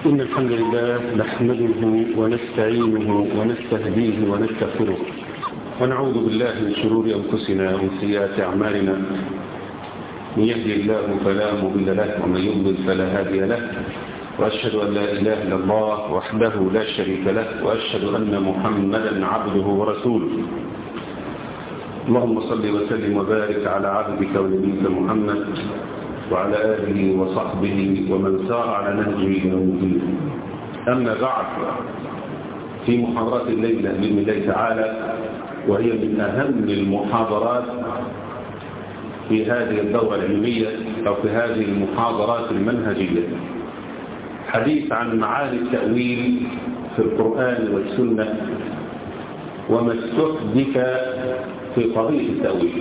إن الحمد لله نحمده ونستعينه ونستهديه ونستغفره ونعوذ بالله من شرور أنفسنا ومن سيئات أعمالنا من يهدي الله فلا مضل له ومن يضلل فلا هادي له وأشهد أن لا إله إلا الله وحده لا شريك له وأشهد أن محمدا عبده ورسوله اللهم صل وسلم وبارك على عبدك ونبيك محمد وعلى آله وصحبه ومن سار على نهجه يوم الدين أما بعد في محاضرات الليلة بإذن الله تعالى وهي من أهم المحاضرات في هذه الدورة العلمية أو في هذه المحاضرات المنهجية حديث عن معاني التأويل في القرآن والسنة وما استحدث في قضية التأويل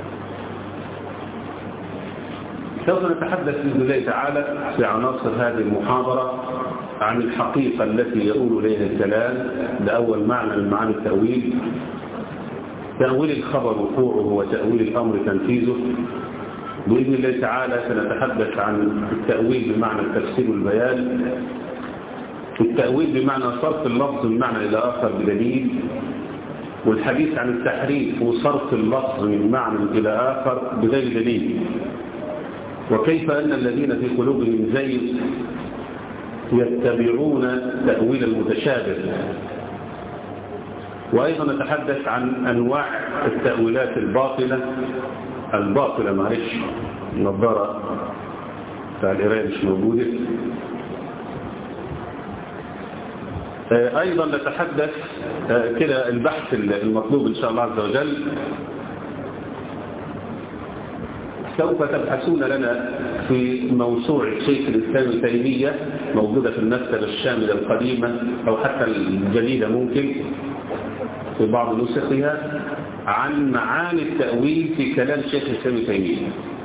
سوف نتحدث بإذن الله تعالى في عناصر هذه المحاضرة عن الحقيقة التي يقول إليها الكلام لأول معنى من معاني التأويل تأويل الخبر وقوعه وتأويل الأمر تنفيذه بإذن الله تعالى سنتحدث عن التأويل بمعنى التفسير والبيان التأويل بمعنى صرف اللفظ من معنى إلى آخر بدليل والحديث عن التحريف وصرف اللفظ من معنى إلى آخر بغير دليل وكيف أن الذين في قلوبهم زيغ يتبعون تأويل المتشابه وأيضا نتحدث عن أنواع التأويلات الباطلة الباطلة معلش النظارة بتاع القرايه مش موجودة أيضا نتحدث كده البحث المطلوب إن شاء الله عز وجل سوف تبحثون لنا في موسوعة شيخ الإسلام التيمية موجودة في المكتبة الشاملة القديمة أو حتى الجديدة ممكن في بعض نسخها عن معاني التأويل في كلام شيخ الإسلام التيمية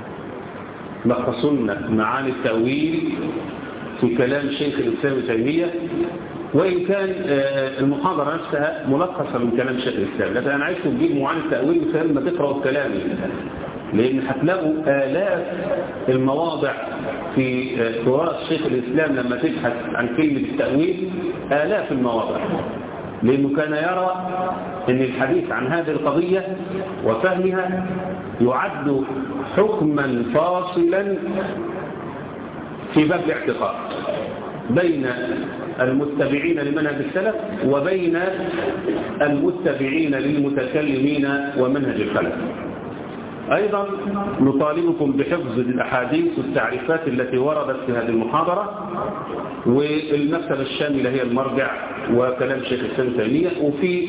لخصنا معاني التأويل في كلام شيخ الإسلام التيمية وإن كان المحاضرة نفسها ملخصة من كلام شيخ الإسلام لكن أنا عايزكم تجيبوا معاني التأويل مثل ما تقرأوا الكلام لأن هتلاقوا آلاف المواضع في تراث شيخ الإسلام لما تبحث عن كلمة التأويل آلاف المواضع لأنه كان يرى أن الحديث عن هذه القضية وفهمها يعد حكما فاصلا في باب الاعتقاد بين المتبعين لمنهج السلف وبين المتبعين للمتكلمين ومنهج الخلف أيضا نطالبكم بحفظ الأحاديث والتعريفات التي وردت في هذه المحاضرة والمكتبة الشاملة هي المرجع وكلام شيخ الإسلام تيمية وفي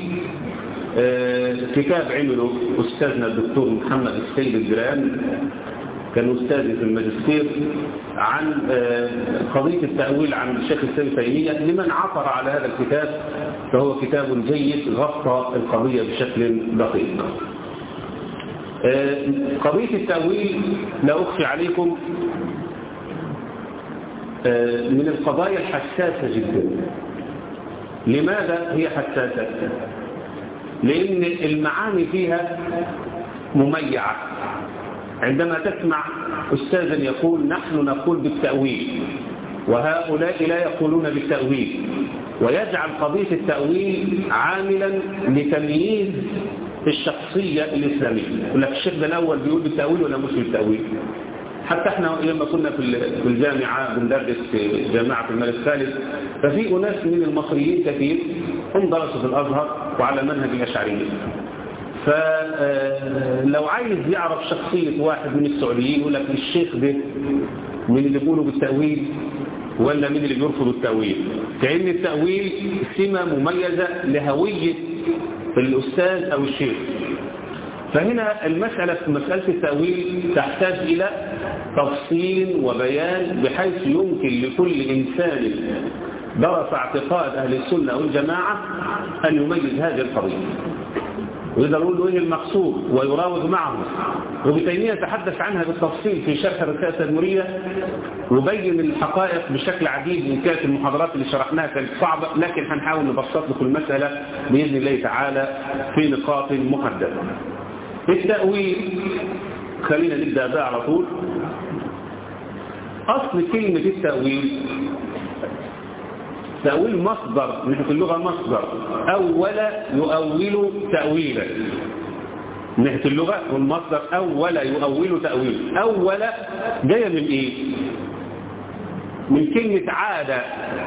كتاب عمله أستاذنا الدكتور محمد السيد الجيران كان أستاذي في الماجستير عن قضية التأويل عن الشيخ الإسلام تيمية لمن عثر على هذا الكتاب فهو كتاب جيد غطى القضية بشكل دقيق قضية التأويل لا أخفي عليكم من القضايا الحساسة جدا لماذا هي حساسة لأن المعاني فيها مميعة عندما تسمع أستاذا يقول نحن نقول بالتأويل وهؤلاء لا يقولون بالتأويل ويجعل قضية التأويل عاملا لتمييز الشخصية الإسلامية يقول لك الشيخ ده الأول بيقول بالتأويل ولا مش بالتأويل حتى احنا لما كنا في الجامعة بندرس في جامعة الملك خالد ففي أناس من المصريين كثير هم درسوا في الأزهر وعلى منهج الأشعرية فلو عايز يعرف شخصية واحد من السعوديين يقول لك الشيخ ده من اللي بيقولوا بالتأويل ولا من اللي بيرفضوا التأويل كأن التأويل سمة مميزة لهوية الأستاذ أو الشيخ فهنا المسألة في مسألة التأويل تحتاج إلى تفصيل وبيان بحيث يمكن لكل إنسان درس اعتقاد أهل السنة والجماعة أن يميز هذه القضية وإذا نقول له إيه المقصود ويراوغ معه وبتيمية يتحدث عنها بالتفصيل في شرح الرسالة التدمرية وبين الحقائق بشكل عديد من كانت المحاضرات اللي شرحناها كانت صعبة لكن هنحاول نبسط لكم المسألة بإذن الله تعالى في نقاط محددة التأويل خلينا نبدأ بقى على طول أصل كلمة التأويل تأويل مصدر من حيث اللغة مصدر أول يؤول تأويلا من ناحية اللغة والمصدر أول يؤول تأويل أول جاية من إيه من كلمة عادة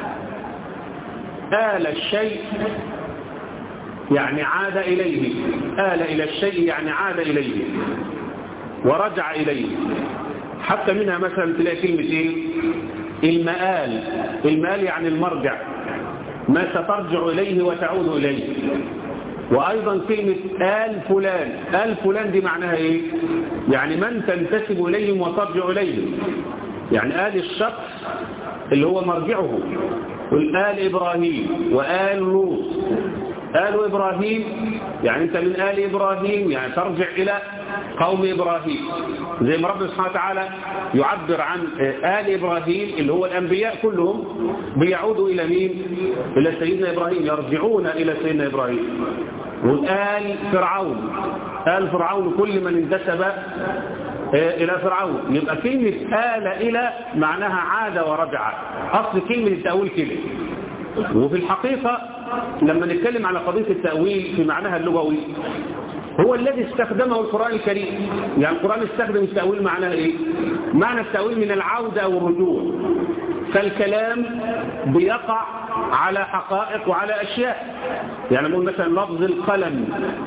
آل الشيء يعني عاد إليه آل إلى الشيء يعني عاد إليه ورجع إليه حتى منها مثلا تلاقي كلمة إيه المآل المآل يعني المرجع ما سترجع إليه وتعود إليه وأيضا كلمة آل فلان آل فلان دي معناها إيه يعني من تنتسب إليهم وترجع إليهم يعني آل الشخص اللي هو مرجعه والآل إبراهيم وآل لوط آل إبراهيم يعني أنت من آل إبراهيم يعني ترجع إلى قوم إبراهيم زي ما ربنا سبحانه وتعالى يعبر عن آل إبراهيم اللي هو الأنبياء كلهم بيعودوا إلى مين إلى سيدنا إبراهيم يرجعون إلى سيدنا إبراهيم والآل فرعون آل فرعون كل من انتسب إلى فرعون يبقى كلمة آل إلى معناها عاد ورجع أصل كلمة التأويل كده وفي الحقيقة لما نتكلم على قضية التأويل في معناها اللغوي هو الذي استخدمه القرآن الكريم يعني القرآن استخدم التأويل معناه إيه معنى التأويل من العودة أو الرجوع فالكلام بيقع على حقائق وعلى أشياء يعني نقول مثلا لفظ القلم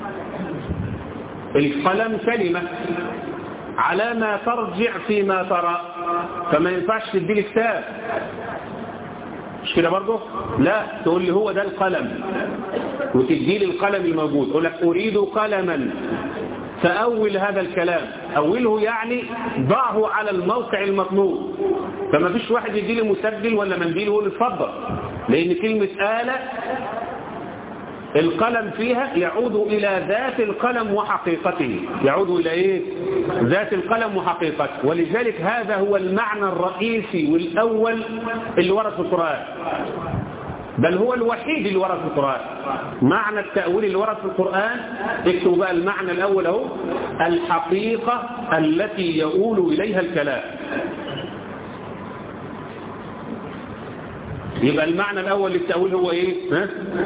القلم كلمة على ما ترجع فيما ترى فما ينفعش تدي لي كتاب مش كده برضه لا تقول لي هو ده القلم وتدي لي القلم الموجود اقول لك اريد قلما فاول هذا الكلام اوله يعني ضعه على الموقع المطلوب فما فيش واحد يدي لي مسجل ولا منديل يقول اتفضل لان كلمه آلة القلم فيها يعود إلى ذات القلم وحقيقته يعود إلى إيه؟ ذات القلم وحقيقته ولذلك هذا هو المعنى الرئيسي والأول اللي ورد في القرآن بل هو الوحيد اللي ورد في القرآن معنى التأويل اللي ورد في القرآن اكتبوا بقى المعنى الأول اهو الحقيقة التي يؤول إليها الكلام يبقى المعنى الأول للتأويل هو إيه ها؟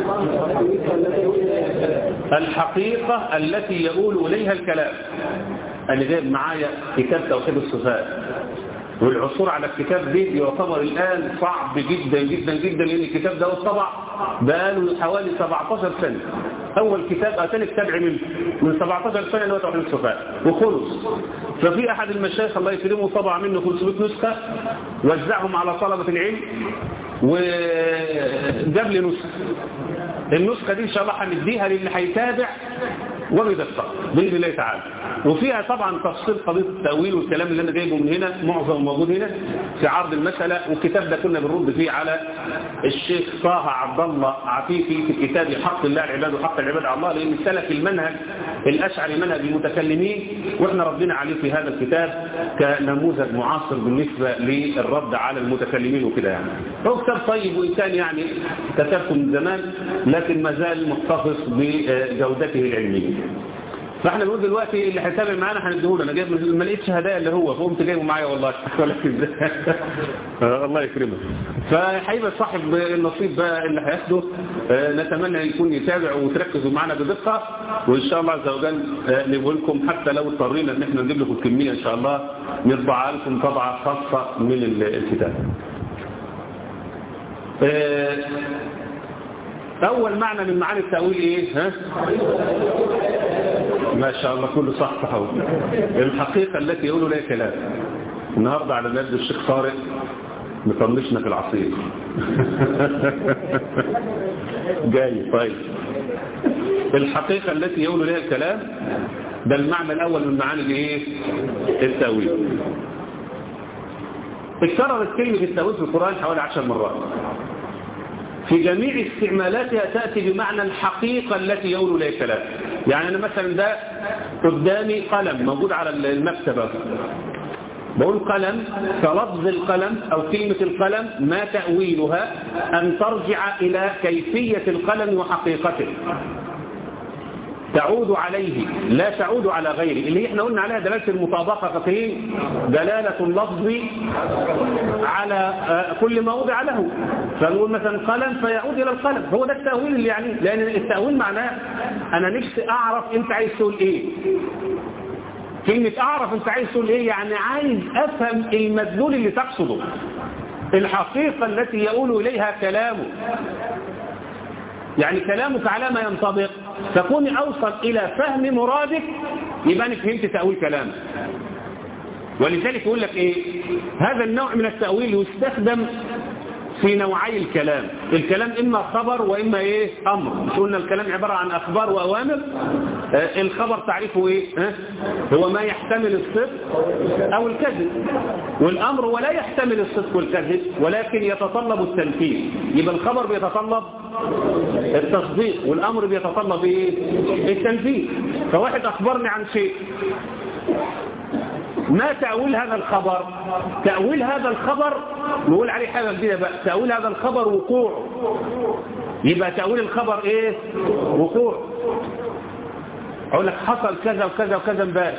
الحقيقة التي يؤول إليها الكلام أنا جايب معايا كتاب توحيد الصفات والعثور على الكتاب ده يعتبر الآن صعب جدا جدا جدا لأن الكتاب ده طبع بقاله حوالي 17 سنة أول كتاب أتاني كتاب عمل من 17 سنة اللي هو توحيد الصفات وخلص ففي أحد المشايخ الله يكرمه طبع منه 500 نسخة وزعهم على طلبة العلم وجاب لي نسخة النسخة دي إن شاء الله هنديها للي هيتابع وبيدقق بإذن الله تعالى وفيها طبعا تفصيل قضية التأويل والكلام اللي أنا جايبه من هنا معظم موجود هنا في عرض المسألة والكتاب ده كنا بنرد فيه على الشيخ طه عبد الله عفيفي في كتاب حق الله العباد وحق العباد على الله لأن سلك المنهج الأشعري منهج المتكلمين وإحنا ردنا عليه في هذا الكتاب كنموذج معاصر بالنسبة للرد على المتكلمين وكده يعني هو كتاب طيب وإن كان يعني كتبته من زمان لكن ما زال محتفظ بجودته العلمية فاحنا بنقول دلوقتي اللي هيتابع معانا هنديهوله انا جايب ما لقيتش هدايا اللي هو فقمت جايبه معايا والله الله يكرمك فهيبقى صاحب النصيب بقى اللي هياخده نتمنى يكون يتابع وتركزوا معنا بدقه وان شاء الله عز وجل نجيب لكم حتى لو اضطرينا ان احنا نجيب لكم كميه ان شاء الله نطبع لكم طبعه خاصه من الكتاب أول معنى من معاني التأويل إيه ها؟ ما شاء الله كله صح صحوه الحقيقة التي يقولوا لها كلام النهاردة على نبذ الشيخ طارق مطنشنا في العصير جاي طيب الحقيقة التي يقولوا لها الكلام ده المعنى الأول من معاني الايه التأويل اكتررت كلمة التأويل في القرآن حوالي عشر مرات في جميع استعمالاتها تأتي بمعنى الحقيقة التي يقول لها الكلام يعني أنا مثلا ده قدامي قلم موجود على المكتبة بقول قلم فلفظ القلم أو كلمة القلم ما تأويلها أن ترجع إلى كيفية القلم وحقيقته تعود عليه لا تعود على غيره اللي احنا قلنا عليها دلالة المطابقة فقهية دلالة اللفظ على كل ما وضع له فنقول مثلا قلم فيعود إلى القلم هو ده التأويل اللي يعني لأن التأويل معناه أنا نفسي أعرف أنت عايز تقول إيه كلمة أعرف أنت عايز تقول إيه يعني عايز أفهم المدلول اللي تقصده الحقيقة التي يقول إليها كلامه يعني كلامك على ما ينطبق تكون أوصل إلى فهم مرادك يبقى أنك فهمت تأويل كلامك ولذلك يقول لك إيه هذا النوع من التأويل يستخدم في نوعي الكلام الكلام إما خبر وإما إيه أمر مش قلنا الكلام عبارة عن أخبار وأوامر آه الخبر تعريفه إيه ها؟ هو ما يحتمل الصدق أو الكذب والأمر هو لا يحتمل الصدق والكذب ولكن يتطلب التنفيذ يبقى الخبر بيتطلب التصديق والأمر بيتطلب إيه التنفيذ فواحد أخبرني عن شيء ما تأويل هذا الخبر تأويل هذا الخبر نقول عليه حاجة جديدة بقى تأويل هذا الخبر وقوع يبقى تأويل الخبر ايه وقوع اقول لك حصل كذا وكذا وكذا امبارح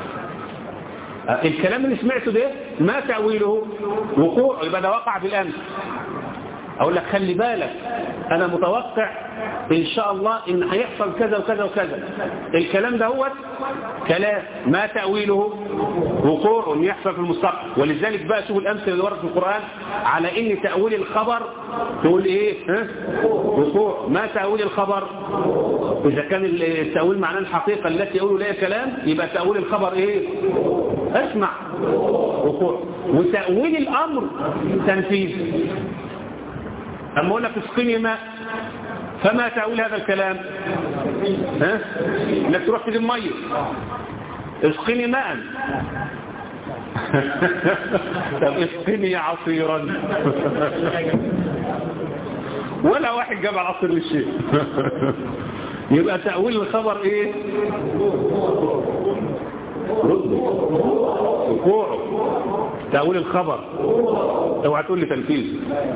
الكلام اللي سمعته ده ما تأويله وقوع يبقى ده وقع بالأمس اقول لك خلي بالك انا متوقع ان شاء الله ان هيحصل كذا وكذا وكذا الكلام ده هو كلام ما تأويله وقوع يحصل في المستقبل ولذلك بقى شوف الامثله اللي ورد في القرآن على ان تأويل الخبر تقول ايه ها وقوع ما تأويل الخبر اذا كان التأويل معناه الحقيقة التي يقول لها كلام يبقى تأويل الخبر ايه اسمع وقوع وتأويل الامر تنفيذ أما أقول لك اسقني ماء فما تأويل هذا الكلام ها انك تروح تجيب ميه اسقني ماء طب اسقني عصيرا ولا واحد جاب عصير للشيء يبقى تأويل الخبر ايه وقوعه تأويل الخبر اوعى تقول لي تنفيذ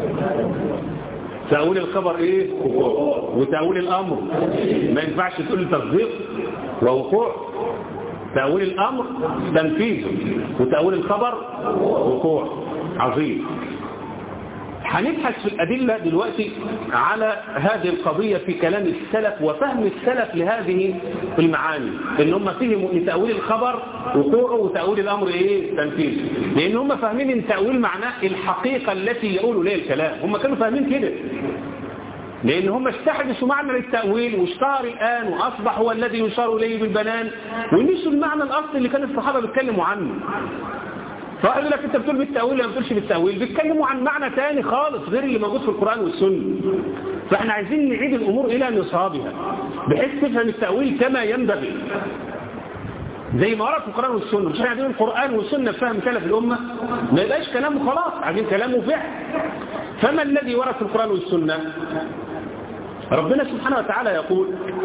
تأويل الخبر ايه وتأويل الامر ما ينفعش تقول لي تصديق ووقوع تأويل الامر تنفيذ وتأويل الخبر وقوع عظيم هنبحث في الأدلة دلوقتي على هذه القضية في كلام السلف وفهم السلف لهذه المعاني ان هم فهموا ان تأويل الخبر وقوعه وتأويل الأمر ايه تنفيذ لان هم فاهمين ان تأويل معناه الحقيقة التي يقولوا ليه الكلام هم كانوا فاهمين كده لأن هم استحدثوا معنى للتأويل واشتهر الآن وأصبح هو الذي يشار إليه بالبنان ونسوا المعنى الأصلي اللي كان الصحابة بيتكلموا عنه فواحد يقول لك انت بتقول بالتأويل ولا ما بتقولش بالتأويل بيتكلموا عن معنى تاني خالص غير اللي موجود في القرآن والسنة فاحنا عايزين نعيد الأمور إلى نصابها بحيث تفهم التأويل كما ينبغي زي ما ورد في القرآن والسنة مش احنا عايزين القرآن والسنة بفهم سلف الأمة ما يبقاش كلامه خلاص عايزين كلامه فعل فما الذي ورد في القرآن والسنة ربنا سبحانه وتعالى يقول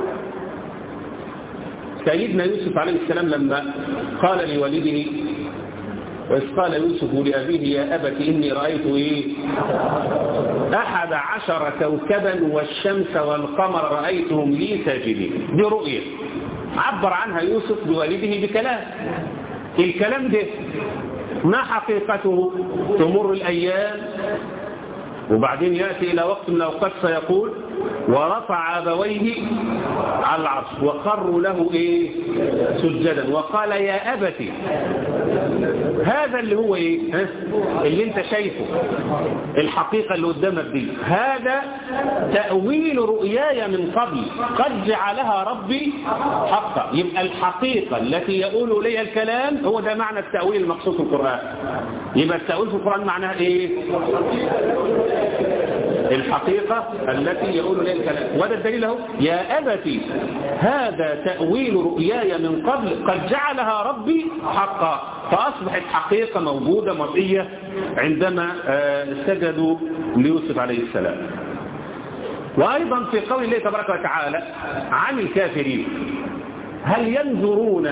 سيدنا يوسف عليه السلام لما قال لوالده وإذ قال يوسف لأبيه يا أبت إني رأيت إيه أحد عشر كوكبا والشمس والقمر رأيتهم لي ساجدين دي رؤية عبر عنها يوسف بوالده بكلام الكلام ده ما حقيقته تمر الأيام وبعدين يأتي إلى وقت من الأوقات فيقول ورفع أبويه على العرش وخروا له إيه سجدا وقال يا أبتي هذا اللي هو إيه ها؟ اللي انت شايفه الحقيقة اللي قدامك دي هذا تأويل رؤياي من قبل قد جعلها ربي حقا يبقى الحقيقة التي يقول لي الكلام هو ده معنى التأويل المقصود في القرآن يبقى التأويل في القرآن معناها إيه الحقيقة التي يقول لي الكلام وهذا الدليل اهو يا أبتي هذا تأويل رؤياي من قبل قد جعلها ربي حقا فأصبحت حقيقة موجودة مرئية عندما سجدوا ليوسف عليه السلام وأيضا في قول الله تبارك وتعالى عن الكافرين هل ينظرون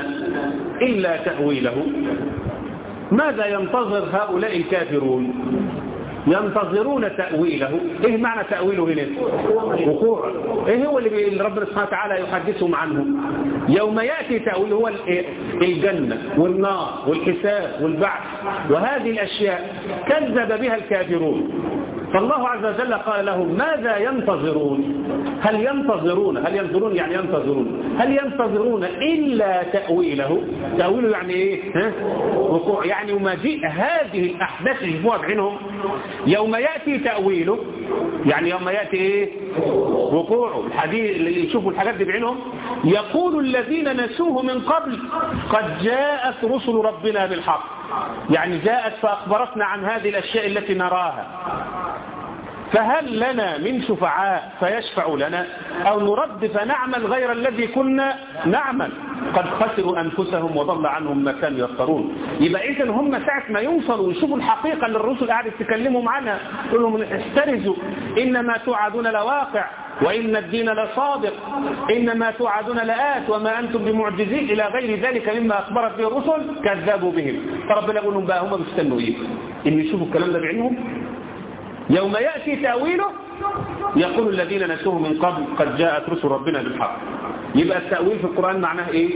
إلا تأويله ماذا ينتظر هؤلاء الكافرون ينتظرون تأويله ايه معنى تأويله هنا وقوع ايه هو اللي ربنا سبحانه وتعالى يحدثهم عنه يوم يأتي تأويله هو الجنة والنار والحساب والبعث وهذه الأشياء كذب بها الكافرون فالله عز وجل قال لهم ماذا ينتظرون هل ينتظرون هل ينظرون يعني ينتظرون هل ينتظرون إلا تأويله تأويله يعني إيه ها؟ وقوع يعني مجيء هذه الأحداث يشوفوها بعينهم يوم يأتي تأويله يعني يوم يأتي إيه وقوعه الحديث اللي يشوفوا الحاجات دي بعينهم يقول الذين نسوه من قبل قد جاءت رسل ربنا بالحق يعني جاءت فأخبرتنا عن هذه الأشياء التي نراها فهل لنا من شفعاء فيشفع لنا أو نرد فنعمل غير الذي كنا نعمل قد خسروا أنفسهم وضل عنهم ما كانوا يفترون يبقى إذن هم ساعة ما يوصلوا ويشوفوا الحقيقة اللي الرسل قاعدة تكلمهم عنها يقول لهم احترزوا إنما توعدون لواقع وإن الدين لصادق إنما توعدون لآت وما أنتم بمعجزين إلى غير ذلك مما أخبرت به الرسل كذبوا بهم فربنا يقول لهم بقى هم بيستنوا إيه إن يشوفوا الكلام ده بعينهم يوم يأتي تأويله يقول الذين نسوه من قبل قد جاءت رسل ربنا بالحق يبقى التأويل في القرآن معناه ايه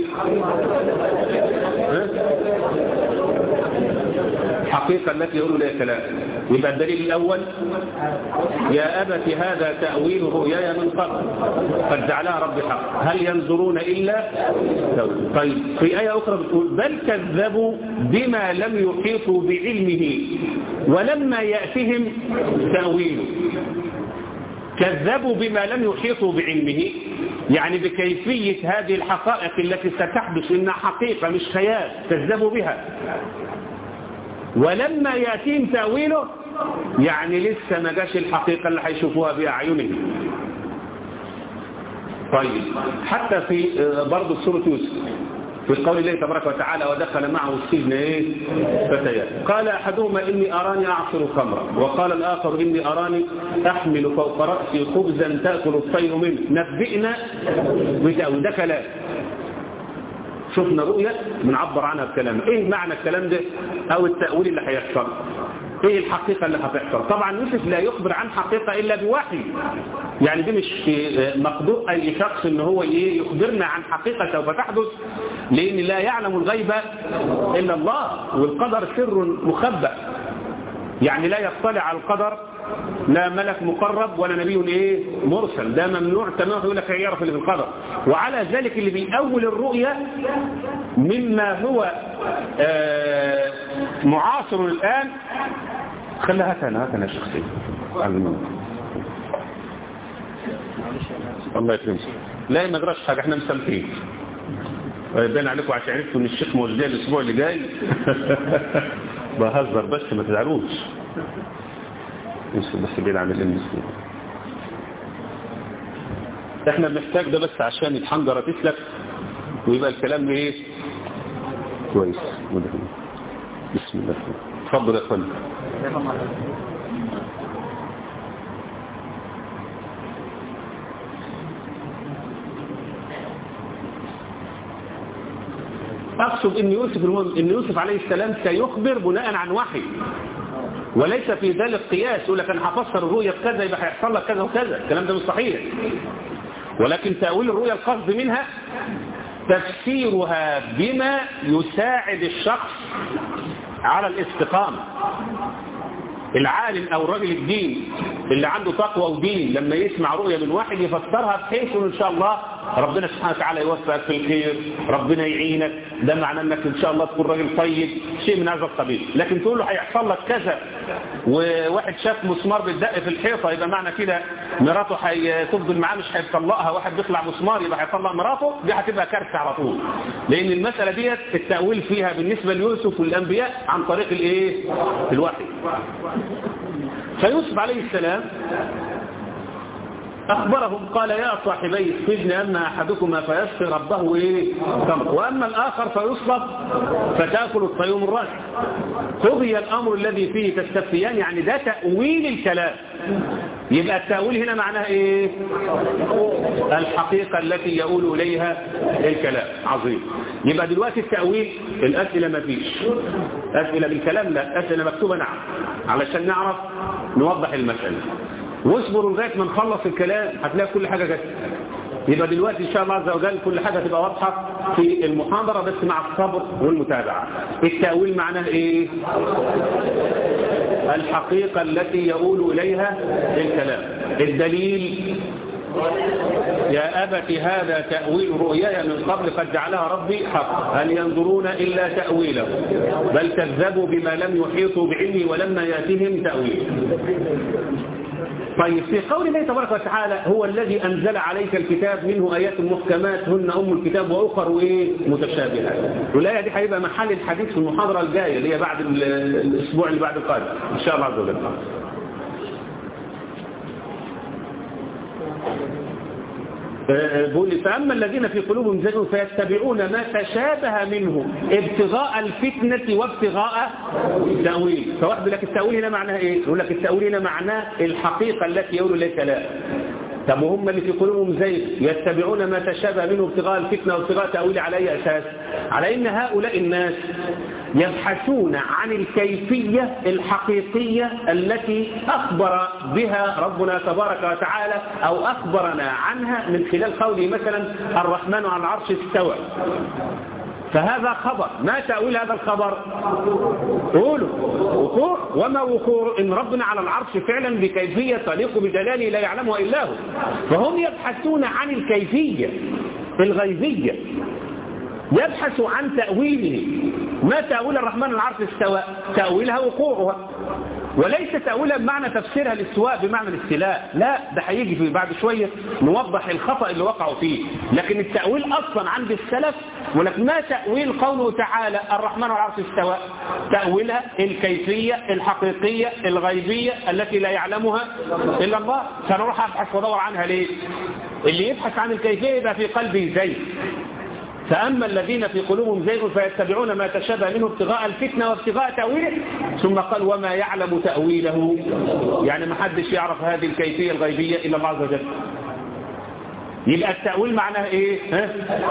الحقيقة التي يقول لها كلام يبقى الدليل الأول يا أبت هذا تأويل رؤياي من قبل قد جعلها ربي حق هل ينظرون إلا طيب في آية أخرى بتقول بل كذبوا بما لم يحيطوا بعلمه ولما يأتهم تأويله كذبوا بما لم يحيطوا بعلمه يعني بكيفية هذه الحقائق التي ستحدث إنها حقيقة مش خيال كذبوا بها ولما يأتيهم تأويله يعني لسه ما جاش الحقيقة اللي هيشوفوها بأعينهم طيب حتى في برضه سورة يوسف في قول الله تبارك وتعالى ودخل معه السجن ايه فتيات قال احدهما اني اراني اعصر خمرا وقال الاخر اني اراني احمل فوق راسي خبزا تاكل الطير منه نبئنا بتاويل ده كلام شفنا رؤية بنعبر عنها بكلام ايه معنى الكلام ده او التأويل اللي هيحصل ايه الحقيقة اللي هتحصل طبعا يوسف لا يخبر عن حقيقة الا بوحي يعني دي مش مقدور اي شخص ان هو يخبرنا عن حقيقة سوف تحدث لان لا يعلم الغيب الا الله والقدر سر مخبأ يعني لا يطلع على القدر لا ملك مقرب ولا نبي ايه مرسل ده ممنوع تماما يقول لك يعرف اللي في القدر وعلى ذلك اللي بيأول الرؤية مما هو آه معاصر الآن خليها هاتنا هاتنا شخصيا الله يكرمك لا ما جراش حاجة احنا مسامحين ويبان عليكم عشان عرفتوا ان الشيخ موجود الاسبوع اللي جاي بهزر بس ما تزعلوش بس بعيد عن الامن احنا بنحتاج ده بس عشان الحنجرة تسلك ويبقى الكلام ايه كويس بسم الله اتفضل يا اخوان أقصد إن يوسف, إن يوسف عليه السلام سيخبر بناء عن وحي وليس في ذلك قياس يقول لك أنا هفسر الرؤية بكذا يبقى هيحصل لك كذا وكذا الكلام ده مش صحيح ولكن تأويل الرؤية القصد منها تفسيرها بما يساعد الشخص على الاستقامة العالم او رجل الدين اللي عنده تقوى ودين لما يسمع رؤية من واحد يفسرها بحيث ان شاء الله ربنا سبحانه وتعالى يوفقك في الخير ربنا يعينك ده معناه انك ان شاء الله تكون راجل طيب شيء من هذا القبيل لكن تقول له هيحصل لك كذا وواحد شاف مسمار بيدق في الحيطه يبقى معنى كده مراته هتفضل معاه مش هيطلقها واحد بيطلع مسمار يبقى هيطلق مراته دي هتبقى كارثه على طول لان المساله ديت التاويل فيها بالنسبه ليوسف والانبياء عن طريق الايه الوحي فيوسف عليه السلام أخبرهم قال يا صاحبي السجن أما أحدكما فيسقي ربه إيه تمر وأما الآخر فيصلب فتأكل الطيور من رأسه قضي الأمر الذي فيه تستفتيان يعني ده تأويل الكلام يبقى التأويل هنا معناها ايه الحقيقة التي يقول اليها الكلام عظيم يبقى دلوقتي التأويل الأسئلة ما فيش أسئلة بالكلام لا أسئلة مكتوبة نعم علشان نعرف نوضح المسألة واصبروا لغاية ما نخلص الكلام هتلاقي كل حاجة جت يبقى دلوقتي إن شاء الله عز وجل كل حاجة تبقى واضحة في المحاضرة بس مع الصبر والمتابعة التأويل معناه إيه الحقيقة التي يقول إليها الكلام الدليل يا أبت هذا تأويل رؤياي من قبل قد جعلها ربي حق هل ينظرون إلا تأويله بل كذبوا بما لم يحيطوا بعلمه ولما يأتهم تأويل طيب في قول الله تبارك وتعالى هو الذي أنزل عليك الكتاب منه آيات محكمات هن أم الكتاب وأخر وإيه متشابهات والآية دي هيبقى محل الحديث في المحاضرة الجاية اللي هي بعد الأسبوع اللي بعد القادم إن شاء الله عز وجل بيقول فأما الذين في قلوبهم زيغ فيتبعون ما تشابه منه ابتغاء الفتنة وابتغاء التأويل فواحد يقول لك التأويل هنا معناه ايه يقول لك التأويل هنا معناه الحقيقة التي يقول لها كلام طب وهم اللي في قلوبهم زيغ يتبعون ما تشابه منه ابتغاء الفتنة وابتغاء تأويل على أي أساس على أن هؤلاء الناس يبحثون عن الكيفية الحقيقية التي أخبر بها ربنا تبارك وتعالى أو أخبرنا عنها من خلال قوله مثلا الرحمن على العرش استوى فهذا خبر ما تأويل هذا الخبر قولوا وقوع وما وقوع إن ربنا على العرش فعلا بكيفية تليق بجلاله لا يعلمها إلا هو فهم يبحثون عن الكيفية الغيبية يبحث عن تأويله ما تأويل الرحمن العرش استوى تأويلها وقوعها وليس تأويلها بمعنى تفسيرها الاستواء بمعنى الاستلاء لا ده هيجي في بعد شوية نوضح الخطأ اللي وقعوا فيه لكن التأويل أصلا عند السلف ولكن ما تأويل قوله تعالى الرحمن العرش استوى تأويلها الكيفية الحقيقية الغيبية التي لا يعلمها إلا الله سنروح أبحث ودور عنها ليه اللي يبحث عن الكيفية يبقى في قلبه زي فأما الذين في قلوبهم زيغ فيتبعون ما تشابه منه ابتغاء الفتنة وابتغاء تأويله ثم قال وما يعلم تأويله يعني ما حدش يعرف هذه الكيفية الغيبية إلا الله عز وجل يبقى التأويل معناه ايه ها؟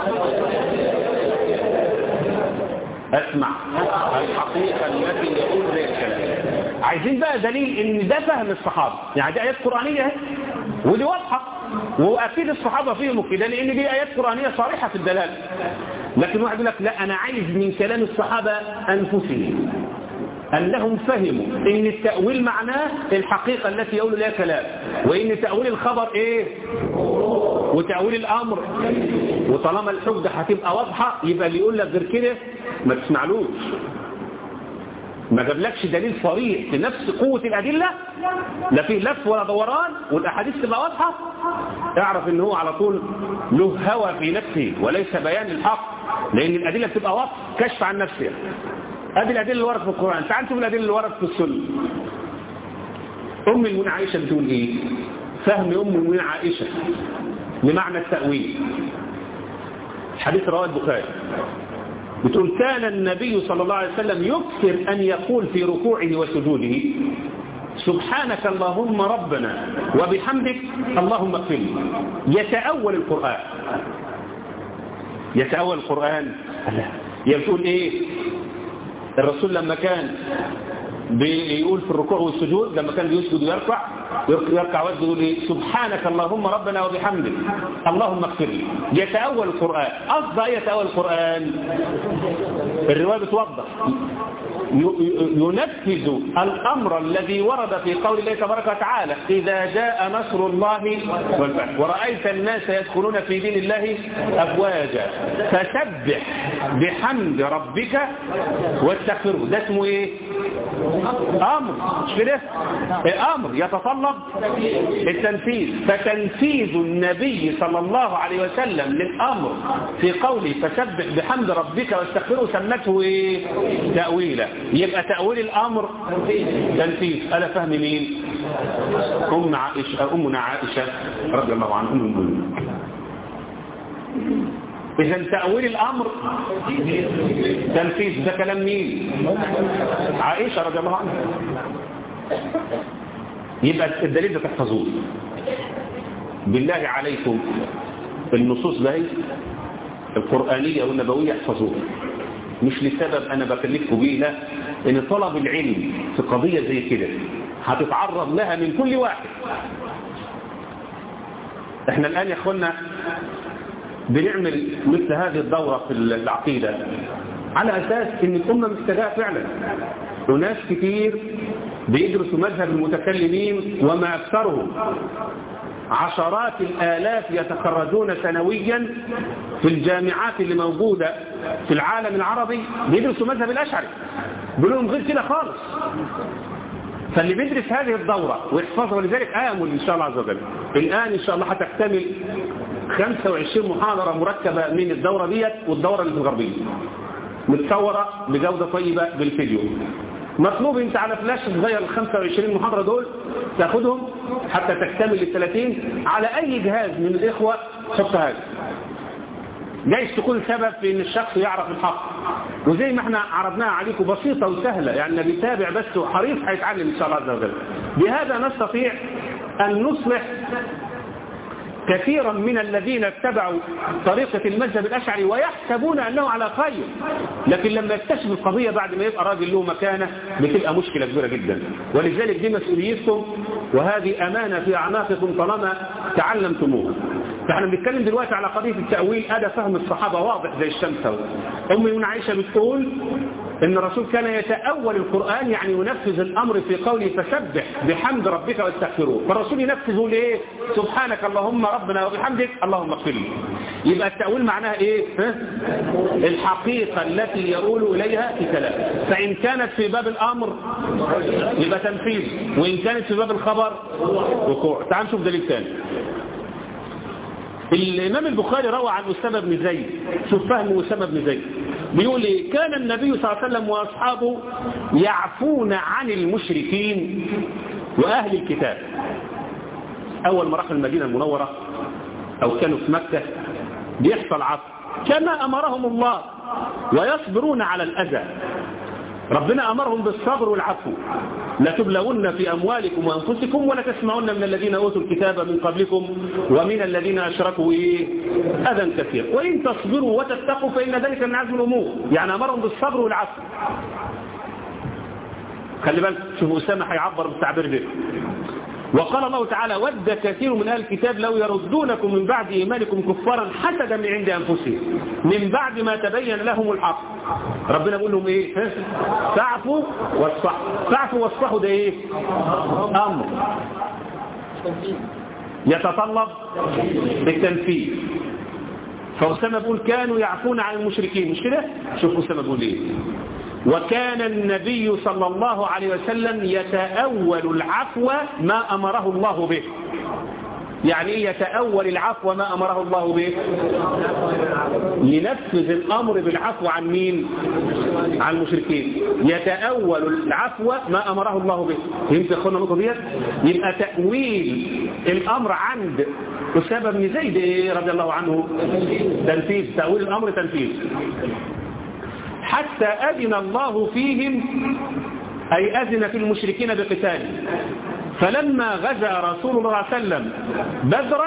اسمع الحقيقة التي يقول زي الكلام عايزين بقى دليل ان ده فهم الصحابة يعني دي آيات قرآنية اهي ودي واضحة واكيد الصحابة فيهم كده لان دي آيات قرآنية صريحة في الدلالة لكن واحد يقول لك لا انا عايز من كلام الصحابة انفسهم أنهم فهموا إن التأويل معناه الحقيقة التي يقول لها كلام وإن تأويل الخبر إيه وتأويل الأمر وطالما الحجة هتبقى واضحة يبقى اللي يقول لك غير كده ما تسمعلوش ما جابلكش دليل صريح في نفس قوة الأدلة لا فيه لف ولا دوران والأحاديث تبقى واضحة اعرف ان هو على طول له هوى في نفسه وليس بيان الحق لأن الأدلة بتبقى واضحة كشف عن نفسها ادي الادله اللي وردت في القران تعال شوف الادله اللي وردت في السنه ام المؤمنين عائشه بتقول ايه فهم ام المؤمنين عائشه لمعنى التاويل حديث رواه البخاري بتقول كان النبي صلى الله عليه وسلم يكثر ان يقول في ركوعه وسجوده سبحانك اللهم ربنا وبحمدك اللهم اغفر لي يتأول القرآن يتأول القرآن يا بتقول ايه الرسول لما كان بيقول في الركوع والسجود لما كان بيسجد ويركع يركع ويسجد يقول ايه سبحانك اللهم ربنا وبحمدك اللهم اغفر لي يتأول القرآن قصد ايه يتأول القرآن الرواية بتوضح ينفذ الأمر الذي ورد في قول الله تبارك وتعالى إذا جاء نصر الله والفتح ورأيت الناس يدخلون في دين الله أفواجا فسبح بحمد ربك واستغفره ده اسمه ايه أمر مش كده أمر يتطلب التنفيذ فتنفيذ النبي صلى الله عليه وسلم للأمر في قوله فسبح بحمد ربك واستغفره سمته ايه تأويلا يبقى تأويل الأمر تنفيذ ألا فهم مين أم عائشة أمنا عائشة رضي الله عنها أم المؤمنين إذا تأويل الأمر تنفيذ ده كلام مين عائشة رضي الله عنها يبقى الدليل ده تحفظوه بالله عليكم النصوص ده القرآنية والنبوية احفظوها مش لسبب أنا بكلفكم بيه لا إن طلب العلم في قضية زي كده هتتعرض لها من كل واحد احنا الآن يا اخوانا بنعمل مثل هذه الدورة في العقيدة على أساس إن الأمة محتاجاها فعلا وناس كتير بيدرسوا مذهب المتكلمين وما أكثرهم عشرات الآلاف يتخرجون سنويا في الجامعات اللي موجودة في العالم العربي بيدرسوا مذهب الأشعري بيقولوا لهم غير كده خالص فاللي بيدرس هذه الدورة ويحفظها ولذلك آمل إن شاء الله عز وجل الآن إن شاء الله هتكتمل 25 محاضرة مركبة من الدورة ديت والدورة اللي في الغربية متصورة بجودة طيبة بالفيديو مطلوب انت على فلاش تغير ال 25 محاضرة دول تاخدهم حتى تكتمل ال 30 على اي جهاز من الاخوة حط هذا جايز تكون سبب في ان الشخص يعرف الحق وزي ما احنا عرضناها عليكم بسيطة وسهلة يعني اللي بيتابع بس وحريص هيتعلم ان شاء الله عز وجل بهذا نستطيع ان نصلح كثيرا من الذين اتبعوا طريقة المذهب الأشعري ويحسبون أنه على خير لكن لما يكتشف القضية بعد ما يبقى راجل له مكانة بتبقى مشكلة كبيرة جدا ولذلك دي مسؤوليتكم وهذه أمانة في أعناقكم طالما تعلمتموها فاحنا بنتكلم دلوقتي على قضية التأويل أدى فهم الصحابة واضح زي الشمس أم من عائشة بتقول إن الرسول كان يتأول القرآن يعني ينفذ الأمر في قوله فسبح بحمد ربك واستغفروه فالرسول ينفذه لإيه سبحانك اللهم ربنا وبحمدك اللهم اغفر لي يبقى التأويل معناها إيه ها؟ الحقيقة التي يقول إليها في كلام فإن كانت في باب الأمر يبقى تنفيذ وإن كانت في باب الخبر وقوع تعال نشوف دليل ثاني الإمام البخاري روى عن أسامة بن زيد شوف فهم أسامة بن زيد بيقول إيه كان النبي صلى الله عليه وسلم وأصحابه يعفون عن المشركين وأهل الكتاب أول ما راحوا المدينة المنورة أو كانوا في مكة بيحصل عفو كما أمرهم الله ويصبرون على الأذى ربنا أمرهم بالصبر والعفو لا تبلغن في أموالكم وأنفسكم ولا تسمعن من الذين أوتوا الكتاب من قبلكم ومن الذين أشركوا إيه أذى كثير وإن تصبروا وتتقوا فإن ذلك من عزم الأمور يعني أمرهم بالصبر والعفو خلي بالك شوفوا أسامة هيعبر بالتعبير ده وقال الله تعالى ود كثير من أهل الكتاب لو يردونكم من بعد إيمانكم كفارا حسدا من عند أنفسهم من بعد ما تبين لهم الحق ربنا بيقول لهم إيه فاعفوا واصفحوا فاعفوا واصفحوا ده إيه أمر يتطلب بالتنفيذ فأسامة بيقول كانوا يعفون عن المشركين مش كده شوفوا أسامة بيقول إيه وكان النبي صلى الله عليه وسلم يتأول العفو ما أمره الله به يعني ايه يتأول العفو ما أمره الله به ينفذ الأمر بالعفو عن مين عن المشركين يتأول العفو ما أمره الله به فهمت يا أخوانا النقطة ديت يبقى تأويل الأمر عند أسامة بن زيد رضي الله عنه تنفيذ تأويل الأمر تنفيذ حتى أذن الله فيهم أي أذن في المشركين بقتال فلما غزا رسول الله صلى الله عليه وسلم بدرا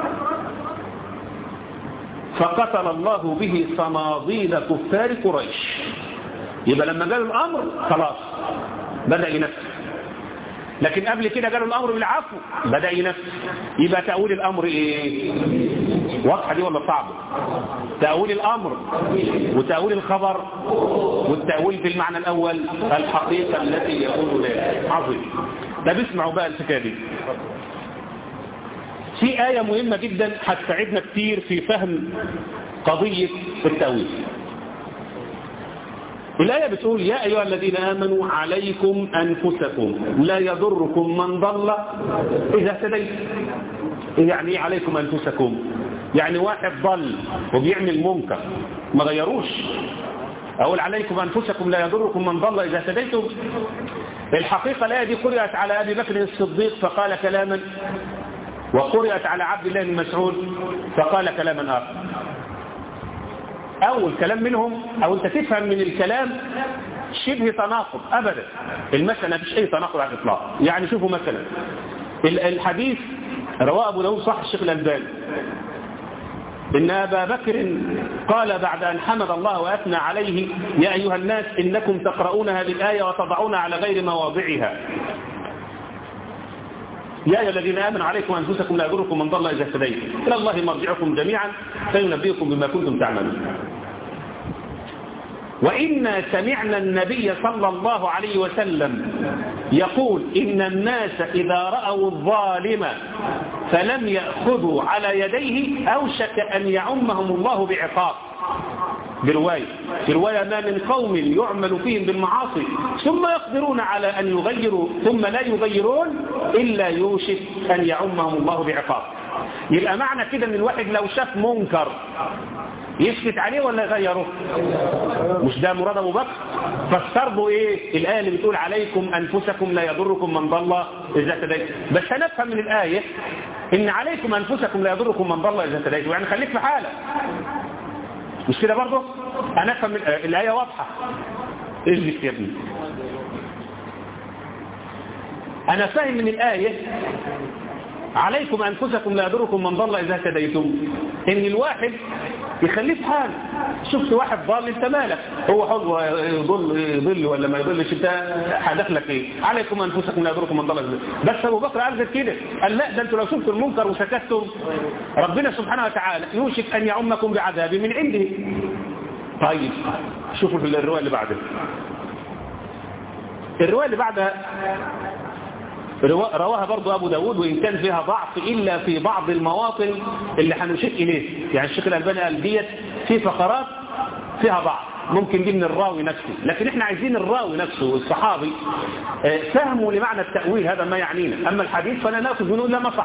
فقتل الله به صناديد كفار قريش يبقى لما قالوا الأمر خلاص بدأ ينفذ لكن قبل كده قالوا الأمر بالعفو بدأ ينفذ يبقى تأويل الأمر إيه واضحة دي ولا صعبة تأويل الأمر وتأويل الخبر والتأويل بالمعنى الأول الحقيقة التي يقول لها عظيم ده بيسمعوا بقى الحكايه دي في آية مهمة جدا هتساعدنا كتير في فهم قضية التأويل الآية بتقول يا أيها الذين آمنوا عليكم أنفسكم لا يضركم من ضل إذا اهتديت يعني إيه عليكم أنفسكم يعني واحد ضل وبيعمل منكر ما غيروش أقول عليكم أنفسكم لا يضركم من ضل إذا اهتديتم الحقيقة الآية دي قرأت على أبي بكر الصديق فقال كلاما وقرأت على عبد الله بن مسعود فقال كلاما آخر أول كلام منهم أو أنت تفهم من الكلام شبه تناقض أبدا المسألة ما فيش أي تناقض على الإطلاق يعني شوفوا مثلا الحديث رواه أبو داود صح الشيخ الألباني إن أبا بكر قال بعد أن حمد الله وأثنى عليه يا أيها الناس إنكم تقرؤون هذه الآية وتضعون على غير مواضعها يا أيها الذين آمنوا عليكم أنفسكم لا يضركم من ضل إذا اهتديتم إلى الله مرجعكم جميعا فينبئكم بما كنتم تعملون وإنا سمعنا النبي صلى الله عليه وسلم يقول إن الناس إذا رأوا الظالم فلم يأخذوا على يديه أوشك أن يعمهم الله بعقاب برواية في رواية ما من قوم يعمل فيهم بالمعاصي ثم يقدرون على أن يغيروا ثم لا يغيرون إلا يوشك أن يعمهم الله بعقاب يبقى معنى كده ان الواحد لو شاف منكر يسكت عليه ولا يغيره مش ده مراد ابو بكر فسروا ايه الايه اللي بتقول عليكم انفسكم لا يضركم من ضل اذا اهتديتم بس هنفهم من الايه ان عليكم انفسكم لا يضركم من ضل اذا اهتديتم يعني خليك في حالك مش كده برضه هنفهم الايه واضحه اجلس يا ابني انا فاهم من الايه عليكم أنفسكم لا يضركم من ضل إذا اهتديتم إن الواحد يخليه في حال شفت واحد ضال انت مالك هو حر يضل يضل ولا ما يضلش انت هدخلك ايه عليكم انفسكم لا يضركم من ضل إذا بس ابو بكر قال غير كده قال لا ده انتوا لو شفتوا المنكر وسكتتم ربنا سبحانه وتعالى يوشك ان يعمكم بعذاب من عنده طيب شوفوا في الروايه اللي بعدها الروايه اللي بعدها رواها برضو أبو داود وإن كان فيها ضعف إلا في بعض المواطن اللي هنشير إليه يعني الشيخ الألباني قال ديت في فقرات فيها ضعف ممكن دي من الراوي نفسه لكن احنا عايزين الراوي نفسه الصحابي فهموا لمعنى التأويل هذا ما يعنينا أما الحديث فلا نأخذ منه إلا ما صح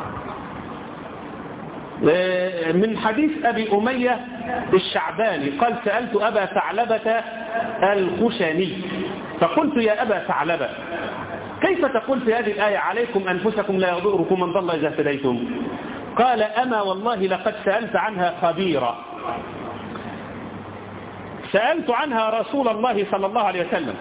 من حديث أبي أمية الشعباني قال سألت أبا ثعلبة الخشني فقلت يا أبا ثعلبة كيف تقول في هذه الآية عليكم أنفسكم لا يضركم من ضل إذا اهتديتم قال أما والله لقد سألت عنها خبيرا سألت عنها رسول الله صلى الله عليه وسلم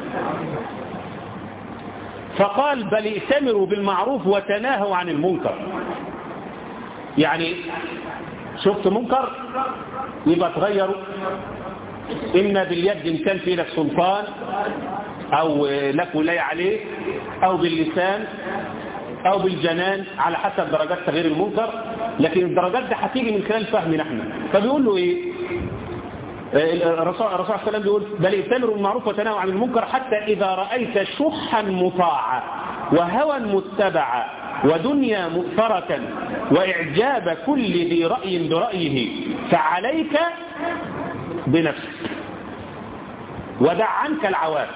فقال بل ائتمروا بالمعروف وتناهوا عن المنكر يعني شفت منكر يبقى تغيروا إما باليد إن كان في لك سلطان أو لك ولاية عليه أو باللسان أو بالجنان على حسب درجات تغيير المنكر لكن الدرجات دي هتيجي من خلال فهمنا احنا فبيقول له إيه الرسول صلى الله عليه وسلم بيقول بل ائتمروا بالمعروف وتناهوا عن المنكر حتى إذا رأيت شحا مطاعا وهوى متبعا ودنيا مؤثرة وإعجاب كل ذي رأي برأيه فعليك بنفسك ودع عنك العوام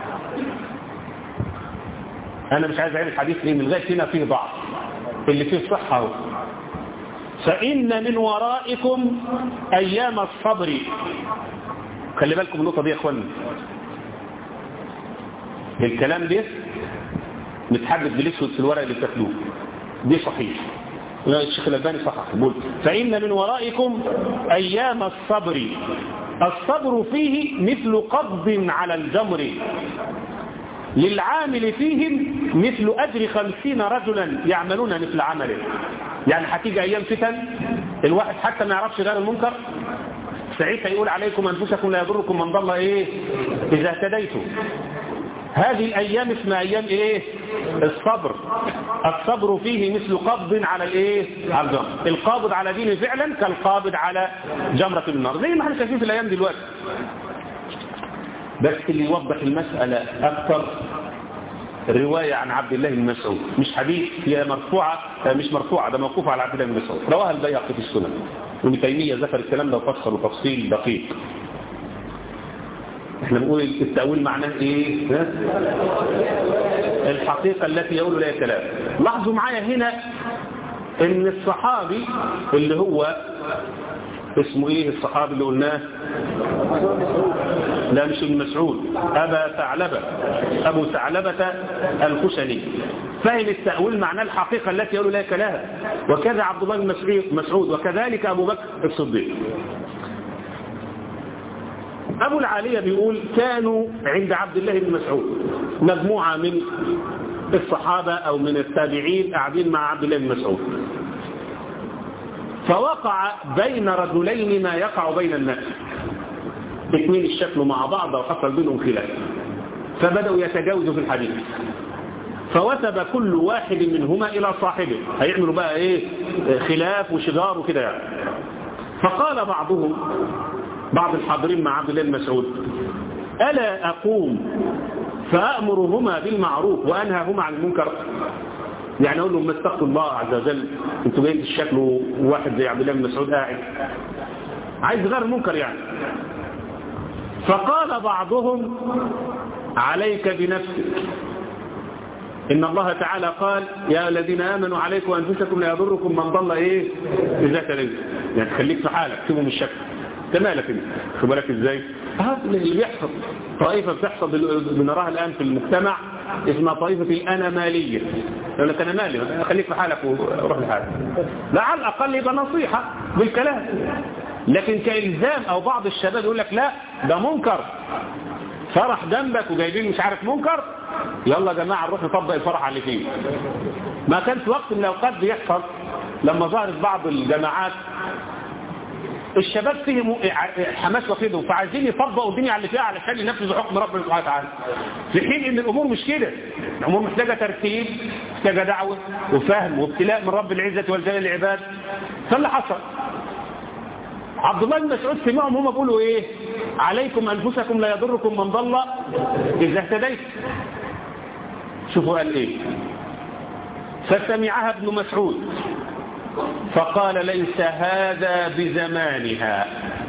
أنا مش عايز أعيد الحديث ليه من لغاية هنا فيه ضعف اللي فيه صحة هو فإن من ورائكم أيام الصبر خلي بالكم النقطة دي يا أخوانا الكلام ده متحدد بالاسود في الورق اللي بتاكلوه دي صحيح الشيخ الألباني صحح بقول فإن من ورائكم أيام الصبر الصبر فيه مثل قبض على الجمر للعامل فيهم مثل أجر خمسين رجلا يعملون مثل عمله يعني هتيجي أيام فتن الواحد حتى ما يعرفش غير المنكر ساعتها يقول عليكم أنفسكم لا يضركم من ضل إيه إذا اهتديتم هذه الأيام اسمها أيام إيه الصبر الصبر فيه مثل قبض على الإيه على الجمر القابض على دينه فعلا كالقابض على جمرة النار زي ما احنا شايفين في الأيام دلوقتي بس اللي يوضح المسألة أكثر رواية عن عبد الله بن مسعود مش حديث هي مرفوعة مش مرفوعة ده موقوفة على عبد الله بن مسعود رواها البيهقي في السنن وابن تيمية ذكر الكلام ده وفصل تفصيل دقيق احنا بنقول التأويل معناه ايه ها؟ الحقيقة التي يقول لها كلام لاحظوا معايا هنا ان الصحابي اللي هو اسمه ايه الصحابي اللي قلناه لا مش ابن مسعود ابا ثعلبة ابو ثعلبة الخشني فهم التأويل معناه الحقيقة التي يقول لها كلام وكذا عبد الله بن مسعود وكذلك ابو بكر الصديق أبو العالية بيقول كانوا عند عبد الله بن مسعود مجموعة من الصحابة أو من التابعين قاعدين مع عبد الله بن مسعود فوقع بين رجلين ما يقع بين الناس اثنين اشتكلوا مع بعض وحصل بينهم خلاف فبدأوا يتجاوزوا في الحديث فوثب كل واحد منهما إلى صاحبه هيعملوا بقى إيه خلاف وشجار وكده يعني فقال بعضهم بعض الحاضرين مع عبد الله بن مسعود ألا أقوم فأمرهما بالمعروف وأنهاهما عن المنكر يعني أقول لهم استغفروا الله عز وجل انتوا جايين تشكلوا واحد زي عبد الله بن مسعود قاعد عايز غير المنكر يعني فقال بعضهم عليك بنفسك إن الله تعالى قال يا الذين آمنوا عليكم أنفسكم لا يضركم من ضل إيه إذا تليت يعني تخليك في حالك تسيبه من الشك انت مالك انت خد بالك ازاي هذا اللي بيحصل طائفة بتحصل بنراها الآن في المجتمع اسمها طائفة الأنمالية يقول لك أنا مالي خليك في حالك وروح لحالك لا على الأقل يبقى نصيحة بالكلام لكن كإلزام أو بعض الشباب يقول لك لا ده منكر فرح جنبك وجايبين مش عارف منكر يلا يا جماعة نروح نطبق الفرح على اللي فيه ما كان في وقت من الأوقات بيحصل لما ظهرت بعض الجماعات الشباب فيهم حماس وكده فعايزين يطبقوا الدنيا على اللي فيها علشان ينفذوا حكم ربنا سبحانه وتعالى في حين ان الامور مش كده الامور محتاجه ترتيب محتاجه دعوه وفهم وابتلاء من رب العزه والجلال للعباد فاللي حصل عبد الله بن مسعود سمعهم هم بيقولوا ايه عليكم انفسكم لا يضركم من ضل اذا اهتديت شوفوا قال ايه فسمعها ابن مسعود فقال ليس هذا بزمانها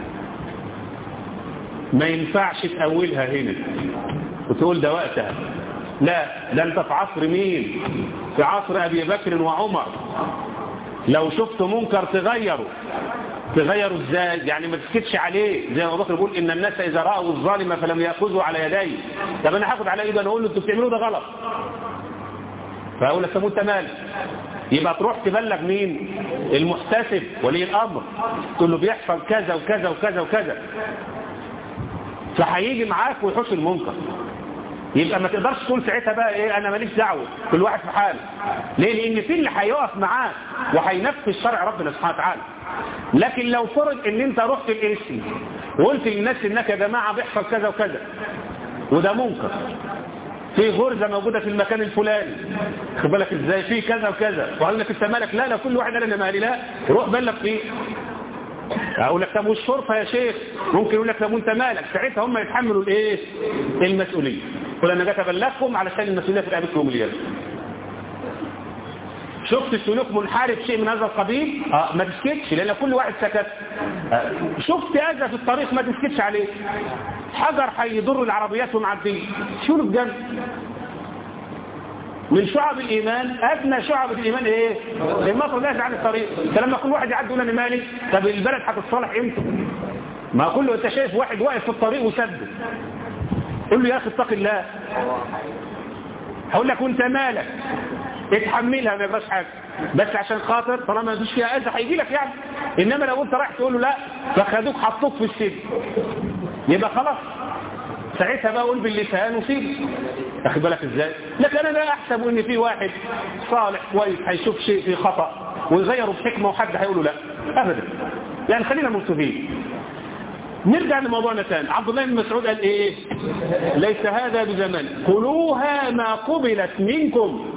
ما ينفعش تأولها هنا وتقول ده وقتها لا ده انت في عصر مين في عصر ابي بكر وعمر لو شفت منكر تغيره تغيره ازاي يعني ما تسكتش عليه زي ما ابو بكر بيقول ان الناس اذا راوا الظالم فلم ياخذوا على يديه طب انا هاخد على ايده انا اقول له انتوا بتعملوه ده غلط فاقول لك طب انت مالك يبقى تروح تبلغ مين المحتسب ولي الامر تقول له بيحصل كذا وكذا وكذا وكذا فهيجي معاك ويحوش المنكر يبقى ما تقدرش تقول ساعتها بقى ايه انا ماليش دعوه كل واحد في حاله ليه لان في اللي هيقف معاك وهينفذ شرع ربنا سبحانه وتعالى لكن لو فرض ان انت رحت الاسم وقلت للناس انك يا جماعه بيحصل كذا وكذا وده منكر في غرزة موجودة في المكان الفلاني خد بالك ازاي في كذا وكذا وقال لك انت مالك لا لا كل واحد قال انا مالي لا روح بلغ فيه اقول لك طب والشرطه يا شيخ ممكن يقول لك طب وانت مالك ساعتها هم يتحملوا الايه المسؤوليه قول انا جيت ابلغكم علشان المسؤوليه في رقبتكم اليوم شفت سلوك منحرف شيء من هذا القبيل اه ما تسكتش لان كل واحد سكت آه. شفت اذى في الطريق ما تسكتش عليه حجر هيضر العربيات ومعديه شو بجد من شعب الايمان ادنى شعب الايمان ايه المطر نازل عن الطريق فلما كل واحد يعدي يقول انا مالي طب البلد هتتصالح امتى ما كله انت شايف واحد واقف في الطريق وسد قول له يا اخي اتق الله هقول لك وانت مالك اتحملها ما يبقاش حاجه بس عشان خاطر طالما ما فيش فيها اذى هيجي لك يعني انما لو انت رايح تقول له لا فخدوك حطوك في السجن يبقى خلاص ساعتها بقى قول باللسان وسيب اخد بالك ازاي لكن انا لا احسب ان في واحد صالح كويس هيشوف شيء في خطا ويغيره بحكمه وحد هيقول له لا ابدا يعني خلينا منصفين نرجع لموضوعنا ثاني عبد الله بن مسعود قال ايه ليس هذا بزمان كلوها ما قبلت منكم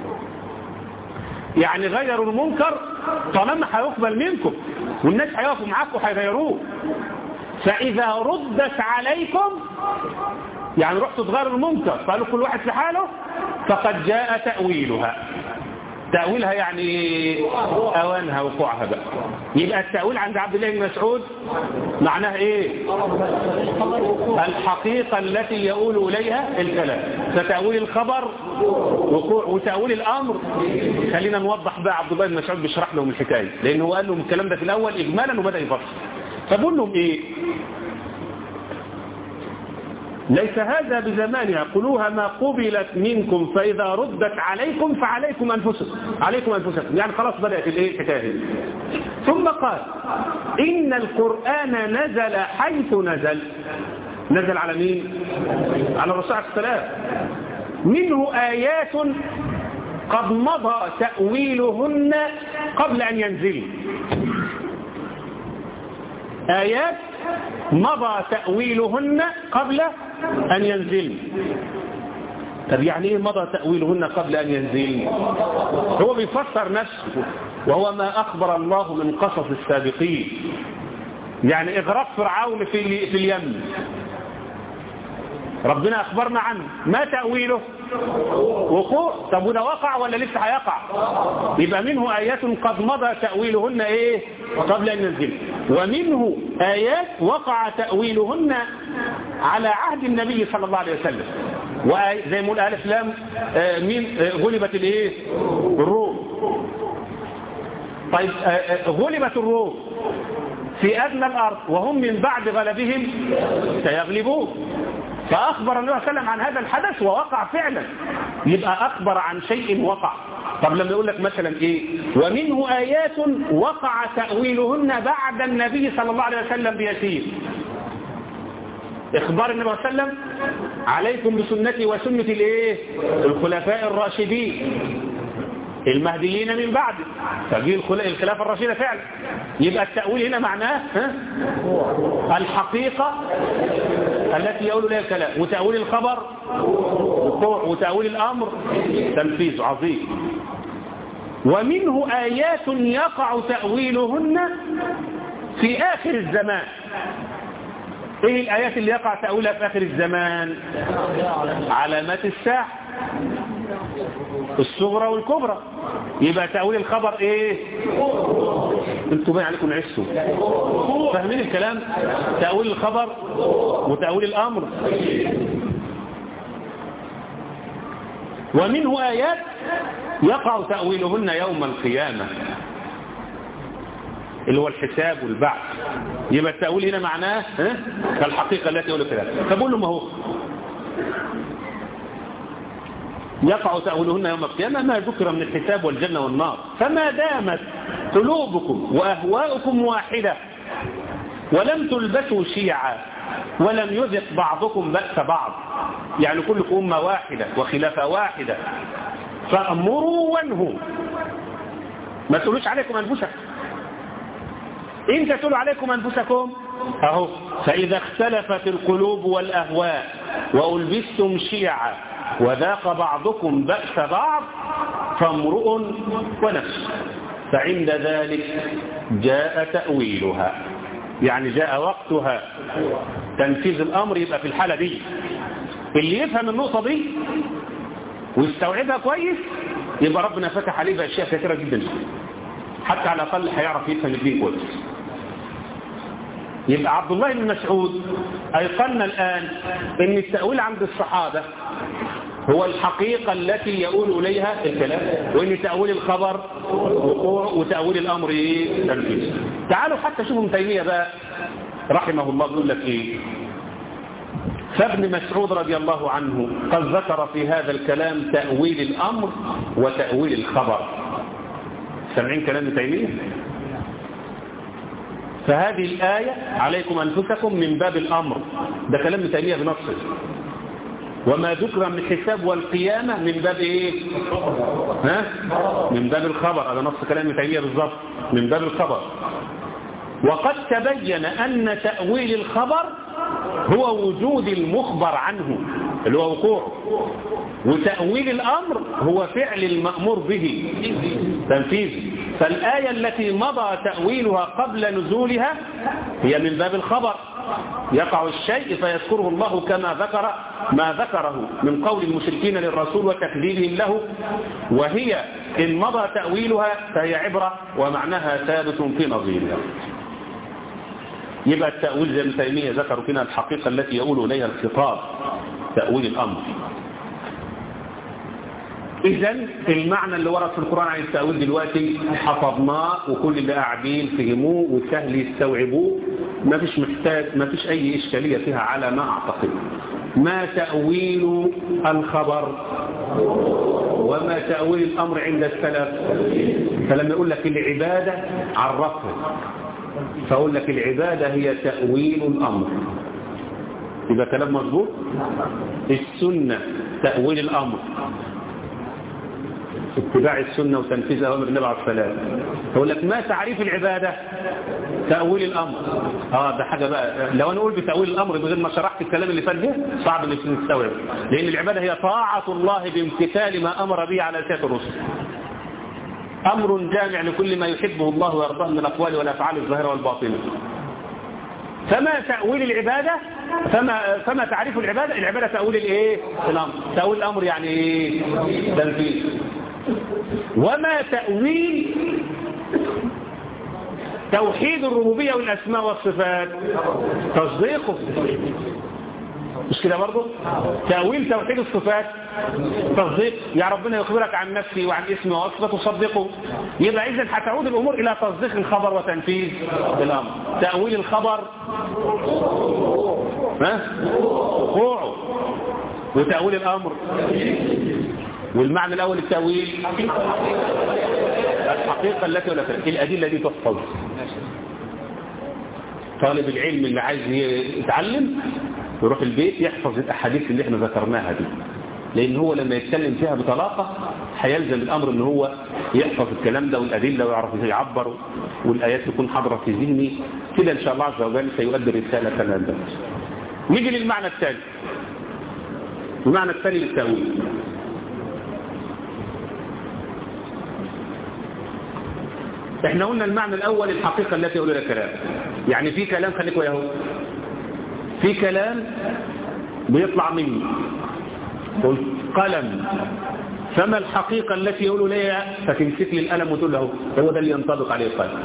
يعني غيروا المنكر طالما هيقبل منكم والناس هيقفوا معاكم وهيغيروه فإذا ردت عليكم يعني رحتوا تغيروا المنكر فقالوا كل واحد في حاله فقد جاء تأويلها تأويلها يعني أوانها وقوعها بقى يبقى التأويل عند عبد الله بن مسعود معناه ايه الحقيقة التي يقول إليها الكلام فتأويل الخبر وقوع وتأويل الأمر خلينا نوضح بقى عبد الله بن مسعود بيشرح لهم الحكاية لأنه قال لهم الكلام ده في الأول إجمالا وبدأ يفصل فبقول لهم ايه ليس هذا بزمانها قلوها ما قبلت منكم فإذا ردت عليكم فعليكم أنفسكم عليكم أنفسكم يعني خلاص بدأت الايه الحكايه ثم قال إن القرآن نزل حيث نزل نزل على مين على الرسول عليه السلام منه آيات قد مضى تأويلهن قبل أن ينزل آيات مضى تأويلهن قبل أن ينزل طب يعني ايه مضى تأويلهن قبل أن ينزل هو بيفسر نفسه وهو ما أخبر الله من قصص السابقين يعني إغراق فرعون في, في اليم ربنا أخبرنا عنه ما تأويله وقوع طب وده وقع ولا لسه هيقع يبقى منه آيات قد مضى تأويلهن إيه قبل أن ينزل ومنه آيات وقع تأويلهن على عهد النبي صلى الله عليه وسلم وزي ما قول ألف لام مين غلبت الإيه الروم طيب غلبت الروم في أدنى الأرض وهم من بعد غلبهم سيغلبون فأخبر النبي صلى الله عليه وسلم عن هذا الحدث ووقع فعلا يبقى أخبر عن شيء وقع طب لما يقول لك مثلا إيه ومنه آيات وقع تأويلهن بعد النبي صلى الله عليه وسلم بيسير إخبار النبي صلى الله عليه وسلم عليكم بسنتي وسنة الإيه الخلفاء الراشدين المهديين من بعد فجي الخلافة الراشدة فعلا يبقى التأويل هنا معناه ها؟ الحقيقة التي يقول لها الكلام وتأويل الخبر وقوع وتأويل الأمر تنفيذ عظيم ومنه آيات يقع تأويلهن في آخر الزمان ايه الآيات اللي يقع تأويلها في آخر الزمان علامات الساعة الصغرى والكبرى يبقى تأويل الخبر ايه انتوا باين عليكم عشتوا فاهمين الكلام تأويل الخبر وتأويل الأمر ومنه آيات يقع تأويلهن يوم القيامة اللي هو الحساب والبعث يبقى التأويل هنا معناه ها؟ الحقيقة التي يقول كده فبقول له ما هو يقع تأويلهن يوم القيامة ما ذكر من الحساب والجنة والنار فما دامت قلوبكم وأهواؤكم واحدة ولم تلبسوا شيعا ولم يذق بعضكم بأس بعض يعني كلكم أمة واحدة وخلافة واحدة فأمروا وانهوا ما تقولوش عليكم أنفسكم انت تقولوا عليكم أنفسكم أهو فإذا اختلفت القلوب والأهواء وألبستم شيعا وذاق بعضكم بأس بعض فامرؤ ونفس فعند ذلك جاء تأويلها يعني جاء وقتها تنفيذ الأمر يبقى في الحالة دي اللي يفهم النقطة دي ويستوعبها كويس يبقى ربنا فتح عليه بأشياء كثيرة جدا حتى على الأقل هيعرف يفهم الدين كويس يبقى عبد الله بن مسعود أيقنا الآن أن التأويل عند الصحابة هو الحقيقة التي يقول إليها الكلام وإن تأويل الخبر وقوع وتأويل الأمر إيه تنفيذ تعالوا حتى شوفوا ابن تيمية بقى رحمه الله بيقول لك إيه فابن مسعود رضي الله عنه قد ذكر في هذا الكلام تأويل الأمر وتأويل الخبر سامعين كلام ابن تيمية فهذه الآية عليكم أنفسكم من باب الأمر ده كلام ابن تيمية بنصه وما ذكر من الحساب والقيامة من باب ايه ها من باب الخبر هذا نص كلام ابن تيمية بالظبط من باب الخبر وقد تبين أن تأويل الخبر هو وجود المخبر عنه اللي هو وقوعه وتأويل الأمر هو فعل المأمور به تنفيذه فالآية التي مضى تأويلها قبل نزولها هي من باب الخبر يقع الشيء فيذكره الله كما ذكر ما ذكره من قول المشركين للرسول وتكذيبهم له وهي إن مضى تأويلها فهي عبرة ومعناها ثابت في نظيرها يبقى التأويل زي ابن تيمية ذكروا فينا الحقيقة التي يقول إليها الخطاب تأويل الأمر إذا المعنى اللي ورد في القرآن عن التأويل دلوقتي حفظناه وكل اللي قاعدين فهموه وسهل يستوعبوه ما فيش محتاج ما فيش أي إشكالية فيها على ما أعتقد ما تأويل الخبر وما تأويل الأمر عند السلف فلما يقول لك العبادة عرفها فأقول لك العبادة هي تأويل الأمر يبقى كلام مظبوط السنة تأويل الأمر اتباع السنة وتنفيذ أوامر النبي عليه الصلاة يقول لك ما تعريف العبادة تأويل الأمر اه ده حاجة بقى لو أنا أقول بتأويل الأمر بغير ما شرحت الكلام اللي فات ده صعب انك نستوعب لأن العبادة هي طاعة الله بامتثال ما أمر به على لسان الرسل أمر جامع لكل ما يحبه الله ويرضاه من الأقوال والأفعال الظاهرة والباطنة فما تأويل العبادة فما, فما تعريف العبادة العبادة تأويل الايه الأمر تأويل الأمر يعني ايه تنفيذ وما تأويل توحيد الربوبية والأسماء والصفات تصديقه مش كده برضه تأويل توحيد الصفات تصديق يا ربنا يخبرك عن نفسي وعن اسمي وصفه تصدقه يبقى إذا هتعود الأمور إلى تصديق الخبر وتنفيذ الأمر تأويل الخبر ها وقوعه وتأويل الأمر والمعنى الأول التأويل الحقيقة التي ولا تنفيذ الأدلة دي تحفظ طالب العلم اللي عايز يتعلم يروح البيت يحفظ الأحاديث اللي احنا ذكرناها دي لأن هو لما يتكلم فيها بطلاقة هيلزم الأمر ان هو يحفظ الكلام ده والأدلة ويعرف ازاي يعبر والآيات تكون حاضرة في ذهني كده إن شاء الله عز وجل سيؤدي رسالة كما الدرس نيجي للمعنى الثاني المعنى الثاني للتأويل احنا قلنا المعنى الأول الحقيقة التي أولى الكلام يعني في كلام خليكم يا هو في كلام بيطلع مني قلت قلم فما الحقيقة التي يقول لي فتمسك لي القلم وتقول له هو ده اللي ينطبق عليه القلم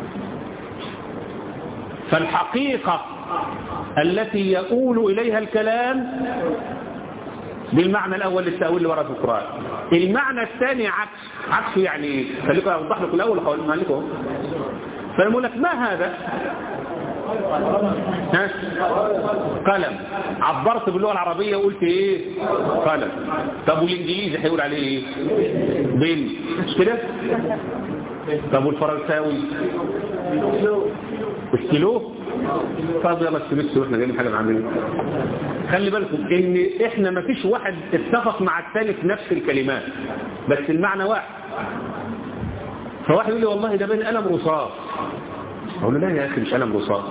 فالحقيقة التي يقول إليها الكلام بالمعنى الأول للتأويل اللي ورد في القرآن المعنى الثاني عكس عكسه يعني ايه خليكم أوضح لكم الأول وحاول ما لكم فيقول لك ما هذا ها قلم عبرت باللغة العربية وقلت ايه قلم طب والانجليزي هيقول عليه ايه بين مش كده طب والفرنساوي استيلو طب يلا استيلو احنا جايين حاجه نعملها خلي بالكم ان احنا ما فيش واحد اتفق مع الثاني في نفس الكلمات بس المعنى واحد فواحد يقول لي والله ده بين قلم رصاص اقول له لا يا اخي مش قلم رصاص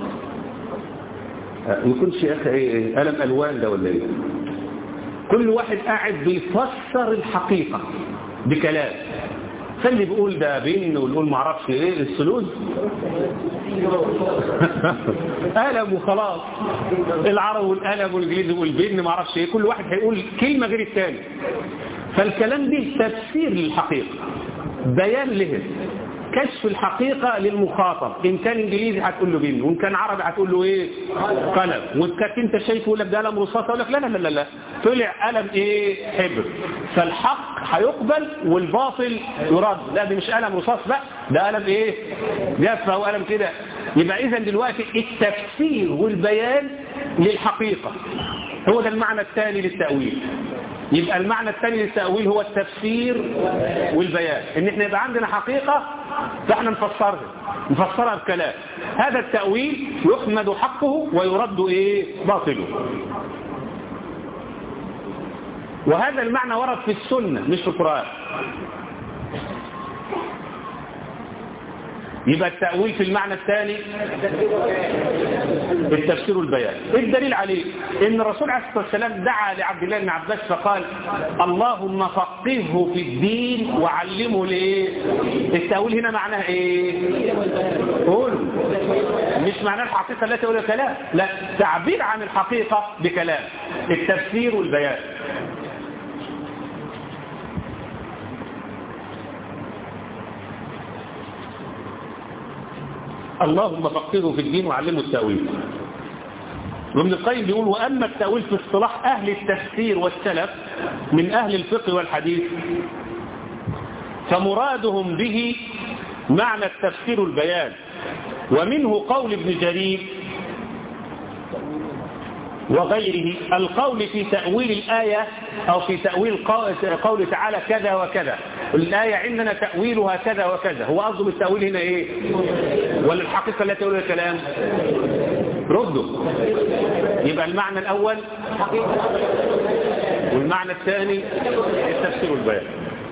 يكونش يا اخي ايه قلم الوان ده ولا ايه كل واحد قاعد بيفسر الحقيقه بكلام فاللي بيقول ده بين واللي بيقول ما اعرفش ايه السلوز قلم وخلاص العرب والقلم والانجليزي والبين ما اعرفش ايه كل واحد هيقول كلمه غير الثاني فالكلام ده تفسير للحقيقه بيان له كشف الحقيقة للمخاطب إن كان إنجليزي هتقول له بين وإن كان عربي هتقول له إيه قلم وإن كانت أنت شايفه يقول لك ده قلم رصاص أقول لك لا لا لا لا طلع قلم إيه حبر فالحق هيقبل والباطل يرد لا ده مش قلم رصاص لا ده قلم إيه جافة وقلم كده يبقى إذا دلوقتي التفسير والبيان للحقيقة هو ده المعنى الثاني للتأويل يبقى المعنى الثاني للتأويل هو التفسير والبيان ان احنا يبقى عندنا حقيقة فاحنا نفسرها نفسرها بكلام هذا التأويل يحمد حقه ويرد ايه باطله وهذا المعنى ورد في السنة مش في القرآن يبقى التأويل في المعنى الثاني التفسير والبيان الدليل عليه ان الرسول عليه الصلاة والسلام دعا لعبد الله بن عباس فقال اللهم فقهه في الدين وعلمه ليه التأويل هنا معناه ايه قولوا مش معناه الحقيقة التي تقول كلام لا تعبير عن الحقيقة بكلام التفسير والبيان اللهم فقهه في الدين وعلمه التأويل وابن القيم بيقول وأما التأويل في اصطلاح أهل التفسير والسلف من أهل الفقه والحديث فمرادهم به معنى التفسير والبيان ومنه قول ابن جرير وغيره القول في تأويل الآية أو في تأويل قول تعالى كذا وكذا الآية عندنا تأويلها كذا وكذا هو قصده بالتأويل هنا إيه ولا الحقيقة التي تقول الكلام ردوا يبقى المعنى الأول والمعنى الثاني التفسير والبيان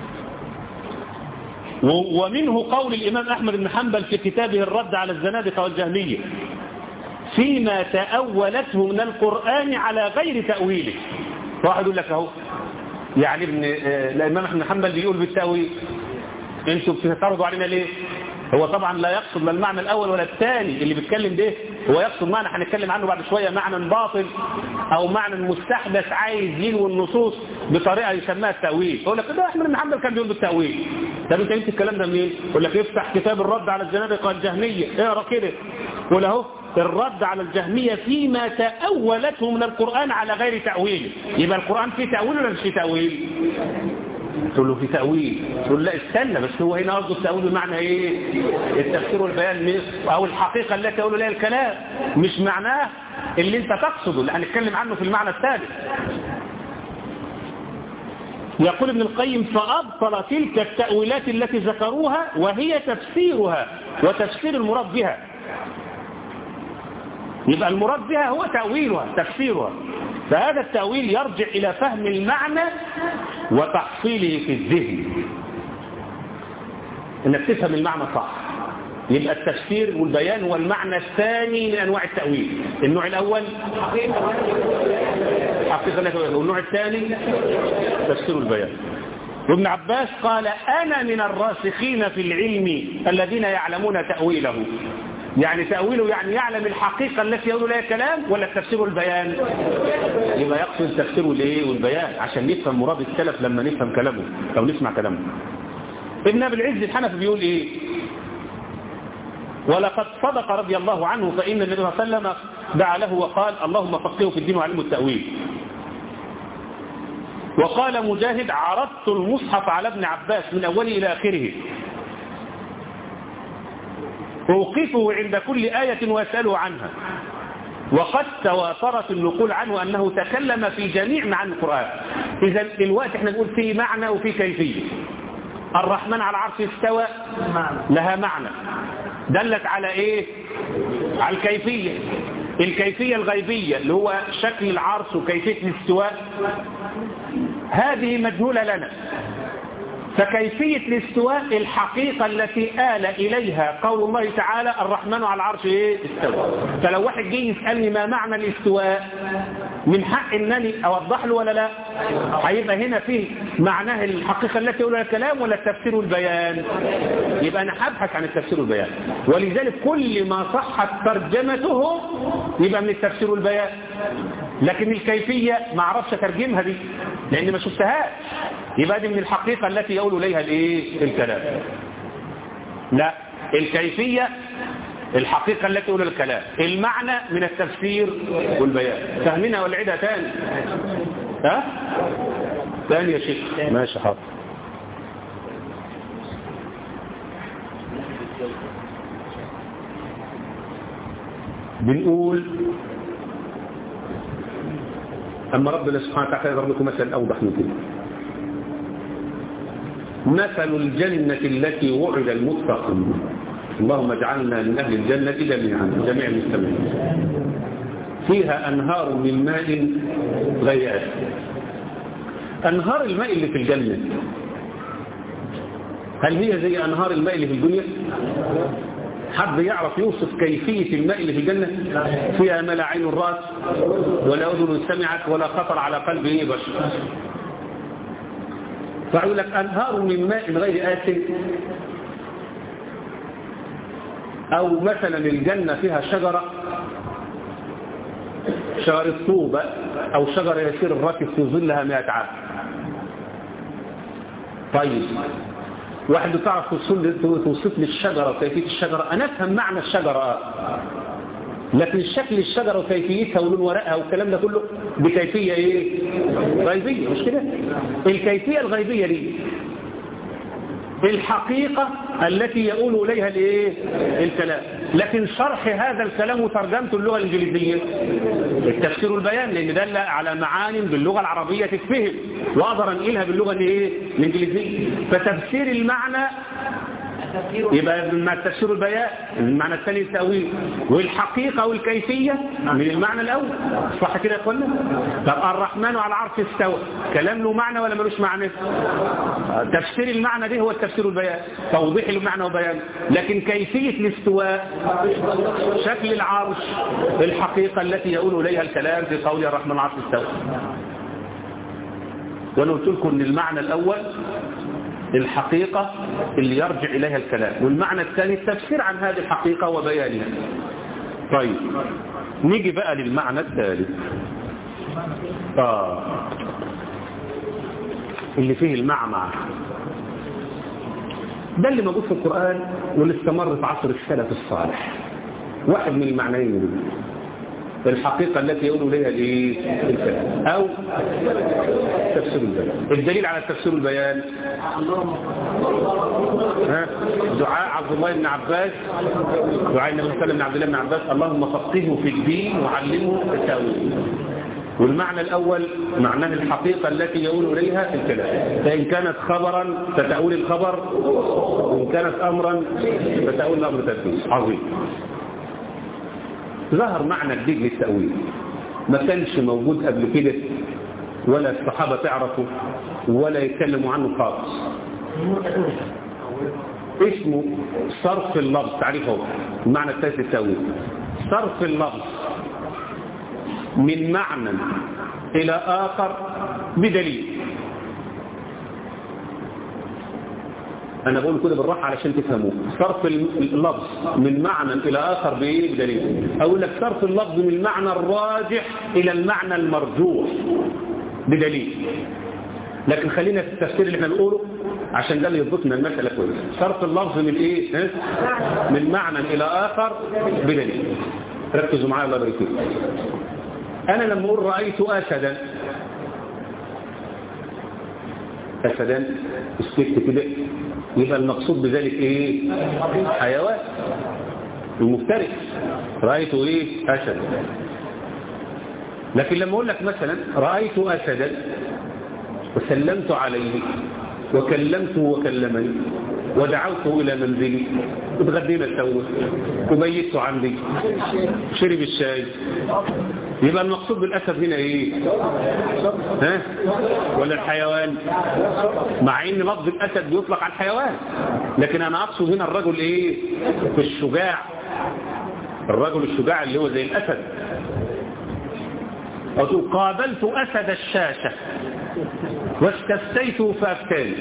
ومنه قول الإمام أحمد بن حنبل في كتابه الرد على الزنادقة والجهمية فيما تأولته من القرآن على غير تأويله واحد يقول لك اهو يعني ابن الإمام أحمد بن حنبل بيقول بالتأويل انتوا بتعرضوا علينا ليه هو طبعا لا يقصد لا المعنى الأول ولا الثاني اللي بيتكلم ده هو يقصد معنى هنتكلم عنه بعد شوية معنى باطل أو معنى مستحدث عايز يلوي النصوص بطريقة يسميها التأويل يقول لك ده أحمد بن حنبل كان بيقول بالتأويل طب انت انت الكلام ده منين يقول لك افتح كتاب الرد على الزنادقة الجهمية اقرا كده قول اهو الرد على الجهمية فيما تأولته من القرآن على غير تأويل يبقى القرآن فيه تأويل ولا مش فيه تأويل تقول له في تأويل تقول لا استنى بس هو هنا قصده التأويل بمعنى ايه التفسير والبيان او الحقيقة التي تقول لها الكلام مش معناه اللي انت تقصده اللي هنتكلم عنه في المعنى الثالث يقول ابن القيم فأبطل تلك التأويلات التي ذكروها وهي تفسيرها وتفسير المراد بها يبقى المراد بها هو تأويلها تفسيرها فهذا التأويل يرجع إلى فهم المعنى وتحصيله في الذهن انك تفهم المعنى صح يبقى التفسير والبيان هو المعنى الثاني من أنواع التأويل النوع الأول حقيقة والنوع الثاني تفسير البيان وابن عباس قال أنا من الراسخين في العلم الذين يعلمون تأويله يعني تأويله يعني يعلم الحقيقة التي يقول لها كلام ولا التفسير والبيان يبقى يقصد التفسير والايه والبيان عشان نفهم مراد السلف لما نفهم كلامه أو نسمع كلامه ابن أبي العز الحنفي بيقول ايه ولقد صدق رضي الله عنه فإن النبي صلى الله عليه وسلم دعا له وقال اللهم فقهه في الدين وعلمه التأويل وقال مجاهد عرضت المصحف على ابن عباس من أوله إلى آخره أوقفه عند كل آية وأسأله عنها وقد تواترت النقول عنه أنه تكلم في جميع معاني القرآن إذا الوقت احنا نقول في معنى وفي كيفية الرحمن على العرش استوى لها معنى دلت على ايه على الكيفية الكيفية الغيبية اللي هو شكل العرش وكيفية الاستواء هذه مجهولة لنا فكيفية الاستواء الحقيقة التي آل إليها قول الله تعالى الرحمن على العرش ايه استوى فلو واحد جه يسألني ما معنى الاستواء من حق انني اوضح له ولا لا هيبقى هنا فيه معناه الحقيقة التي يقول الكلام ولا التفسير والبيان يبقى انا هبحث عن التفسير والبيان ولذلك كل ما صحت ترجمته يبقى من التفسير والبيان لكن الكيفية ما اعرفش اترجمها دي لان ما شفتهاش يبقى دي من الحقيقة التي يقول اليها الايه الكلام لا الكيفية الحقيقة التي يقول الكلام المعنى من التفسير والبيان فهمنا والعيدها تاني ها تاني يا شيخ ماشي حاضر بنقول أما ربنا سبحانه وتعالى يضرب لكم مثلا أوضح من كده مثل الجنة التي وعد المتقون اللهم اجعلنا من أهل الجنة جميعا جميع المستمعين فيها أنهار من ماء غير آسف أنهار الماء اللي في الجنة هل هي زي أنهار الماء اللي في الدنيا حد يعرف يوصف كيفية الماء اللي في الجنة فيها ما لا عين الرأس ولا أذن سمعت ولا خطر على قلب ايه بشر فأقول لك أنهار من ماء غير آسف أو مثلا الجنة فيها شجرة شجر الطوبة أو شجرة يسير الراكب في ظلها مئة عام طيب واحد تعرف توصف لي الشجرة وكيفية الشجرة أنا أفهم معنى الشجرة لكن شكل الشجرة وكيفيتها ولون ورقها والكلام ده كله بكيفية ايه غيبية مش كده الكيفية الغيبية دي الحقيقة التي يقول إليها الايه الكلام لكن شرح هذا الكلام وترجمته اللغة الإنجليزية التفسير والبيان لأن دل على معان باللغة العربية تتفهم وأقدر أنقلها باللغة الايه الإنجليزية فتفسير المعنى يبقى من التفسير البيان المعنى الثاني التأويل والحقيقة والكيفية من المعنى الأول صح كده يا اخوانا طب الرحمن على العرش استوى كلام له معنى ولا ملوش معنى تفسير المعنى ده هو التفسير البيان توضيح المعنى وبيان لكن كيفية الاستواء شكل العرش الحقيقة التي يقول إليها الكلام في قول الرحمن العرش استوى وانا قلت لكم ان المعنى الاول الحقيقة اللي يرجع إليها الكلام والمعنى الثاني التفسير عن هذه الحقيقة وبيانها طيب نيجي بقى للمعنى الثالث آه. اللي فيه المعمع ده اللي موجود في القرآن واللي استمر في عصر السلف الصالح واحد من المعنيين دول الحقيقة التي يقول إليها الايه الكلام أو تفسير البيان الدليل على تفسير البيان ها دعاء عبد الله بن عباس دعاء النبي صلى الله عليه وسلم بن عبد الله بن عباس اللهم فقهه في الدين وعلمه التأويل والمعنى الأول معناه الحقيقة التي يقول إليها الكلام فإن كانت خبرا فتأول الخبر وإن كانت أمرا فتأول الأمر تنفيذ عظيم ظهر معنى جديد للتأويل ما كانش موجود قبل كده ولا الصحابة تعرفه ولا يتكلموا عنه خالص اسمه صرف اللفظ تعريفه المعنى الثالث للتأويل صرف اللفظ من معنى إلى آخر بدليل أنا بقول كده بالراحة علشان تفهموه صرف اللفظ من معنى إلى آخر بإيه بدليل أقول لك صرف اللفظ من المعنى الراجح إلى المعنى المرجوح بدليل لكن خلينا في التفسير اللي احنا بنقوله عشان ده اللي يضبطنا المسألة كويس صرف اللفظ من إيه ها؟ من معنى إلى آخر بدليل ركزوا معايا الله يبارك فيكم أنا لما أقول رأيت أسدا أسدا اسكت كده يبقى المقصود بذلك ايه حيوان المفترس رأيته ايه أسد لكن لما اقول لك مثلا رأيت أسدا وسلمت عليه وكلمته وكلمني ودعوته إلى منزلي اتغدينا سوا وبيته عندي شرب الشاي يبقى المقصود بالأسد هنا ايه ها ولا الحيوان مع ان لفظ الأسد بيطلق على الحيوان لكن انا اقصد هنا الرجل ايه في الشجاع الرجل الشجاع اللي هو زي الأسد أقول قابلت أسد الشاشة واستفتيته فأفتاني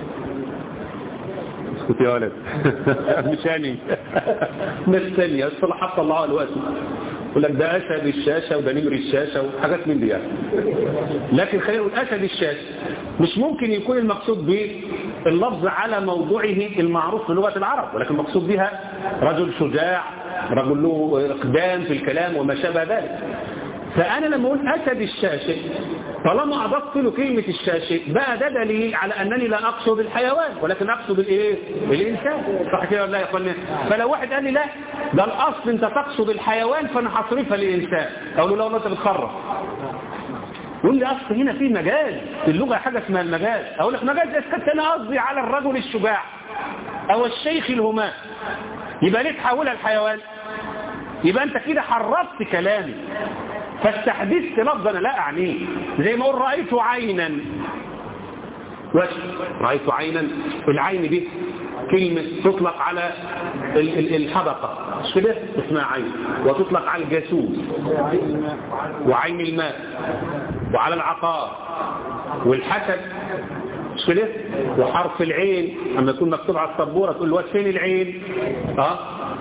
اسكت يا ولد مشاني ناس ثانية الصلاحات طلعوها الوقت يقول لك ده أسد الشاشة وده نمر الشاشة وحاجات من دي يعني. لكن خلينا نقول أسد الشاشة مش ممكن يكون المقصود به اللفظ على موضوعه المعروف في لغة العرب ولكن المقصود بها رجل شجاع رجل له إقدام في الكلام وما شابه ذلك فأنا لما أقول أسد الشاشة طالما أضفت له كلمة الشاشة بقى ده دليل على أنني لا أقصد الحيوان ولكن أقصد الإيه؟ الإنسان صح كده ولا لا يا أخواني فلو واحد قال لي لا ده الأصل أنت تقصد الحيوان فأنا هصرفها للإنسان أقول له لا والله أنت بتخرف يقول لي أصل هنا في مجاز في اللغة حاجة اسمها المجاز أقول لك مجاز إذا أنا قصدي على الرجل الشجاع أو الشيخ الهمام يبقى ليه تحولها الحيوان يبقى أنت كده حرفت كلامي فاستحدثت لفظا لا أعنيه زي ما أقول رأيت عينا وجه رأيت عينا العين دي كلمة تطلق على الحدقة مش كده اسمها عين وتطلق على الجاسوس وعين الماء وعلى العقار والحسد مش كده وحرف العين اما يكون مكتوب على السبوره تقول له فين العين اه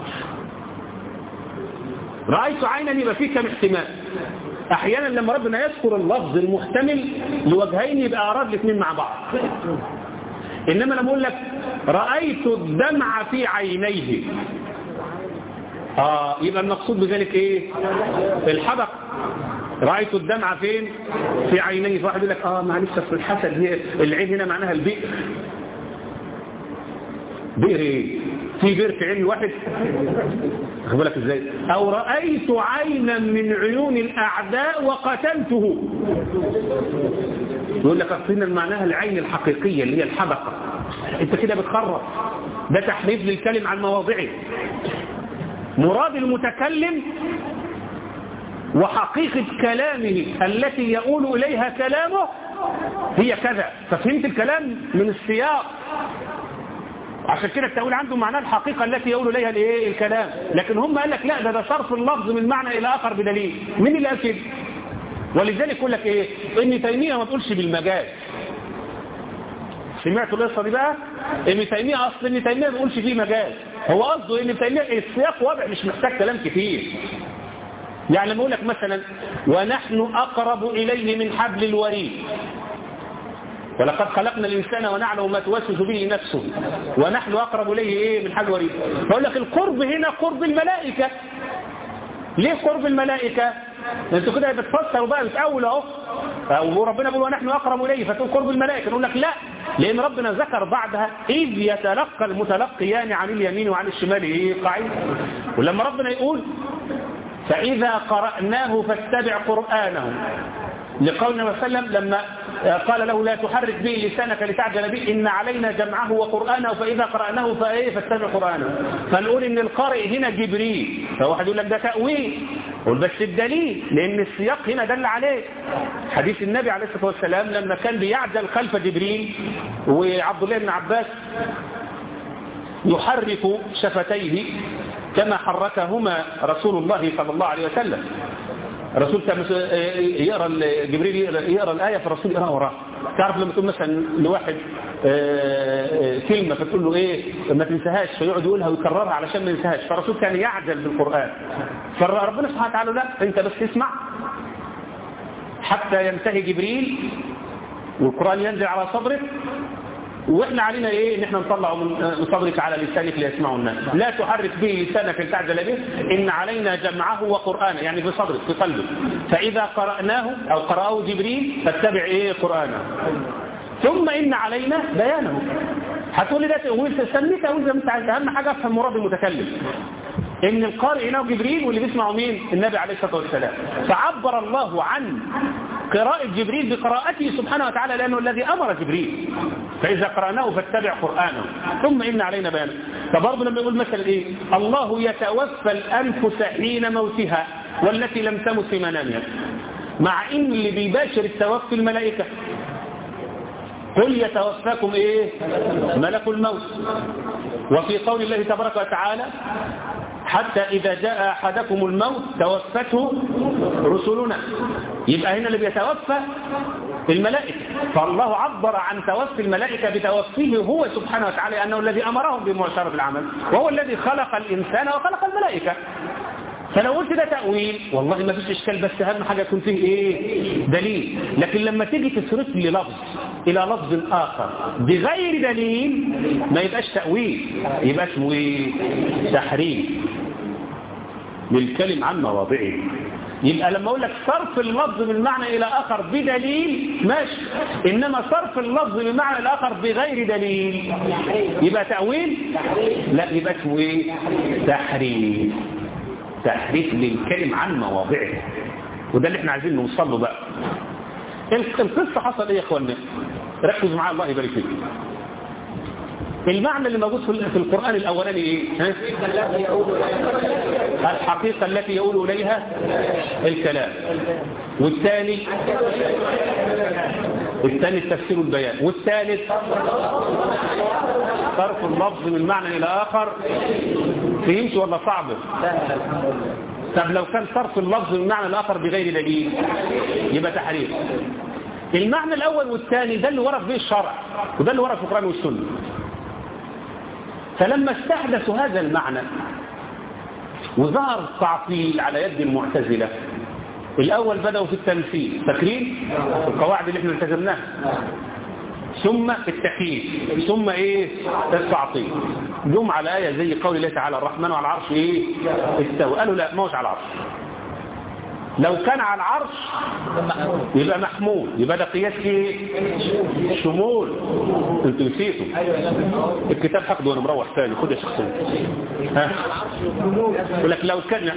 رأيت عينا يبقى فيه كم احتمال احيانا لما ربنا يذكر اللفظ المحتمل لوجهين يبقى اراد الاثنين مع بعض انما لما اقول لك رايت الدمع في عينيه اه يبقى المقصود بذلك ايه الحدق رايت الدمع فين في عينيه فواحد يقول لك اه معلش في الحسد هي العين هنا معناها البئر بئر ايه في بئر في عين واحد خد بالك ازاي او رايت عينا من عيون الاعداء وقتلته يقول لك اصلنا معناها العين الحقيقيه اللي هي الحدقه انت كده بتخرب ده تحريف للكلم عن مواضعه مراد المتكلم وحقيقة كلامه التي يقول إليها كلامه هي كذا ففهمت الكلام من السياق عشان كده التأويل عنده معناه الحقيقة التي يقول إليها الايه الكلام لكن هم قال لك لا ده ده صرف اللفظ من معنى إلى آخر بدليل مين اللي قال كده ولذلك يقول لك ايه ان تيمية ما تقولش بالمجاز سمعتوا القصه دي بقى ابن تيميه اصل ابن تيميه ما بيقولش فيه مجاز هو قصده ابن تيميه السياق واضح مش محتاج كلام كتير يعني لما اقول لك مثلا ونحن اقرب اليه من حبل الوريد ولقد خلقنا الانسان ونعلم ما توسوس به نفسه ونحن اقرب اليه ايه من حبل الوريد فاقول لك القرب هنا قرب الملائكه ليه قرب الملائكه انتوا كده بتفسروا بقى بتأول اهو وربنا بيقول ونحن اقرب اليه فتقول قرب الملائكه نقول لك لا لان ربنا ذكر بعدها اذ يتلقى المتلقيان عن اليمين وعن الشمال ايه قاعد ولما ربنا يقول فاذا قراناه فاتبع قرانه لقول النبي صلى الله عليه وسلم لما قال له لا تحرك به لسانك لتعجل به إن علينا جمعه وقرآنه فإذا قرأناه فإيه فاتبع قرآنه فنقول إن القارئ هنا جبريل فواحد يقول لك ده تأويل قول بس الدليل لأن السياق هنا دل عليه حديث النبي عليه الصلاة والسلام لما كان بيعجل خلف جبريل وعبد الله بن عباس يحرك شفتيه كما حركهما رسول الله صلى الله عليه وسلم الرسول كان يقرا جبريل يقرا الايه فالرسول يقراها وراه تعرف لما تقول مثلا لواحد كلمه فتقول له ايه ما تنساهاش فيقعد يقولها ويكررها علشان ما ينساهاش فالرسول كان يعجل بالقران فربنا سبحانه وتعالى لا انت بس اسمع حتى ينتهي جبريل والقران ينزل على صدرك واحنا علينا ايه ان احنا نطلعه من صدرك على لسانك ليسمعوا الناس لا تحرك به لسانك لتعجل به ان علينا جمعه وقرانه يعني في صدرك في قلبك فاذا قراناه او قراه جبريل فاتبع ايه قرانه ثم ان علينا بيانه هتقول لي ده تأويل تسميه تأويل زي ما انت عايز اهم حاجه افهم مراد المتكلم ان القارئ هنا جبريل واللي بيسمعه مين النبي عليه الصلاه والسلام فعبر الله عن قراءة جبريل بقراءته سبحانه وتعالى لأنه الذي أمر جبريل فإذا قرأناه فاتبع قرآنه ثم إن علينا بيانه فبرضه لما يقول مثلا إيه الله يتوفى الأنفس حين موتها والتي لم تمت في منامها مع إن اللي بيباشر التوفي الملائكة قل يتوفاكم إيه ملك الموت وفي قول الله تبارك وتعالى حتى إذا جاء أحدكم الموت توفته رسلنا يبقى هنا اللي بيتوفى الملائكة فالله عبر عن توفي الملائكة بتوفيه هو سبحانه وتعالى أنه الذي أمرهم بمعشرة العمل وهو الذي خلق الإنسان وخلق الملائكة فلو قلت ده تأويل والله ما فيش إشكال بس أهم حاجة يكون فيه إيه دليل لكن لما تيجي تصرف لي لفظ إلى لفظ آخر بغير دليل ما يبقاش تأويل يبقى اسمه إيه تحريم للكلم عن مواضعه يبقى لما اقول لك صرف اللفظ من معنى الى اخر بدليل ماشي انما صرف اللفظ من معنى الاخر بغير دليل يبقى تأويل لا يبقى اسمه ايه تحريف تحريف للكلم عن مواضعه وده اللي احنا عايزين نوصل له بقى القصة حصل ايه يا اخوانا ركزوا معايا الله يبارك فيك المعنى اللي موجود في القرآن الأولاني إيه؟ ها؟ الحقيقة التي يقول إليها الكلام والثاني الثاني التفسير والبيان والثالث صرف اللفظ من معنى إلى آخر فهمت ولا صعب طب لو كان صرف اللفظ من معنى الآخر بغير دليل يبقى تحريف المعنى الأول والثاني ده اللي ورد به الشرع وده اللي ورد في القرآن والسنة فلما استحدثوا هذا المعنى وظهر التعطيل على يد المعتزلة الأول بدأوا في التمثيل فاكرين القواعد اللي احنا التزمناها ثم التكييف ثم ايه التعطيل جم على آية زي قول الله تعالى الرحمن على العرش ايه استوى قالوا لا ما هوش على العرش لو كان على العرش يبقى محمول يبقى ده قياس ايه شمول انتوا نسيتوا الكتاب حقده وانا مروح ثاني خد يا شخصين ها يقول لك لو كان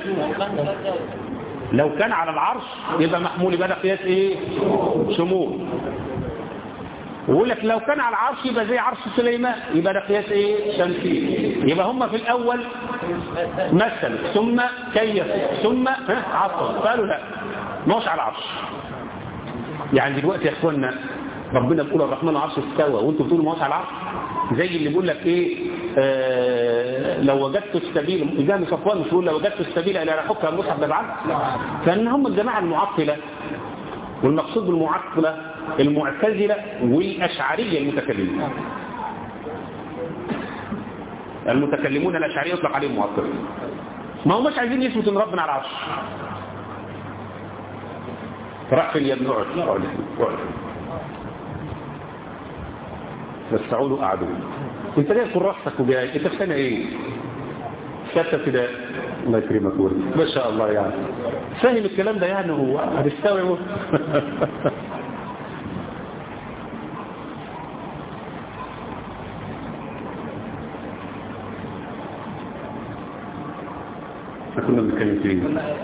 لو كان على العرش يبقى محمول يبقى ده قياس ايه شمول ويقول لك لو كان على العرش يبقى زي عرش سليمان يبقى ده قياس ايه تمثيل يبقى هم في الاول مثل ثم كيف ثم عطل قالوا لا ما هوش على العرش يعني دلوقتي يا اخوانا ربنا بيقول الرحمن العرش استوى وانتوا بتقولوا ما هوش على العرش زي اللي بيقول لك ايه آه لو وجدت السبيل الجامع صفوان مش بيقول لو وجدت السبيل الى حكم المصحف ببعض فان هم الجماعه المعطله والمقصود بالمعطله المعتزله والاشعريه المتكلمين المتكلمون الاشعريه يطلق عليهم معطله ما هم مش عايزين يثبتوا ان ربنا على العرش راح فين يا ابن اقعد اقعد اقعد بس تعودوا قعدوا انت جاي كراسك وجاي انت في سنه ايه ستة ابتدائي الله يكرمك ولد ما شاء الله يعني فاهم الكلام ده يعني هو هتستوعبه كنا بنتكلم فيه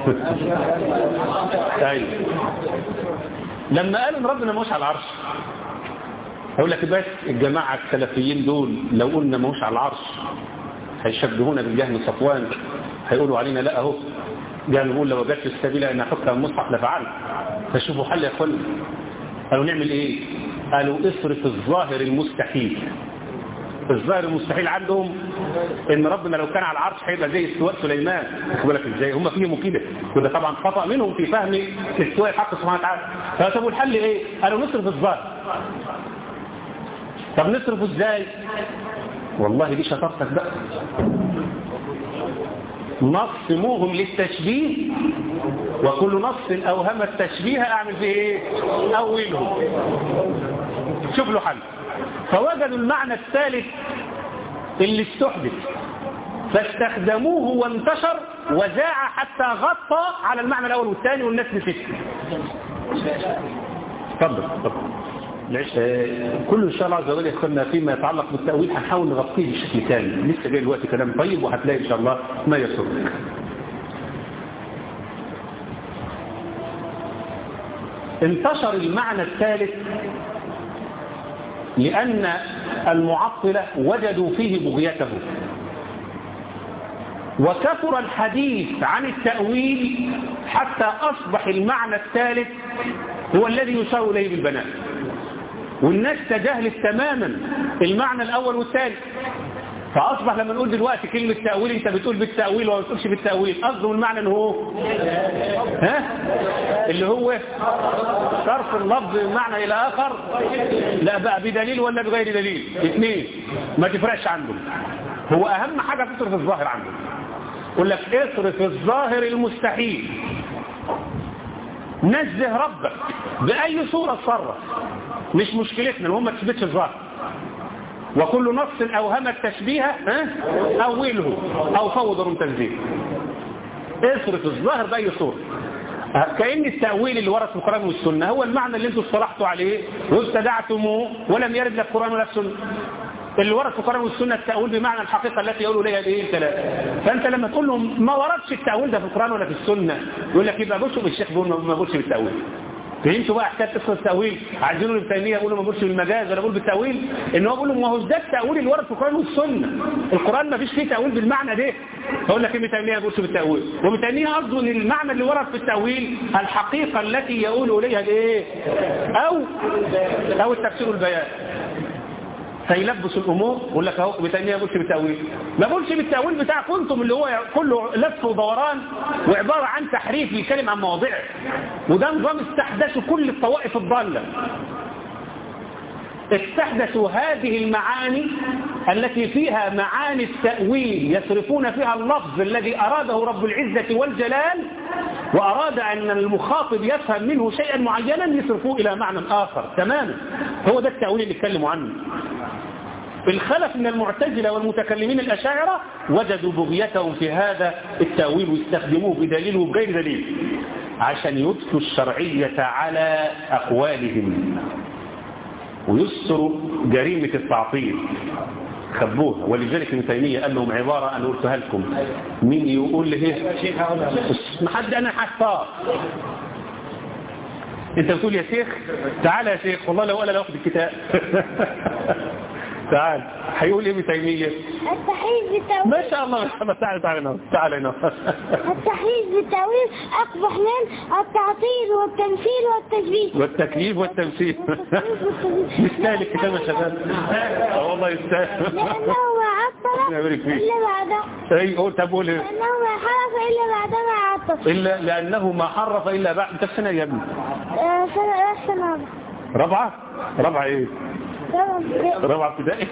ايوه لما قالوا ان ربنا مش على العرش اقول لك بس الجماعه السلفيين دول لو قلنا مش على العرش هيشبهونا بالجهم صفوان هيقولوا علينا لا اهو جاء نقول لو وجدت السبيل ان احكها المصحف لفعلت فشوفوا حل يا اخوانا قالوا نعمل ايه قالوا اصرف الظاهر المستحيل الظاهر المستحيل عندهم ان ربنا لو كان على العرش هيبقى زي استواء سليمان خد بالك ازاي هم فيهم كده وده طبعا خطا منهم في فهم استواء الحق سبحانه وتعالى فطب الحل ايه قالوا نصرف الظاهر طب نصرفه ازاي والله دي شطارتك بقى نصموهم للتشبيه وكل نص اوهم التشبيه اعمل فيه ايه اوله شوف له حل فوجدوا المعنى الثالث اللي استحدث فاستخدموه وانتشر وزاع حتى غطى على المعنى الاول والثاني والناس نسيت تفضل تفضل كل ان شاء الله عز وجل يدخلنا فيما يتعلق بالتأويل هنحاول نغطيه بشكل ثاني لسه جاي الوقت كلام طيب وهتلاقي ان شاء الله ما يسرك انتشر المعنى الثالث لأن المعطلة وجدوا فيه بغيته وكثر الحديث عن التأويل حتى أصبح المعنى الثالث هو الذي يشار إليه بالبنات والناس تجاهلت تماما المعنى الأول والثالث فأصبح لما نقول دلوقتي كلمة تأويل أنت بتقول بالتأويل وما بتقولش بالتأويل قصده المعنى أنه هو ها اللي هو صرف اللفظ من معنى إلى آخر لا بقى بدليل ولا بغير دليل اثنين ما تفرقش عندهم هو أهم حاجة تصرف الظاهر عندهم يقول لك اصرف الظاهر المستحيل نزه ربك بأي صورة تصرف مش مشكلتنا المهم ما تثبتش الظاهر وكل نص أوهم التشبيه أوله أو فوض من تنزيه اصرف الظاهر بأي صورة كأن التأويل اللي ورد في القرآن والسنة هو المعنى اللي انتم اصطلحتوا عليه وابتدعتموه ولم يرد لا القرآن ولا السنة اللي ورد في القرآن والسنة التأويل بمعنى الحقيقة التي يقولوا ليها الايه الثلاثة فأنت لما تقول لهم ما وردش التأويل ده في القرآن ولا في السنة يقول لك يبقى بصوا بالشيخ بيقول ما بقولش بالتأويل فهمتوا بقى حكايه قصه التاويل عايزين ابن تيميه يقولوا ما بقولش بالمجاز ولا بقول بالتاويل ان هو بيقول ما هو ده التاويل اللي ورد في القران والسنه القران ما فيش فيه تاويل بالمعنى ده فاقول لك ابن تيميه ما بيقولش بالتاويل وابن تيميه قصده ان المعنى اللي ورد في التاويل الحقيقه التي يقول اليها الايه او او التفسير والبيان فيلبس الامور يقول لك اهو ابن تيميه ما بيقولش بالتاويل ما بقولش بالتاويل بتاعكم انتم اللي هو كله لف ودوران وعباره عن تحريف للكلم عن مواضعه وده نظام استحدثه كل الطوائف الضاله استحدثوا هذه المعاني التي فيها معاني التأويل يصرفون فيها اللفظ الذي أراده رب العزة والجلال وأراد أن المخاطب يفهم منه شيئا معينا يصرفوه إلى معنى آخر تماما هو ده التأويل اللي اتكلموا عنه الخلف من المعتزلة والمتكلمين الأشاعرة وجدوا بغيتهم في هذا التأويل واستخدموه بدليل وبغير دليل عشان يدفوا الشرعية على أقوالهم ويسروا جريمة التعطيل خبوها ولذلك ابن تيمية قال لهم عبارة أنا قلتها لكم مين يقول لي ايه ما حد أنا حفاظ انت بتقول يا شيخ تعال يا شيخ والله لو انا لو اخد الكتاب تعال هيقول ايه ابن تيميه التحريف بالتأويل ما شاء الله ما شاء الله تعال تعال هنا تعال هنا التحريف بالتأويل أقبح من التعطيل والتمثيل والتشبيه والتكليف والتمثيل يستاهل الكتاب يا شباب اه والله يستاهل لأنه ما عطل ربنا يبارك فيك. إلا بعد اي قول طب قول إيه؟ لأنه ما حرف إلا بعد ما عطل الا لانه ما حرف الا بعد انت في سنه يا ابني آه، سنة سنة رابعه رابعه ايه سنة رابعه ابتدائي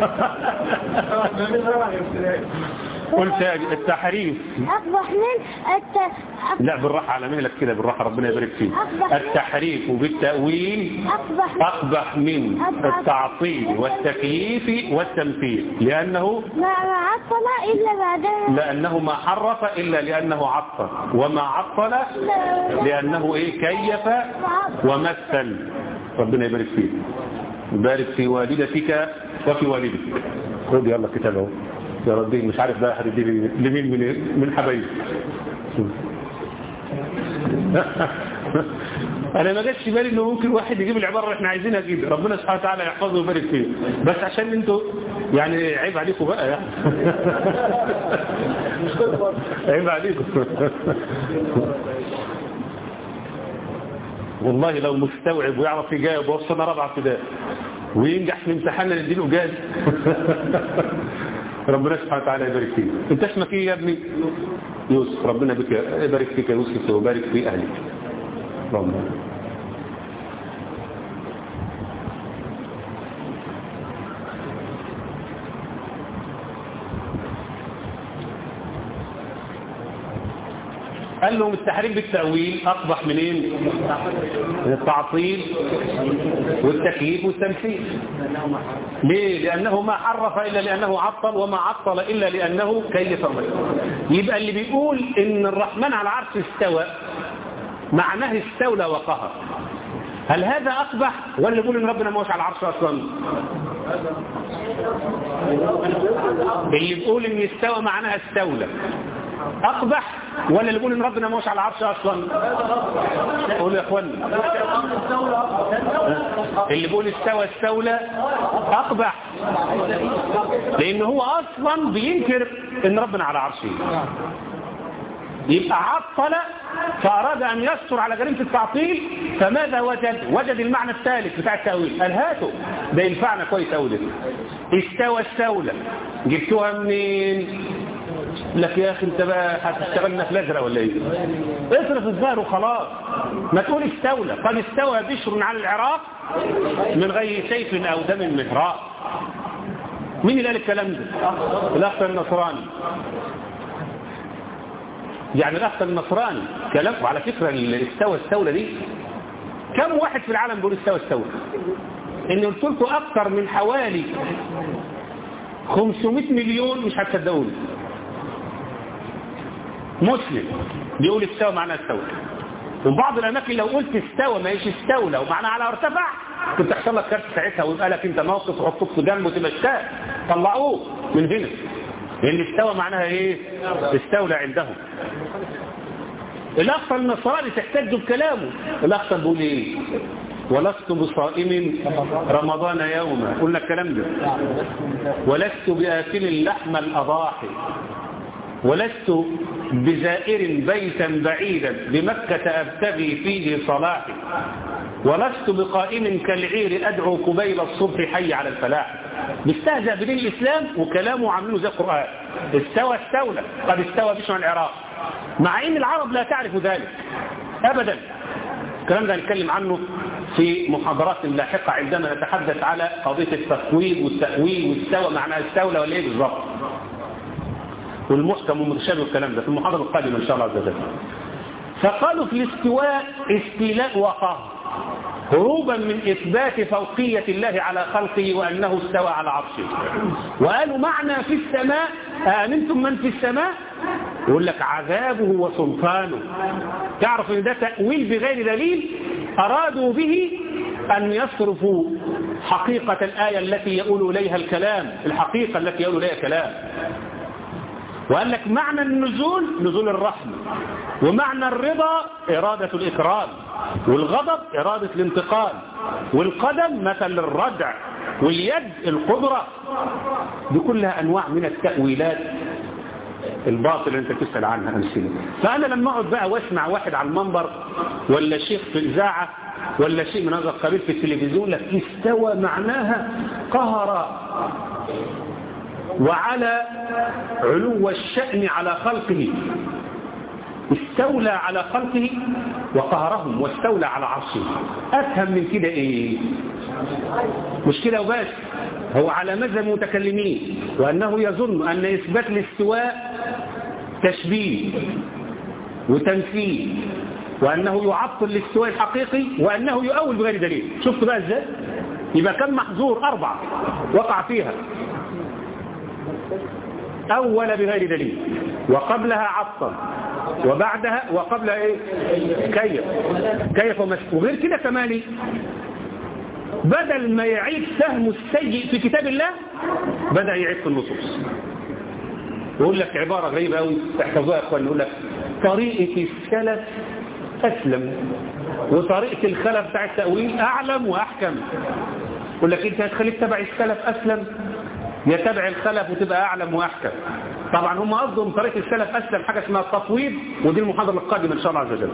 قلت التحريف أقبح من الت... لا بالراحه على مهلك كده بالراحه ربنا يبارك فيك التحريف بالتاويل أقبح أقبح من التعطيل والتكييف والتمثيل لأنه ما ما عطل إلا بعد ما لأنه ما حرف إلا لأنه عطل وما عطل لأنه إيه كيف ومثل ربنا يبارك فيك يبارك في والدتك وفي والدك خد يلا كتاب اهو يا ربي مش عارف بقى هتدي لمين من من حبايبي انا ما جاتش بالي انه ممكن واحد يجيب العباره اللي احنا عايزينها كده ربنا سبحانه وتعالى يحفظه ويبارك فيه بس عشان انتوا يعني عيب عليكم بقى يعني عيب عليكم والله لو مستوعب ويعرف يجاوب وهو في سنه رابعه ابتدائي وينجح في امتحاننا نديله جاز ربنا سبحانه وتعالى يبارك فيك انت اسمك ايه يا ابني يوسف ربنا بك يبارك فيك يا يوسف ويبارك في اهلك اللهم قال لهم التحريم بالتأويل أقبح منين من التعطيل والتكييف والتمثيل ليه لأنه ما عرف إلا لأنه عطل وما عطل إلا لأنه كيف مثل يبقى اللي بيقول إن الرحمن على العرش استوى معناه استولى وقهر هل هذا أقبح ولا يقول إن ربنا ما هوش على العرش أصلا اللي بيقول إن استوى معناها استولى أقبح ولا اللي بيقول إن ربنا ما هوش على العرش أصلا قولوا يا أخوان اللي بيقول استوى استولى أقبح لأن هو أصلا بينكر إن ربنا على عرشه يبقى عطل فأراد أن يستر على جريمة التعطيل فماذا وجد وجد المعنى الثالث بتاع التأويل قال هاته ده ينفعنا كويس أوي ده استوى استولى جبتوها منين لك يا أخي انت بقى هتشتغلنا في الأزرق ولا ايه اصرف الظاهر وخلاص ما تقول استولى قد استوى بشر على العراق من غير سيف أو دم مهراء مين اللي قال الكلام ده الأخ النصراني يعني الأخ النصراني كلام وعلى فكرة الاستوى استولى دي كم واحد في العالم بيقول استوى استولى ان قلت لكم اكثر من حوالي 500 مليون مش هتصدقوني مسلم بيقول استوى معناها استوى وبعض الاماكن لو قلت استوى ما هيش استولى ومعناها على ارتفع كنت تحصل لك كارت ساعتها ويبقى لك انت موقف وحطوك في جنبه وتبقى استاء طلعوه من هنا لان استوى معناها ايه استولى عندهم الاخطر النصراني تحتج بكلامه الاخطر بيقول ايه ولست بصائم رمضان يوما قلنا الكلام ده ولست بآكل لحم الأضاحي ولست بزائر بيتا بعيدا بمكة أبتغي فيه صلاحي ولست بقائم كالعير أدعو قبيل الصبح حي على الفلاح بيستهزأ بدين الإسلام وكلامه عاملينه زي القرآن استوى استولى قد استوى بشمع العراق مع ان العرب لا تعرف ذلك ابدا الكلام ده هنتكلم عنه في محاضرات لاحقة عندما نتحدث على قضية التفويض والتأويل واستوى معناها استولى ولا ايه بالظبط والمحكم والمتشابه والكلام ده في المحاضرة القادمة ان شاء الله عز وجل فقالوا في الاستواء استيلاء وقهر هروبا من إثبات فوقية الله على خلقه وأنه استوى على عرشه وقالوا معنى في السماء آمنتم من في السماء يقول لك عذابه وسلطانه تعرف ان ده تأويل بغير دليل أرادوا به أن يصرفوا حقيقة الآية التي يقول إليها الكلام الحقيقة التي يقول إليها كلام وقال لك معنى النزول نزول الرحمة ومعنى الرضا إرادة الإكرام والغضب إرادة الانتقال والقدم مثل الردع واليد القدرة دي كلها أنواع من التأويلات الباطل اللي انت تسأل عنها أمثلة فأنا لما أقعد بقى واسمع واحد على المنبر ولا شيخ في الإذاعة ولا شيء من هذا القبيل في التلفزيون لك استوى معناها قهر وعلى علو الشأن على خلقه استولى على خلقه وقهرهم واستولى على عرشه أفهم من كده إيه مش كده وبس هو على مذهب المتكلمين وأنه يظن أن إثبات الاستواء تشبيه وتنفيذ وأنه يعطل الاستواء الحقيقي وأنه يؤول بغير دليل شفت بقى ازاي يبقى كم محظور أربعة وقع فيها أول بغير دليل وقبلها عطل وبعدها وقبل ايه كيف كيف ومس وغير كده كمان بدل ما يعيد فهم السيء في كتاب الله بدأ يعيد في النصوص يقول لك عبارة غريبة قوي احفظوها يا اخوان يقول لك طريقة السلف أسلم وطريقة الخلف بتاع التأويل أعلم وأحكم يقول لك أنت هتخليك تبع السلف أسلم يتبع الخلف وتبقى أعلم وأحكم طبعا هم قصدهم طريقة السلف أسلم حاجة اسمها التفويض ودي المحاضرة القادمة إن شاء الله عز وجل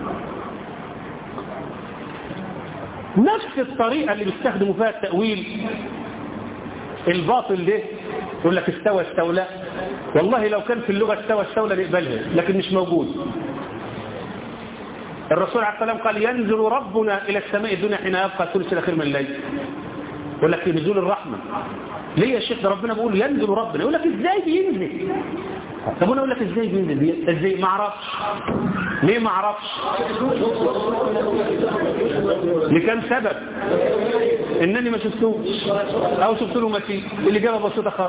نفس الطريقة اللي بيستخدموا فيها التأويل الباطل ده يقول لك استوى استولى والله لو كان في اللغة استوى استولى نقبلها لكن مش موجود الرسول عليه السلام قال ينزل ربنا إلى السماء الدنيا حين يبقى ثلث الأخير من الليل يقول لك نزول الرحمة ليه يا شيخ ده ربنا بيقول ينزل ربنا يقول لك ازاي بينزل طب انا اقول لك ازاي بينزل ازاي ما اعرفش ليه ما اعرفش لكم سبب انني ما شفتوش او شفت له ماشي الاجابه بسيطه خالص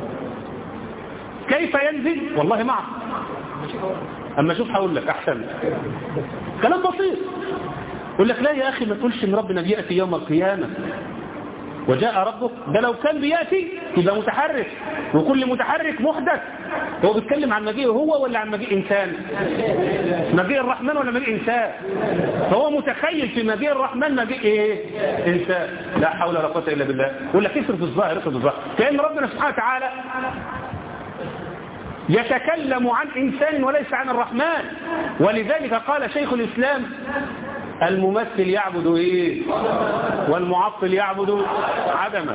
كيف ينزل والله ما اعرف اما اشوف هقول لك احسن كلام بسيط يقول لك لا يا اخي ما تقولش ان ربنا بياتي يوم القيامه وجاء ربك ده لو كان بيأتي يبقى متحرك وكل متحرك محدث هو بيتكلم عن مجيء هو ولا عن مجيء إنسان مجيء الرحمن ولا مجيء إنسان فهو متخيل في مجيء الرحمن مجيء إيه إنسان لا حول ولا قوة إلا بالله يقول لك اصرف الظاهر اصرف الظاهر كأن ربنا سبحانه وتعالى يتكلم عن إنسان وليس عن الرحمن ولذلك قال شيخ الإسلام الممثل يعبد ايه والمعطل يعبد عدما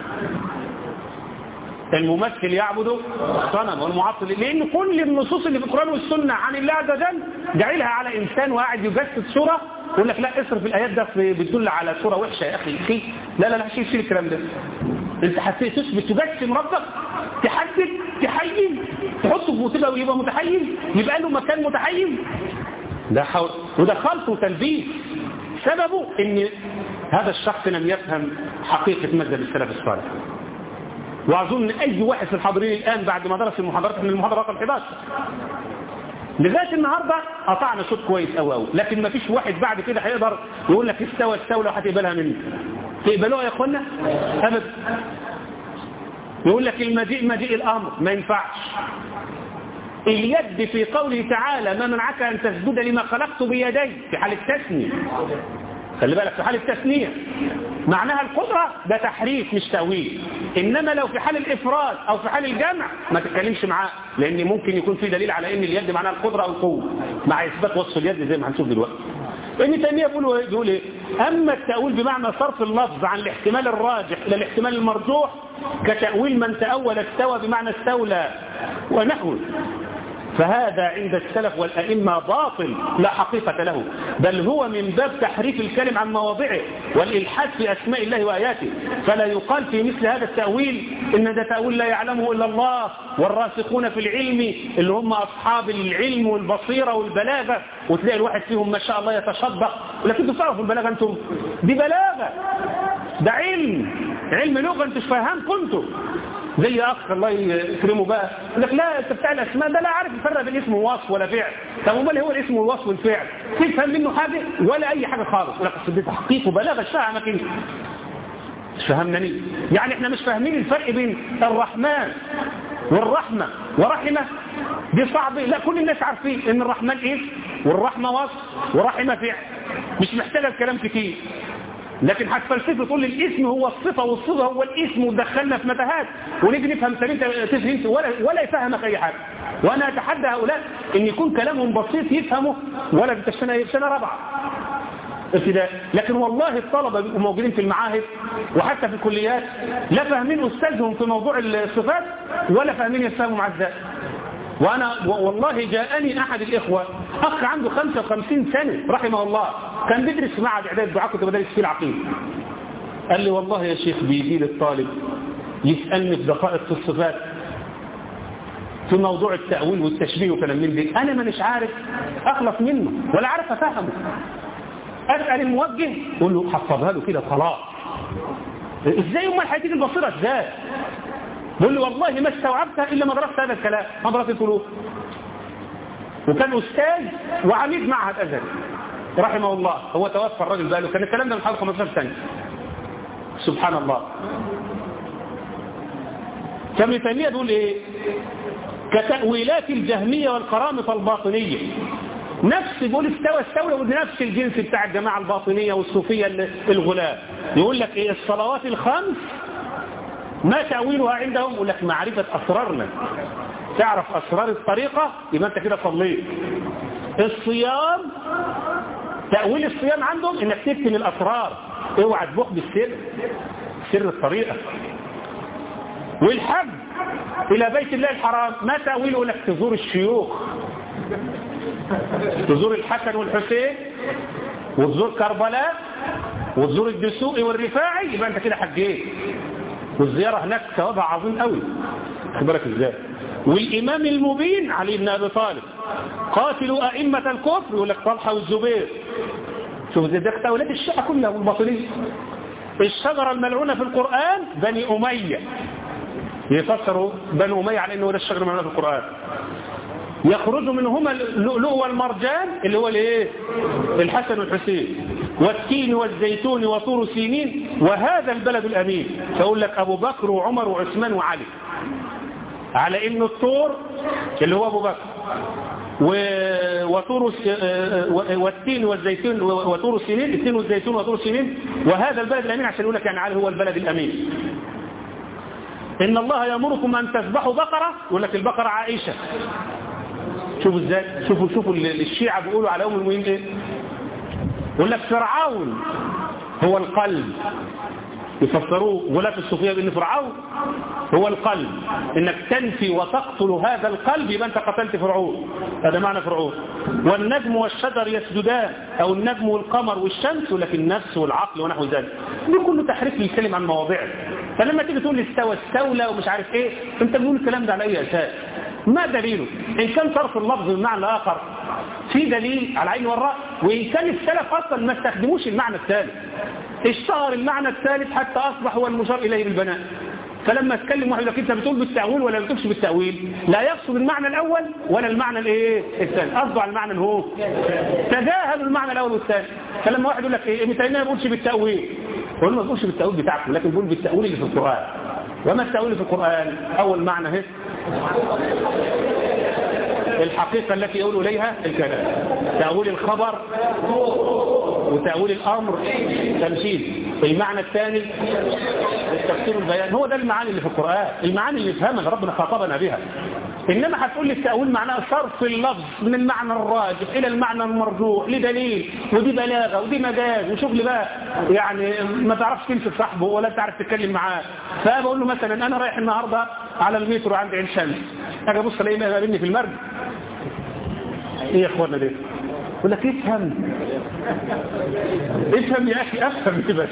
الممثل يعبد صنم والمعطل لان كل النصوص اللي في القران والسنه عن الله عز وجل جعلها على انسان وقاعد يجسد صوره يقول لك لا اصرف الايات ده بتدل على صوره وحشه يا اخي اخي لا لا لا شيل شيل الكلام ده انت حسيت تثبت تجسم ربك تحدد تحيز تحطه في وتبقى يبقى متحيز يبقى له مكان متحيز ده حول وده خلط وتلبيس سببه ان هذا الشخص لم يفهم حقيقة مذهب السلف الصالح واظن اي واحد في الحاضرين الان بعد ما درس المحاضرات من المحاضرة رقم 11 لغايه النهارده قطعنا صوت كويس قوي قوي لكن ما فيش واحد بعد كده هيقدر يقول لك استوى استولى وهتقبلها مني تقبلوها يا اخوانا ابدا يقول لك المجيء مجيء الامر ما ينفعش اليد في قوله تعالى ما منعك أن تسجد لما خلقت بيدي في حال التثنية خلي بالك في حال التثنية معناها القدرة ده تحريف مش تأويل إنما لو في حال الإفراد أو في حال الجمع ما تتكلمش معاه لأن ممكن يكون في دليل على إن اليد معناها القدرة أو القوة مع إثبات وصف اليد زي ما هنشوف دلوقتي ابن تيمية بيقول بيقول ايه اما التأويل بمعنى صرف اللفظ عن الاحتمال الراجح الى الاحتمال المرجوح كتأويل من تأول استوى بمعنى استولى ونحوه فهذا عند السلف والأئمة باطل لا حقيقة له بل هو من باب تحريف الكلم عن مواضعه والإلحاد في أسماء الله وآياته فلا يقال في مثل هذا التأويل إن ده تأويل لا يعلمه إلا الله والراسخون في العلم اللي هم أصحاب العلم والبصيرة والبلاغة وتلاقي الواحد فيهم ما شاء الله يتشبق لكن تعرفوا البلاغة أنتم دي بلاغة ده علم علم لغة أنتم فاهم كنتم زي اخ الله يكرمه بقى يقول لك لا انت بتاع الاسماء ده لا عارف يفرق بين اسم ووصف ولا فعل طب امال هو الاسم والوصف والفعل تفهم منه حاجه ولا اي حاجه خالص يقول لك ده تحقيق وبلاغه فاهمك انت مش فهمناني يعني احنا مش فاهمين الفرق بين الرحمن والرحمة ورحمة دي صعبة لا كل الناس عارفين ان الرحمن ايه والرحمة وصف ورحمة فعل مش محتاجة الكلام كتير لكن هتفلسفه تقول لي الاسم هو الصفة والصفة هو الاسم ودخلنا في متاهات ونيجي نفهم سليم تفهم ولا ولا يفهمك اي حاجة وانا اتحدى هؤلاء ان يكون كلامهم بسيط يفهموا ولا في سنة سنة رابعة ابتداء لكن والله الطلبة بيبقوا موجودين في المعاهد وحتى في الكليات لا فاهمين أستاذهم في موضوع الصفات ولا فاهمين يفهموا مع الذات وأنا والله جاءني أحد الإخوة أخ عنده 55 سنة رحمه الله كان بيدرس في معهد إعداد الدعاء كنت بدرس فيه العقيدة قال لي والله يا شيخ بيجي لي الطالب يسألني في دقائق في الصفات في موضوع التأويل والتشبيه وكلام من دي أنا مانيش عارف أخلص منه ولا عارف أفهمه أسأل الموجه قول له حفظها له كده خلاص ازاي امال هتيجي البصيرة ازاي بقول له والله ما استوعبتها إلا ما درست هذا الكلام ما درست الفلوس وكان أستاذ وعميد معهد أزهري رحمه الله هو توفى الراجل بقى له كان الكلام ده من حوالي 15 سنة سبحان الله كابن تيمية بيقول ايه كتأويلات الجهمية والقرامطة الباطنية نفس بيقول استوى استولى ونفس الجنس بتاع الجماعة الباطنية والصوفية الغلاة يقول لك ايه الصلوات الخمس ما تأويلها عندهم يقول لك معرفة أسرارنا تعرف أسرار الطريقة يبقى أنت كده صليت الصيام تأويل الصيام عندهم انك تكتم الأسرار اوعى تبوح بالسر سر الطريقة والحج إلى بيت الله الحرام ما تأويله انك تزور الشيوخ تزور الحسن والحسين وتزور كربلاء وتزور الدسوقي والرفاعي يبقى انت كده حجيت والزيارة هناك ثوابها عظيم قوي خد بالك ازاي والإمام المبين علي بن أبي طالب قاتلوا أئمة الكفر يقول لك طلحة والزبير شوف زي ده أولاد الشقة كلها والباطنية الشجرة الملعونة في القرآن بني أمية يفسروا بني أمية على أنه ده الشجرة الملعونة في القرآن يخرج منهما اللؤلؤ والمرجان اللي هو الايه الحسن والحسين والتين والزيتون وطور سينين وهذا البلد الأمين فأقول لك أبو بكر وعمر وعثمان وعلي على انه الطور اللي هو ابو بكر وطور والتين والزيتون وطور السنين التين والزيتون وطور السنين وهذا البلد الامين عشان يقول لك يعني علي هو البلد الامين ان الله يامركم ان تذبحوا بقره يقول لك البقره عائشه شوفوا ازاي شوفوا شوفوا الشيعة بيقولوا على ام المؤمنين ايه يقول لك فرعون هو القلب يفسروه غلاة الصوفية بأن فرعون هو القلب انك تنفي وتقتل هذا القلب يبقى انت قتلت فرعون هذا معنى فرعون والنجم والشجر يسجدان او النجم والقمر والشمس ولكن النفس والعقل ونحو ذلك ده كله تحريف للكلم عن مواضعه فلما تيجي تقول استوى استولى ومش عارف ايه انت بتقول الكلام ده على اي اساس ما دليله ان كان صرف اللفظ بمعنى اخر في دليل على عين والراس وان كان السلف اصلا ما استخدموش المعنى الثالث اشتهر المعنى الثالث حتى اصبح هو المشار اليه بالبناء فلما اتكلم واحد لك انت بتقول بالتأويل ولا ما بتقولش بالتأويل لا يقصد المعنى الاول ولا المعنى الايه الثاني قصده على المعنى هو تجاهلوا المعنى الاول والثاني فلما واحد يقول لك ايه ابن تيميه ما بيقولش بالتأويل يقول ما بيقولش بالتأويل بتاعكم لكن بيقول بالتأويل اللي في القرآن وما التأويل في القرآن اول معنى اهي الحقيقة التي يقول إليها الكلام تأويل الخبر وتأويل الأمر تمثيل المعنى الثاني التفسير البيان هو ده المعاني اللي في القرآن المعاني اللي فهمها ربنا خاطبنا بها إنما هتقول لي التأويل معناه صرف اللفظ من المعنى الراجح إلى المعنى المرجوح لدليل ودي بلاغة ودي مجاز وشغل بقى يعني ما تعرفش تمسك صاحبه ولا تعرف تتكلم معاه فبقول له مثلا أنا رايح النهاردة على المترو عند عين شمس أجي أبص ألاقيه قابلني في المرج إيه يا إخوانا ده يقول لك افهم افهم يا أخي افهم بس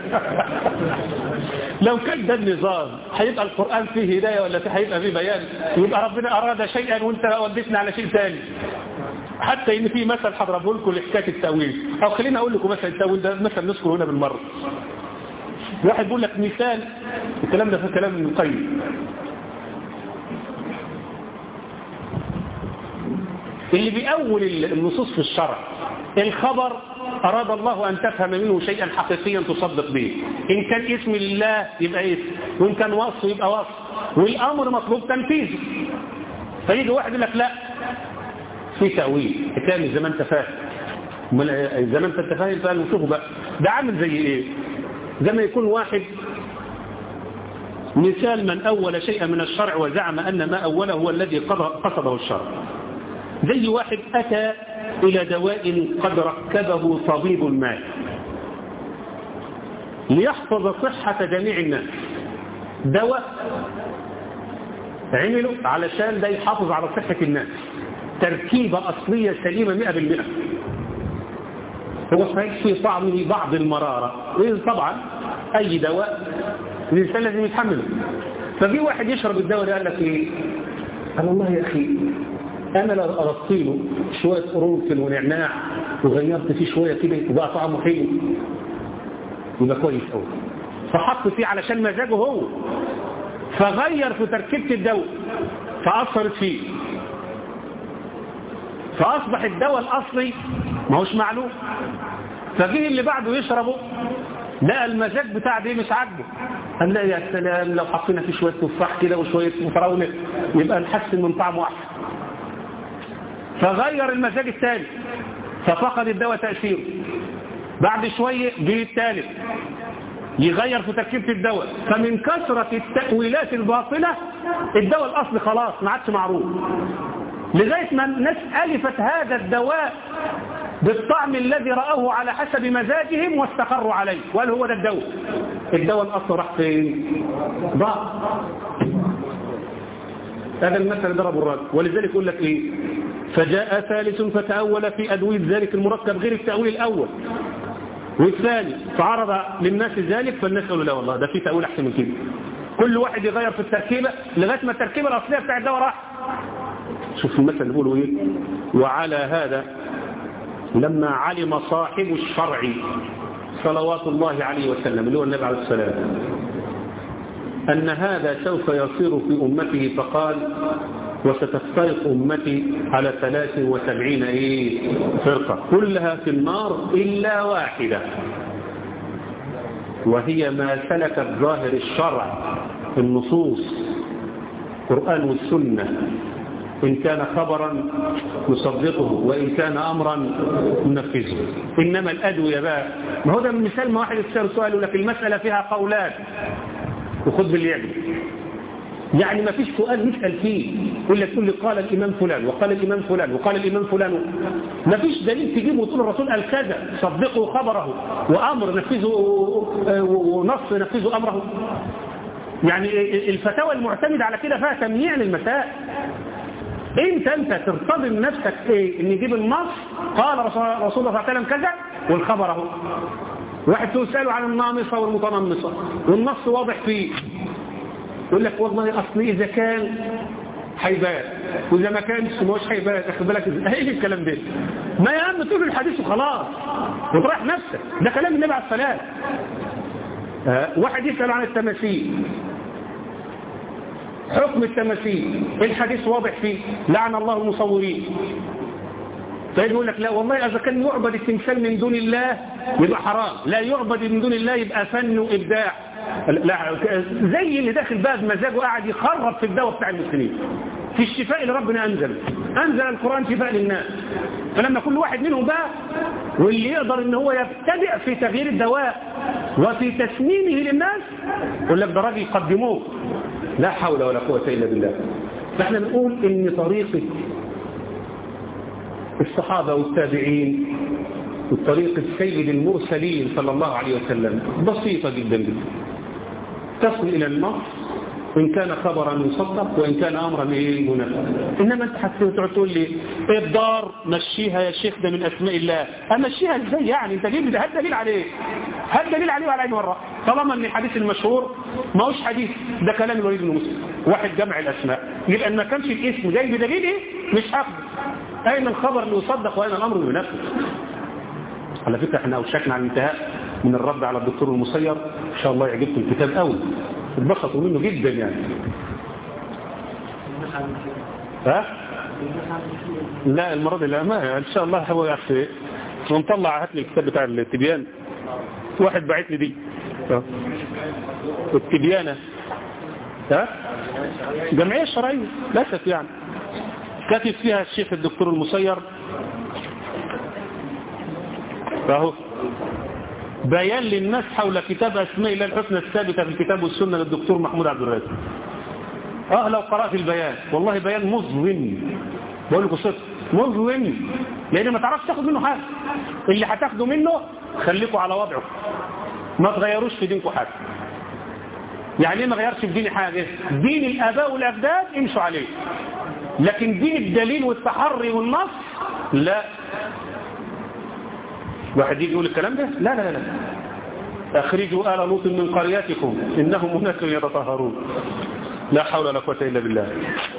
لو كان ده النظام هيبقى القرآن فيه هداية ولا فيه هيبقى فيه بيان يبقى ربنا أراد شيئا وانت وديتنا على شيء ثاني حتى ان في مثل هضربه لكم لحكايه التاويل او خليني اقول لكم مثلا التاويل ده مثل نذكره هنا بالمره واحد بيقول لك مثال الكلام ده في كلام ابن القيم اللي بيأول النصوص في الشرع الخبر أراد الله أن تفهم منه شيئا حقيقيا تصدق به إن كان اسم لله يبقى اسم وإن كان وصف يبقى وصف والأمر مطلوب تنفيذه فيجي واحد يقول لك لا في تأويل كامل زي ما انت فاهم زي ما انت فاهم فقال شوفوا بقى ده عامل زي ايه زي ما يكون واحد مثال من أول شيئا من الشرع وزعم أن ما أوله هو الذي قصده الشرع زي واحد أتى إلى دواء قد ركبه طبيب ما ليحفظ صحة جميع الناس دواء عمله علشان ده يحافظ على صحة الناس تركيبة أصلية سليمة مئة بالمئة هو صحيح في طعمه بعض المرارة طبعا أي دواء الإنسان لازم يتحمله ففي واحد يشرب الدواء ده قال لك إيه قال والله يا أخي أنا لو أردت له شوية قرنفل ونعناع وغيرت فيه شوية كده وبقى طعمه حلو يبقى كويس قوي فحط فيه علشان مزاجه هو فغير في تركيبة الدواء فأثرت فيه فأصبح الدواء الأصلي ما هوش معلوم فجه اللي بعده يشربه لقى المزاج بتاع دي مش عاجبه قال لا يا سلام لو حطينا فيه شوية تفاح كده وشوية فراولة يبقى نحسن من طعمه أحسن فغير المزاج الثاني ففقد الدواء تأثيره بعد شوية جه الثالث يغير في تركيبة الدواء فمن كثرة التأويلات الباطلة الدواء الأصلي خلاص ما عادش معروف لغاية ما الناس ألفت هذا الدواء بالطعم الذي رأوه على حسب مزاجهم واستقروا عليه وقال هو ده الدواء الدواء الأصل راح فين ضاع هذا المثل ضرب الرجل ولذلك يقول لك ايه فجاء ثالث فتأول في أدوية ذلك المركب غير التأويل الأول والثاني فعرض للناس ذلك فالناس قالوا لا والله ده في تأويل أحسن من كده كل واحد يغير في التركيبة لغاية ما التركيبة الأصلية بتاع الدواء راح شوف المثل اللي بيقولوا ايه وعلى هذا لما علم صاحب الشرع صلوات الله عليه وسلم اللي هو النبي عليه السلام أن هذا سوف يصير في أمته فقال وستفترق أمتي على 73 إيه فرقة كلها في النار إلا واحدة وهي ما سلكت ظاهر الشرع في النصوص القرآن والسنة إن كان خبرا نصدقه وإن كان أمرا ننفذه إنما الأدوية بقى ما هو ده من مثال ما واحد يسأل سؤال يقول لك المسألة فيها قولات وخذ باللي يعمل يعني ما فيش سؤال نسأل فيه يقول لك تقول لي قال الإمام فلان وقال الإمام فلان وقال الإمام فلان ما فيش دليل تجيبه وتقول الرسول قال كذا صدقوا خبره وأمر نفذوا ونص نفذوا أمره يعني الفتاوى المعتمدة على كده فيها تمييع للمسائل انت انت ترتضي نفسك ايه ان يجيب النص قال رسول الله صلى الله عليه وسلم كذا والخبر اهو واحد تسأله عن النامصة والمتنمصة والنص واضح فيه يقول لك والله اصل اذا كان هيبان واذا ما كانش ما هوش هيبان اخد بالك ايه الكلام ده ما يا عم تقول الحديث وخلاص وتريح نفسك ده كلام النبي عليه الصلاه أه واحد يسأل عن التماثيل حكم التماثيل الحديث واضح فيه لعن الله المصورين طيب يقول لك لا والله إذا كان يعبد التمثال من دون الله يبقى حرام لا يعبد من دون الله يبقى فن وإبداع لا زي اللي داخل بقى بمزاجه قاعد يخرب في الدواء بتاع المسلمين في الشفاء اللي ربنا أنزل أنزل القرآن شفاء للناس فلما كل واحد منهم بقى واللي يقدر ان هو يبتدئ في تغيير الدواء وفي تسميمه للناس يقول لك ده راجل يقدموه لا حول ولا قوة إلا بالله فاحنا بنقول ان طريقة الصحابة والتابعين وطريقة السيد المرسلين صلى الله عليه وسلم بسيطة جدا جدا تصل إلى النص وإن كان خبرا يصدق وإن كان أمرا إيه منفذ إنما أنت هتقعد تقول لي إيه الدار مشيها يا شيخ ده من أسماء الله أمشيها إزاي يعني أنت جيب لي هات دليل عليه هات دليل عليه وعلى عين مرة طالما أن الحديث المشهور ما هوش حديث ده كلام الوليد بن مسلم واحد جمع الأسماء يبقى أن ما كانش الاسم جاي بدليل إيه مش هاخده أين الخبر اللي يصدق وأين الأمر اللي ينفذ على فكرة احنا أوشكنا على الانتهاء من الرد على الدكتور المسير إن شاء الله يعجبكم الكتاب قوي اتبسطوا منه جدا يعني ها لا المرة دي لا ما ان شاء الله هو يا اخي ونطلع هات لي الكتاب بتاع التبيان واحد بعت لي دي التبيانة ها جمعية شرعية للأسف يعني كاتب فيها الشيخ الدكتور المسير فهو بيان للناس حول كتاب أسماء الله الحسنى الثابتة في الكتاب والسنة للدكتور محمود عبد الرازق اه لو قرأت البيان والله بيان مظلم بقول لكم صدق مظلم لان ما تعرفش تاخد منه حاجه اللي هتاخده منه خليكم على وضعه ما تغيروش في دينكم حاجه يعني ايه ما غيرش في ديني حاجه دين الاباء والاجداد امشوا عليه لكن دين الدليل والتحري والنص لا واحد يجي يقول الكلام ده لا لا لا اخرجوا آل لوط من قريتكم انهم هناك يتطهرون لا حول ولا قوه الا بالله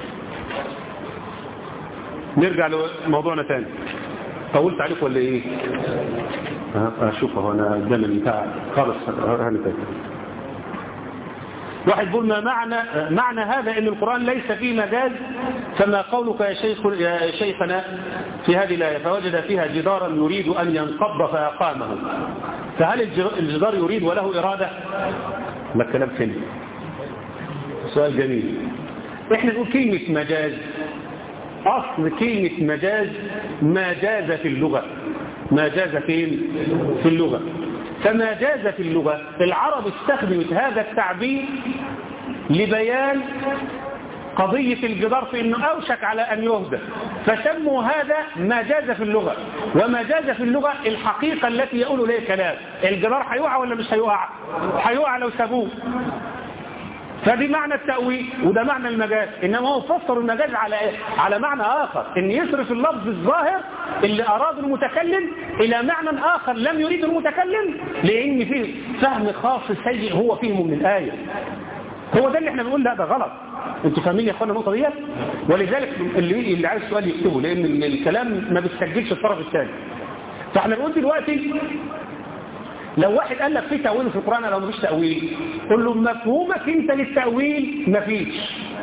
نرجع لموضوعنا تاني طولت عليك ولا ايه اشوف اهو انا قدام البتاع خالص انا تاني واحد بيقول ما معنى معنى هذا ان القرآن ليس فيه مجاز فما قولك يا شيخ يا شيخنا في هذه الآية فوجد فيها جدارا يريد أن ينقض فأقامه فهل الجدار يريد وله إرادة ما الكلام فين سؤال جميل احنا نقول كلمة مجاز أصل كلمة مجاز ما جاز في اللغة ما جاز فين في اللغة فما جاز في اللغة العرب استخدمت هذا التعبير لبيان قضية الجدار في انه اوشك على ان يهدى فسموا هذا ما جاز في اللغة وما جاز في اللغة الحقيقة التي يقول اليه كلام الجدار هيقع ولا مش هيقع هيقع لو سابوه فدي معنى التأويل وده معنى المجاز إنما هو فسر المجاز على إيه؟ على معنى آخر إن يصرف اللفظ الظاهر اللي أراد المتكلم إلى معنى آخر لم يريد المتكلم لأن فيه فهم خاص سيء هو فهمه من الآية هو ده اللي احنا بنقول لا ده غلط انتوا فاهمين يا اخوانا النقطه ديت ولذلك اللي اللي عايز سؤال يكتبه لان الكلام ما بيسجلش الطرف الثاني فاحنا بنقول دلوقتي لو واحد قال لك في تأويل في القرآن لو مفيش تأويل قل له مفهومك انت للتأويل مفيش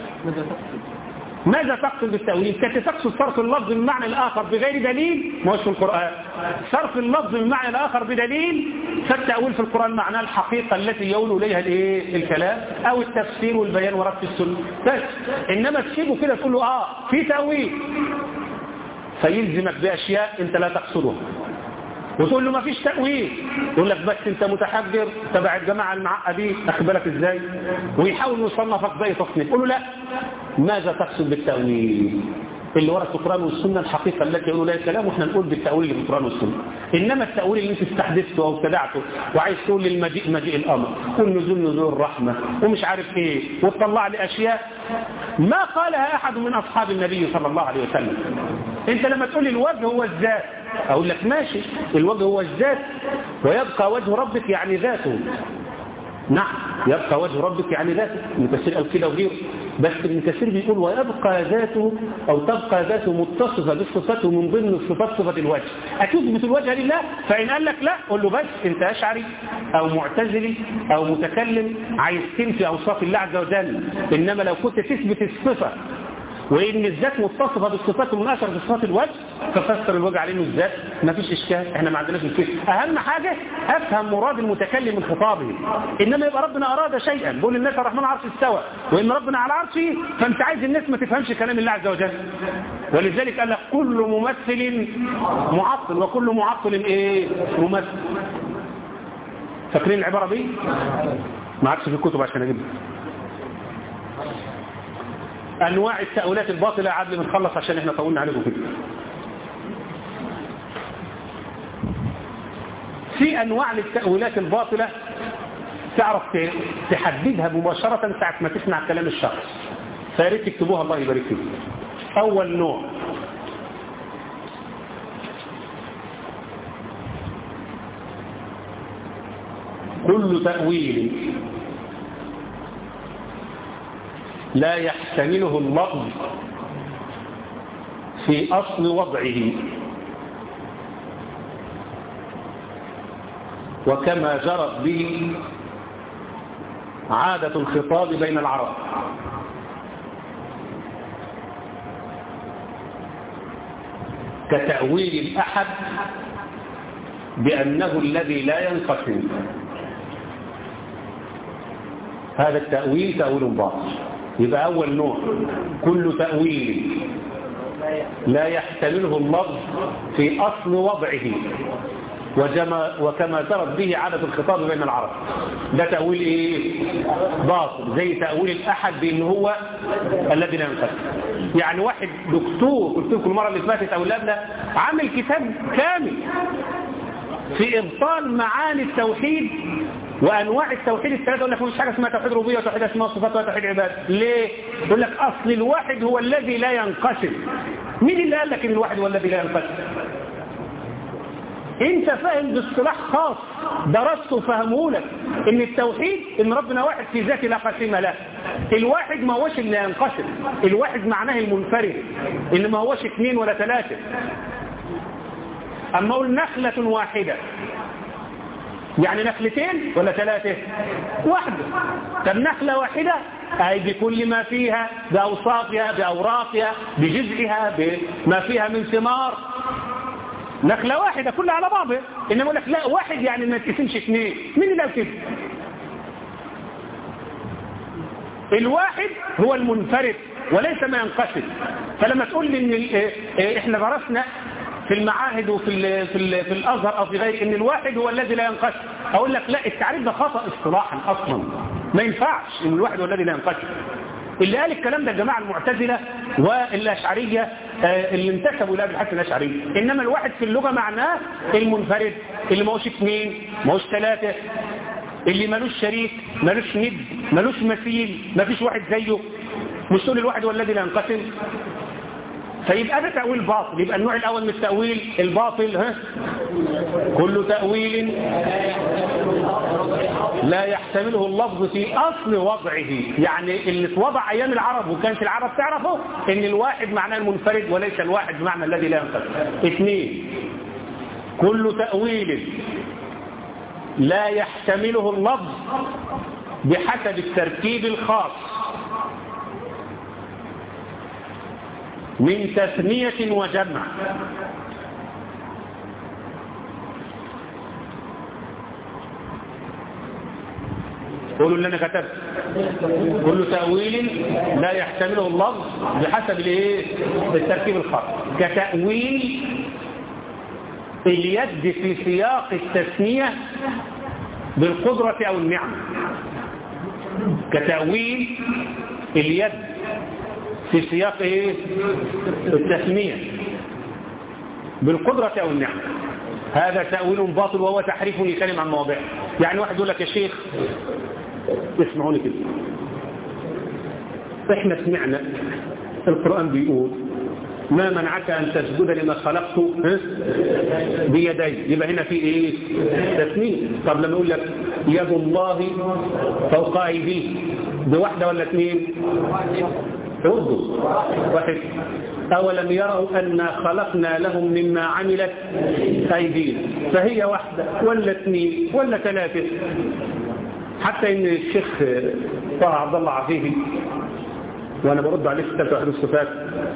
ماذا تقصد بالتأويل كنت تقصد صرف اللفظ من معنى الآخر بغير دليل ما هوش في القرآن صرف اللفظ من معنى الآخر بدليل فالتأويل في القرآن معناه الحقيقة التي يقول إليها الايه الكلام أو التفسير والبيان ورد في السنة بس إنما تسيبه كده تقول له آه في تأويل فيلزمك بأشياء أنت لا تقصدها وتقول له ما فيش تأويل يقول لك بس انت متحجر تبع الجماعة المعقدين اخبرك ازاي ويحاول يصنفك زي تصنيف قول له لا ماذا تقصد بالتأويل اللي ورا القرآن والسنة الحقيقة التي يقولوا لها الكلام واحنا نقول بالتأويل اللي في القرآن والسنة إنما التأويل اللي انت استحدثته أو ابتدعته وعايز تقول للمجيء مجيء الأمر والنزول نزول الرحمة ومش عارف ايه وتطلع لي أشياء ما قالها أحد من أصحاب النبي صلى الله عليه وسلم انت لما تقول لي الوجه هو الذات اقول لك ماشي الوجه هو الذات ويبقى وجه ربك يعني ذاته نعم يبقى وجه ربك يعني ذاته ابن كثير قال كده وغيره بس ابن كثير بيقول ويبقى ذاته او تبقى ذاته متصفه بالصفات ومن ضمن الصفات صفه الوجه اتثبت الوجه لله فان قال لك لا قول له بس انت اشعري او معتزلي او متكلم عايز تنفي اوصاف الله عز وجل انما لو كنت تثبت الصفه وإن الذات متصفة بالصفات المناسبة بصفات الوجه ففسر الوجه عليه انه الذات ما فيش إشكال احنا ما عندناش مشكلة أهم حاجة أفهم مراد المتكلم من خطابه إنما يبقى ربنا أراد شيئا بقول الناس الرحمن عرش استوى وإن ربنا على عرشه فأنت عايز الناس ما تفهمش كلام الله عز وجل ولذلك قال لك كل ممثل معطل وكل معطل إيه ممثل فاكرين العبارة دي؟ ما عادش في الكتب عشان أجيبها انواع التأويلات الباطلة عدل بنخلص عشان احنا طولنا عليكم كده في انواع للتأويلات الباطلة تعرف تحددها مباشرة ساعة ما تسمع كلام الشخص فياريت تكتبوها الله يبارك فيكم اول نوع كل تأويل لا يحتمله اللفظ في أصل وضعه وكما جرت به عادة الخطاب بين العرب كتأويل الأحد بأنه الذي لا ينقسم هذا التأويل تأويل باطل يبقى أول نوع كل تأويل لا يحتمله اللفظ في أصل وضعه وجما وكما جرت به عادة الخطاب بين العرب ده تأويل ايه باطل زي تأويل الأحد بأن هو الذي لا ينقسم يعني واحد دكتور قلت لكم المرة اللي فاتت أو اللي عامل كتاب كامل في إبطال معاني التوحيد وأنواع التوحيد الثلاثة يقول لك مش حاجة اسمها توحيد ربوبية وتوحيد أسماء وصفات وتوحيد عباد ليه؟ يقول لك أصل الواحد هو الذي لا ينقسم مين اللي قال لك إن الواحد هو الذي لا ينقسم؟ انت فاهم باصطلاح خاص درسته وفهمه لك ان التوحيد ان ربنا واحد في ذاته لا قسيم له الواحد ما هوش اللي ينقسم الواحد معناه المنفرد ان ما هوش اثنين ولا ثلاثة اما اقول نخلة واحدة يعني نخلتين ولا ثلاثة واحدة طب نخلة واحدة أي بكل ما فيها بأوصافها بأوراقها بجزئها بما فيها من ثمار نخلة واحدة كلها على بعضها إنما يقول لك لا واحد يعني ما يتقسمش اثنين مين اللي قال كده الواحد هو المنفرد وليس ما ينقسم فلما تقول لي ان احنا درسنا في المعاهد وفي ال في, ال في الازهر او في غيره ان الواحد هو الذي لا ينقسم اقول لك لا التعريف ده خطا اصطلاحا اصلا ما ينفعش ان الواحد هو الذي لا ينقسم اللي قال الكلام ده الجماعه المعتزله والاشعريه اللي انتسبوا الى ابي الحسن الاشعري انما الواحد في اللغه معناه المنفرد اللي ما هوش اثنين ما هوش ثلاثه اللي ملوش شريك ملوش ند ملوش مثيل ما فيش واحد زيه مش تقول الواحد هو الذي لا ينقسم فيبقى ده تأويل باطل يبقى النوع الأول من التأويل الباطل ها كل تأويل لا يحتمله اللفظ في أصل وضعه يعني اللي اتوضع أيام العرب وكانت العرب تعرفه إن الواحد معناه المنفرد وليس الواحد بمعنى الذي لا ينقسم اثنين كل تأويل لا يحتمله اللفظ بحسب التركيب الخاص من تثنية وجمع قولوا اللي انا كتبت كل تأويل لا يحتمله اللفظ بحسب الايه التركيب الخاص كتأويل اليد في سياق التثنية بالقدرة او النعمة كتأويل اليد في سياق ايه التسمية بالقدرة او النعمة هذا تأويل باطل وهو تحريف لكلمة عن مواضيع يعني واحد يقول لك يا شيخ اسمعوني كده احنا سمعنا القرآن بيقول ما منعك أن تسجد لما خلقت بيدي يبقى هنا في ايه تسمية طب لما يقول لك يد الله فوق ايديه بواحدة ولا اثنين ردوا واحد أولم يروا أن خلقنا لهم مما عملت أيدينا فهي واحدة ولا اثنين ولا ثلاثة حتى إن الشيخ طه عبد الله عفيفي وأنا برد عليه في توحيد الصفات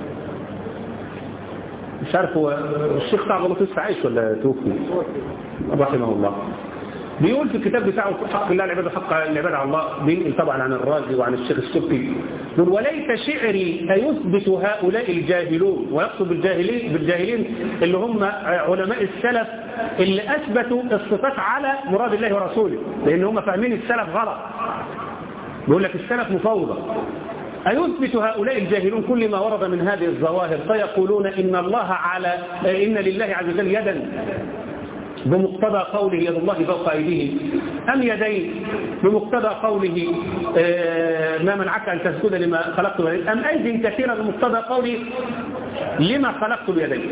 مش عارف هو الشيخ طه عبد الله لسه عايش ولا توفي رحمه الله بيقول في الكتاب بتاعه حق الله العباد حق العباد على الله بينقل طبعا عن الرازي وعن الشيخ السبكي يقول وليس شعري أيثبت هؤلاء الجاهلون ويقصد بالجاهلين بالجاهلين اللي هم علماء السلف اللي أثبتوا الصفات على مراد الله ورسوله لأن هم فاهمين السلف غلط بيقول لك السلف مفوضة أيثبت هؤلاء الجاهلون كل ما ورد من هذه الظواهر فيقولون إن الله على إن لله عز وجل يدا بمقتضى قوله يد الله فوق أيديهم أم يدين بمقتضى قوله ما منعك أن تسجد لما خلقت بيدين أم أيد كثيرة بمقتضى قوله لما خلقت بيدين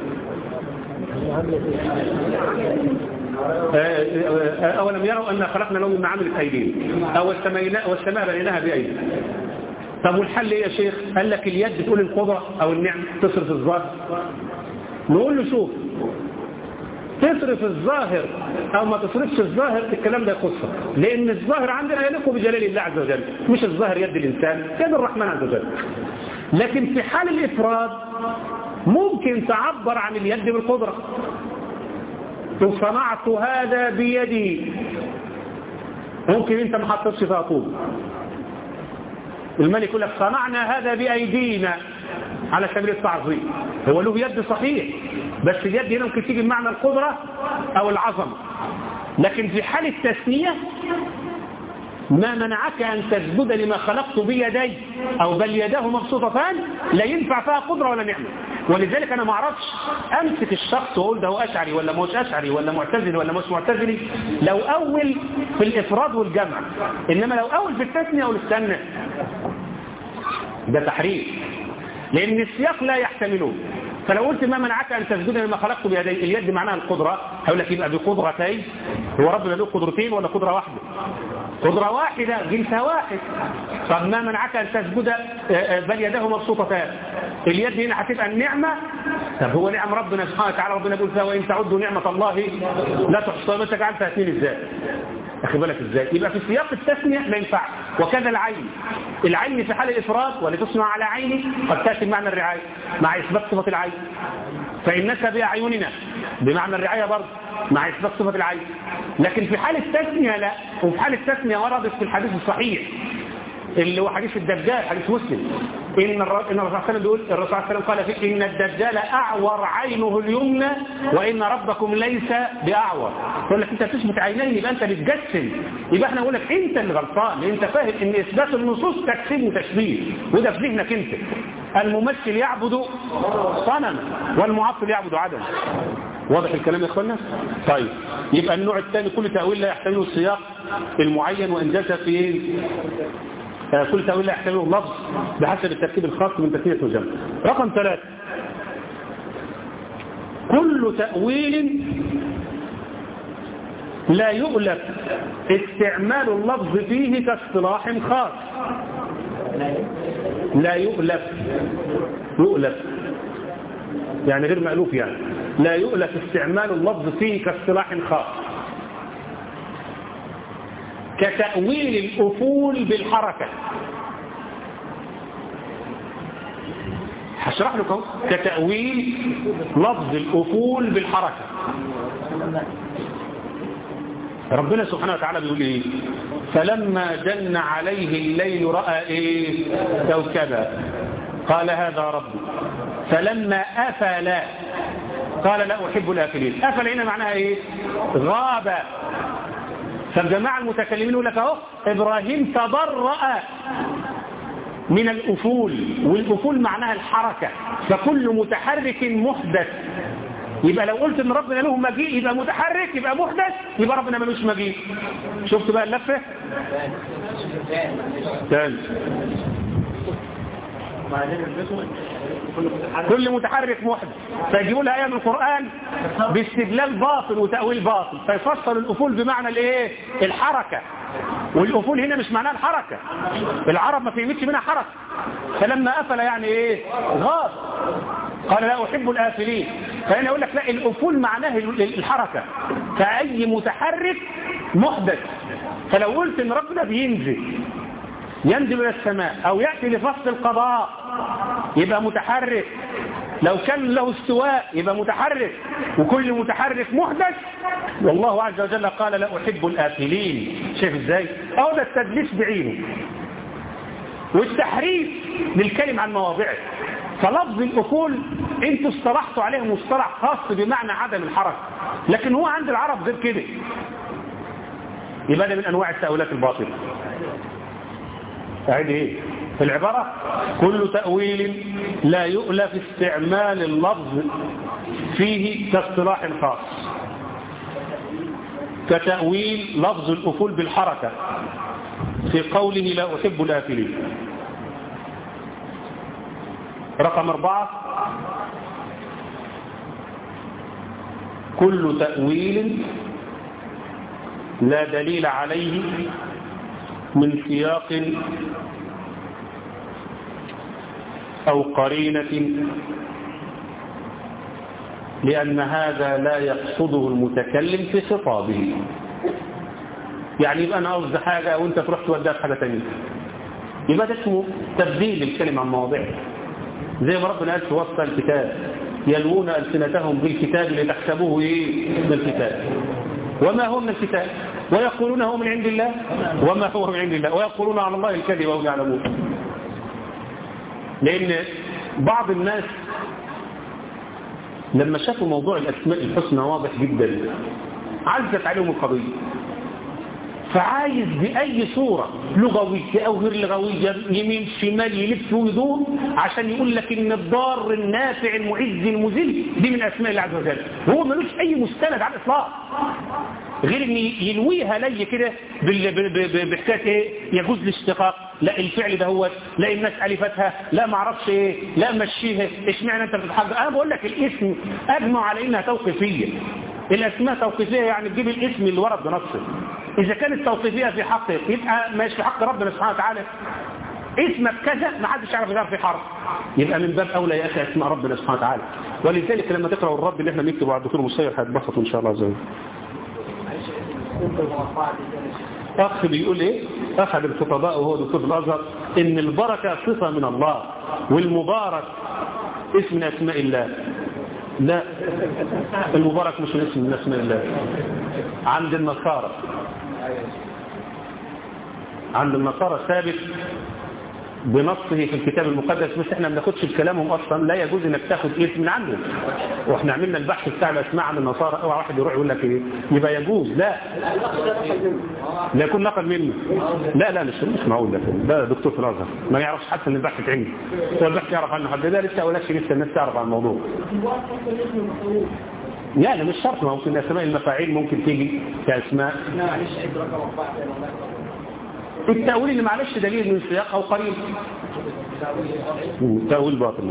أولم يروا أن خلقنا لهم مما عملت أيديهم أو والسماء بنيناها بأيدي طب والحل ايه يا شيخ قال لك اليد تقول القدرة أو النعم تصرف الظاهر نقول له شوف تصرف الظاهر او ما تصرفش الظاهر الكلام ده يخصك لان الظاهر عندنا يليق بجلال الله عز وجل مش الظاهر يد الانسان يد الرحمن عز وجل لكن في حال الافراد ممكن تعبر عن اليد بالقدرة صنعت هذا بيدي ممكن انت ما حطيتش فيها طوب الملك يقول لك صنعنا هذا بأيدينا على سبيل التعظيم هو له يد صحيح بس اليد هنا ممكن تيجي بمعنى القدرة أو العظمة لكن في حال التثنية ما منعك أن تسجد لما خلقت بيدي أو بل يداه مبسوطتان لا ينفع فيها قدرة ولا نعمة ولذلك أنا ما اعرفش أمسك الشخص وأقول ده هو أشعري ولا مش أشعري ولا معتزلي ولا مش معتزلي لو أول في الإفراد والجمع إنما لو أول في التثنية أو الاستنى ده تحريف لأن السياق لا يحتملون فلو قلت ما منعك أن تسجد لما خلقت بيدي اليد معناها القدرة هقول لك يبقى بقدرتين هو ربنا له قدرتين ولا قدرة واحدة قدرة واحدة جنسها واحد طب ما منعك أن تسجد بل يداه مبسوطتان اليد هنا هتبقى النعمة طب هو نعم ربنا سبحانه وتعالى ربنا يقول فيها وإن تعدوا نعمة الله لا تحصى ما جعلتها اثنين ازاي أخي بالك ازاي يبقى في سياق التثنية ما ينفعش وكذا العين العين في حال الإفراد ولتصنع على عيني قد تأتي بمعنى الرعاية مع إثبات صفة العين فإنك بأعيننا بمعنى الرعاية برضه مع إثبات صفة العين لكن في حال التثنية لا وفي حال التثنية وردت في الحديث الصحيح اللي هو حديث الدجال حديث مسلم إن الرسول صلى الله عليه وسلم بيقول الرسول صلى الله عليه وسلم قال فيه إن الدجال أعور عينه اليمنى وإن ربكم ليس بأعور يقول لك أنت تثبت عينين يبقى أنت بتجسم يبقى احنا نقول لك أنت اللي غلطان لأن أنت فاهم إن إثبات النصوص تجسيم وتشبيه وده في ذهنك أنت الممثل يعبد صنما والمعطل يعبد عدم واضح الكلام يا اخوانا طيب يبقى النوع الثاني كل تأويل لا يحتمل السياق المعين وإن جاء في كل تأويل لا يحتمله اللفظ بحسب الترتيب الخاص من تسمية وجمع رقم ثلاثة كل تأويل لا يؤلف استعمال اللفظ فيه كاصطلاح خاص لا يؤلف يؤلف يعني غير مألوف يعني لا يؤلف استعمال اللفظ فيه كاصطلاح خاص كتأويل الأفول بالحركة هشرح لكم كتأويل لفظ الأفول بالحركة ربنا سبحانه وتعالى بيقول ايه فلما جن عليه الليل رأى ايه كوكبا قال هذا ربي فلما أفل قال لا أحب الآفلين أفل هنا معناها ايه غاب فالجماعة المتكلمين يقول لك اهو إبراهيم تبرأ من الأفول والأفول معناها الحركة فكل متحرك محدث يبقى لو قلت ان ربنا له مجيء يبقى متحرك يبقى محدث يبقى ربنا ملوش مجيء شفت بقى اللفة تاني كل متحرك محدث فيجيبوا لها آية من القرآن باستدلال باطل وتأويل باطل فيفصل الأفول بمعنى الايه الحركة والأفول هنا مش معناها الحركة العرب ما فهمتش منها حركة فلما أفل يعني ايه غاب قال لا أحب الآفلين فهنا يقول لك لا الأفول معناه الحركة فأي متحرك محدث فلو قلت ان ربنا بينزل ينزل إلى السماء أو يأتي لفصل القضاء يبقى متحرك لو كان له استواء يبقى متحرك وكل متحرك محدث والله عز وجل قال لا أحب الآكلين شايف ازاي أو ده التدليس بعينه والتحريف للكلم عن مواضعه فلفظ الأكل انتوا اصطلحتوا عليه مصطلح خاص بمعنى عدم الحركة لكن هو عند العرب غير كده يبقى ده من أنواع التأويلات الباطلة أعيد إيه في العبارة كل تأويل لا يؤلف استعمال اللفظ فيه كاصطلاح خاص كتأويل لفظ الأفول بالحركة في قوله لا أحب الآكلين رقم أربعة كل تأويل لا دليل عليه من سياق أو قرينة لأن هذا لا يقصده المتكلم في خطابه يعني يبقى أنا قصد حاجة وأنت تروح توديها في حاجة تانية يبقى ده اسمه تبديل الكلمة عن مواضعها زي ما ربنا قال في وسط الكتاب يلوون ألسنتهم بالكتاب لتحسبوه إيه من الكتاب وما هو من الكتاب ويقولون هو من عند الله وما هو من عند الله ويقولون على الله الكذب وهم يعلمون لأن بعض الناس لما شافوا موضوع الأسماء الحسنى واضح جدا عزت عليهم القضية فعايز بأي صورة لغوية أو غير لغوية يمين شمال يلف ويدور عشان يقول لك إن الضار النافع المعز المذل دي من أسماء الله عز وجل وهو ملوش أي مستند على الإطلاق غير ان يلويها لي كده بحكايه ايه يجوز الاشتقاق لا الفعل ده هو لا الناس الفتها لا ما اعرفش ايه لا مشيها اشمعنى انت بتتحجر انا بقول لك الاسم اجمع على انها توقيفيه الاسماء توقيفيه يعني تجيب الاسم اللي ورد بنصه اذا كانت توقيفيه في حقه يبقى ماشي في حق ربنا سبحانه وتعالى اسمك كذا ما حدش يعرف يغير في حرف يبقى من باب اولى يا اخي اسماء ربنا سبحانه وتعالى ولذلك لما تقرأ الرب اللي احنا بنكتبه على الدكتور مسير هيتبسط ان شاء الله عز وجل أخ بيقول إيه أحد الخطباء وهو دكتور في الأزهر إن البركة صفة من الله والمبارك اسم من أسماء الله لا المبارك مش من اسم من أسماء الله عند النصارى عند النصارى ثابت بنصه في الكتاب المقدس بس احنا ما بناخدش بكلامهم اصلا لا يجوز انك تاخد اسم من عندهم واحنا عملنا البحث بتاع الاسماء عن النصارى اوعى واحد يروح يقول لك ايه يبقى يجوز لا لا يكون نقل منه لا لا مش مش معقول ده ده دكتور في الازهر ما يعرفش حتى ان البحث اتعمل هو البحث يعرف عنه حد ده لسه ولاش لسه الناس تعرف عن الموضوع يعني مش شرط ممكن اسماء المفاعيل ممكن تيجي كاسماء التأويل اللي معلش دليل من سياق أو قريب تأويل باطل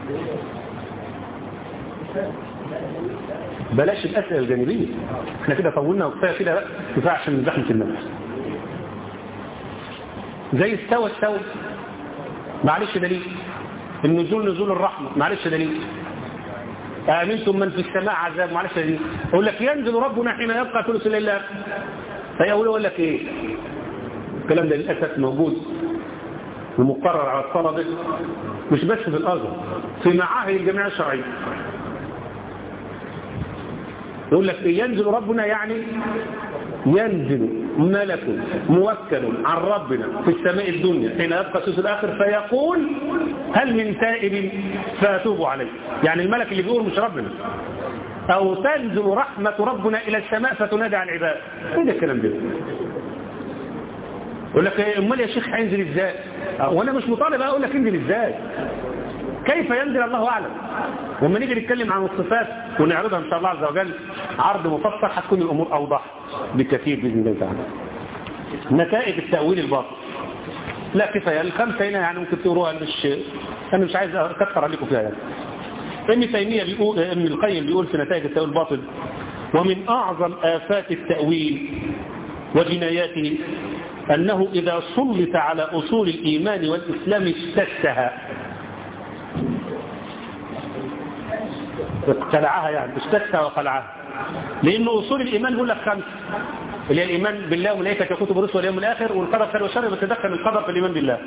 بلاش الأسئلة الجانبية احنا كده طولنا وكفاية كده كفاية عشان نزحمة النفس زي استوى استوى معلش دليل النزول نزول الرحمة معلش دليل آمنتم من في السماء عذاب معلش دليل أقول لك ينزل ربنا حين يبقى ثلث الليل فيقول يقول لك ايه الكلام ده للأسف موجود ومقرر على الطلبة مش بس في الأزهر في معاهد الجامعة الشرعية يقول لك ينزل ربنا يعني ينزل ملك موكل عن ربنا في السماء الدنيا حين يبقى سوس الآخر فيقول هل من تائب فأتوب عليه يعني الملك اللي بيقول مش ربنا أو تنزل رحمة ربنا إلى السماء فتنادى على العباد ايه ده الكلام ده يقول لك امال يا شيخ هينزل ازاي وانا مش مطالب اقول لك انزل ازاي كيف ينزل الله اعلم وما نيجي نتكلم عن الصفات ونعرضها ان شاء الله عز وجل عرض مفصل هتكون الامور اوضح بكثير باذن الله تعالى نتائج التاويل الباطل لا كفايه الخمسه هنا يعني ممكن تقروها مش انا مش عايز اكثر عليكم فيها يعني ابن تيميه بيقول ابن القيم بيقول في نتائج التاويل الباطل ومن اعظم افات التاويل وجناياته أنه إذا سلط على أصول الإيمان والإسلام اشتتها اقتلعها يعني اشتتها وقلعها لأن أصول الإيمان يقول لك خمس اللي هي الإيمان بالله وملائكته وكتب الرسل واليوم الآخر والقدر خير وشر بتدخل القدر في الإيمان بالله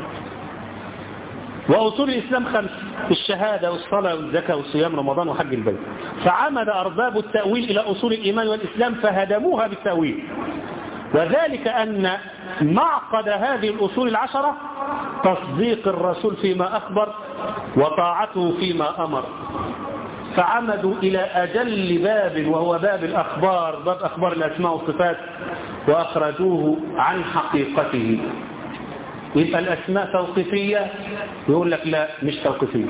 وأصول الإسلام خمس الشهادة والصلاة والزكاة والصيام رمضان وحج البيت فعمد أرباب التأويل إلى أصول الإيمان والإسلام فهدموها بالتأويل وذلك أن معقد هذه الأصول العشرة تصديق الرسول فيما أخبر وطاعته فيما أمر فعمدوا إلى أجل باب وهو باب الأخبار باب أخبار الأسماء والصفات وأخرجوه عن حقيقته يبقى الأسماء توقيفية يقول لك لا مش توقيفية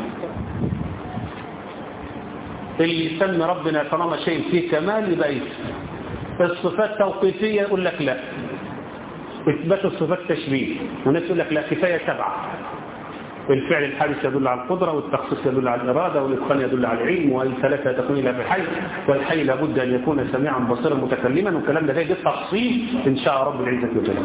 اللي يسمي ربنا طالما شيء فيه كمال يبقى اسم الصفات توقيفية يقول لك لا إثبات الصفات تشبيه وناس يقول لك لا كفاية سبعة الفعل الحادث يدل على القدرة والتخصيص يدل على الإرادة والإتقان يدل على العلم والثلاثة تكون إلى في الحي والحي لابد أن يكون سميعا بصيرا متكلما والكلام ده ده التفصيل إن شاء رب العزة وجل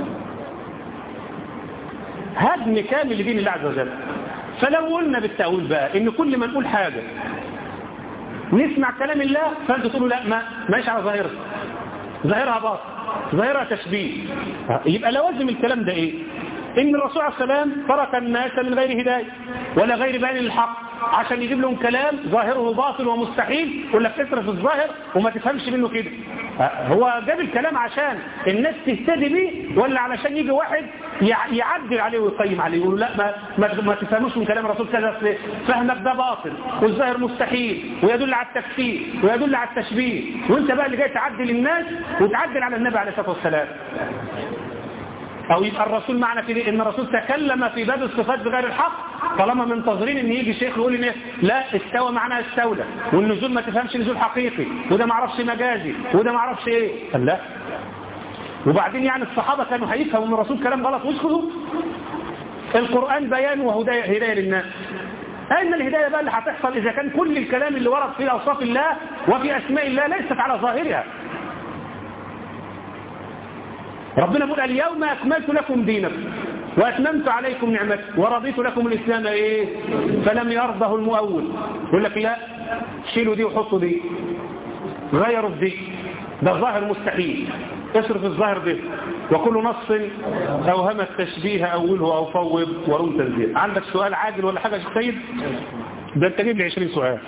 هدم كامل لدين الله عز وجل فلو قلنا بالتأويل بقى إن كل ما نقول حاجة نسمع كلام الله فأنت تقولوا لا ما ماشي على ظاهرها ظاهرها باطل ظاهرها تشبيه يبقى لوازم الكلام ده ايه ان الرسول عليه السلام ترك الناس من غير هداية ولا غير بيان الحق عشان يجيب لهم كلام ظاهره باطل ومستحيل يقول لك اصرف الظاهر وما تفهمش منه كده هو جاب الكلام عشان الناس تهتدي بيه ولا علشان يجي واحد يع- يعدل عليه ويقيم عليه يقول لا ما, ما, ما تفهموش من كلام الرسول كذا أصل فهمك ده باطل والظاهر مستحيل ويدل على التكفير ويدل على التشبيه وانت بقى اللي جاي تعدل الناس وتعدل على النبي عليه الصلاه والسلام او يبقى الرسول معنى كده ان الرسول تكلم في باب الصفات بغير الحق طالما منتظرين ان يجي شيخ يقول ان لا استوى معناها استولى والنزول ما تفهمش نزول حقيقي وده ما اعرفش مجازي وده ما اعرفش ايه قال لا وبعدين يعني الصحابه كانوا هيفهموا من الرسول كلام غلط ويسكتوا القران بيان وهدايه هدايه للناس أين الهداية بقى اللي هتحصل إذا كان كل الكلام اللي ورد في أوصاف الله وفي أسماء الله ليست على ظاهرها ربنا بيقول اليوم أكملت لكم دينكم وأتممت عليكم نعمتي ورضيت لكم الإسلام إيه فلم يرضه المؤول يقول لك لا شيلوا دي وحطوا دي غيروا في دي ده ظاهر مستحيل اصرف الظاهر ده وكل نص أوهم التشبيه أوله أو فوض ورم تنزيل عندك سؤال عاجل ولا حاجة يا شيخ سيد ده انت جيب لي 20 سؤال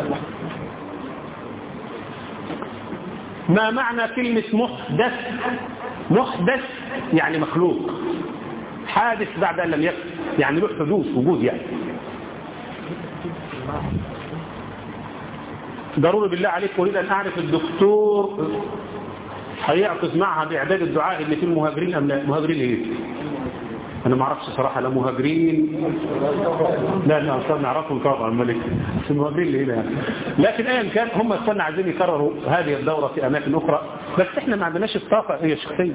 ما معنى كلمة محدث محدث يعني مخلوق حادث بعد أن لم يكن يعني له حدوث وجود يعني ضروري بالله عليك أريد أن أعرف الدكتور هيعطف معها بإعداد الدعاء اللي فيه المهاجرين أم لا مهاجرين إيه أنا ما أعرفش صراحة لا مهاجرين لا لا أصلا نعرفهم طبعا ملك بس المهاجرين اللي هنا يعني. لكن أيا كان هم أصلا عايزين يكرروا هذه الدورة في أماكن أخرى بس إحنا ما عندناش الطاقة هي شخصية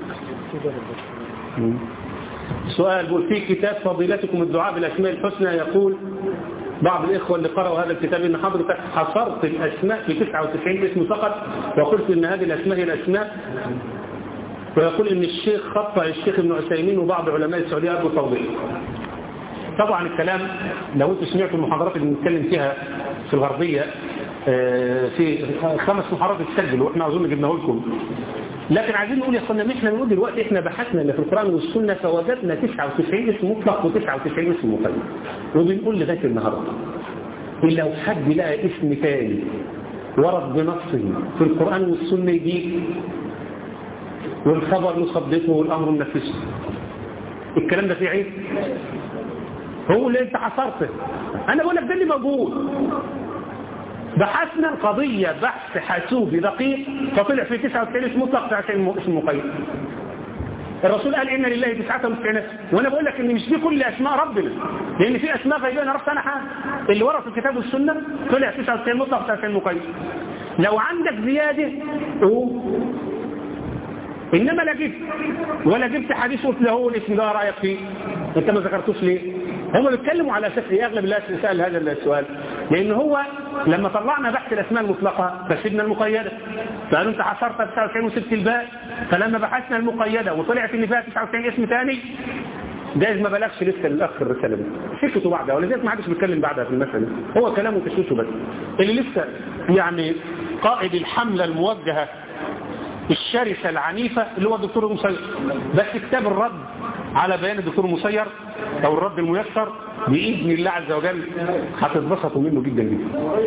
سؤال يقول في كتاب فضيلتكم الدعاء بالأسماء الحسنى يقول بعض الإخوة اللي قرأوا هذا الكتاب إن حضرتك حصرت الأسماء في 99 اسم فقط وقلت إن هذه الأسماء هي الأسماء ويقول إن الشيخ خطأ الشيخ ابن عثيمين وبعض علماء السعودية أرجو توضيح طبعا الكلام لو انتم سمعتوا المحاضرات اللي بنتكلم فيها في الغربية في خمس محاضرات اتسجلوا واحنا اظن جبناه لكم لكن عايزين نقول يا اخوانا احنا بنقول دلوقتي احنا بحثنا اللي في القران والسنه فوجدنا 99 اسم مطلق و99 اسم مقيد وبنقول لغايه النهارده لو حد لقى اسم ثاني ورد بنصه في القران والسنه يجيب والخبر يصدقه والامر منفذه الكلام ده فيه عيب هو اللي انت حصرته انا بقول لك ده اللي موجود بحثنا القضية بحث حاسوبي دقيق فطلع في 99 اسم مطلق 99 اسم مقيد الرسول قال إن لله تسعة وتسعين وأنا بقول لك إن مش دي كل أسماء ربنا لأن في أسماء غيبية أنا عرفت أنا حاجة اللي ورا في الكتاب والسنة طلع 99 مطلق 99 مقيد لو عندك زيادة قول إنما لا جبت ولا جبت حديث قلت له هو الاسم ده رأيك فيه أنت ما ذكرتوش ليه هم بيتكلموا على أساس إيه أغلب الناس سأل هذا السؤال لأن هو لما طلعنا بحث الأسماء المطلقة فسيبنا المقيدة فقالوا أنت حصرت 99 وسبت الباقي فلما بحثنا المقيدة وطلعت إن فيها 99 اسم ثاني جايز ما بلغش لسه للأخ الرسالة دي سكتوا بعدها ولذلك ما حدش بيتكلم بعدها في المسألة هو كلامه تشوشه بس اللي لسه يعني قائد الحملة الموجهة الشرسة العنيفة اللي هو الدكتور المسير بس كتاب الرد على بيان الدكتور المسير او الرد الميسر بإذن الله عز وجل هتتبسطوا منه جدا جدا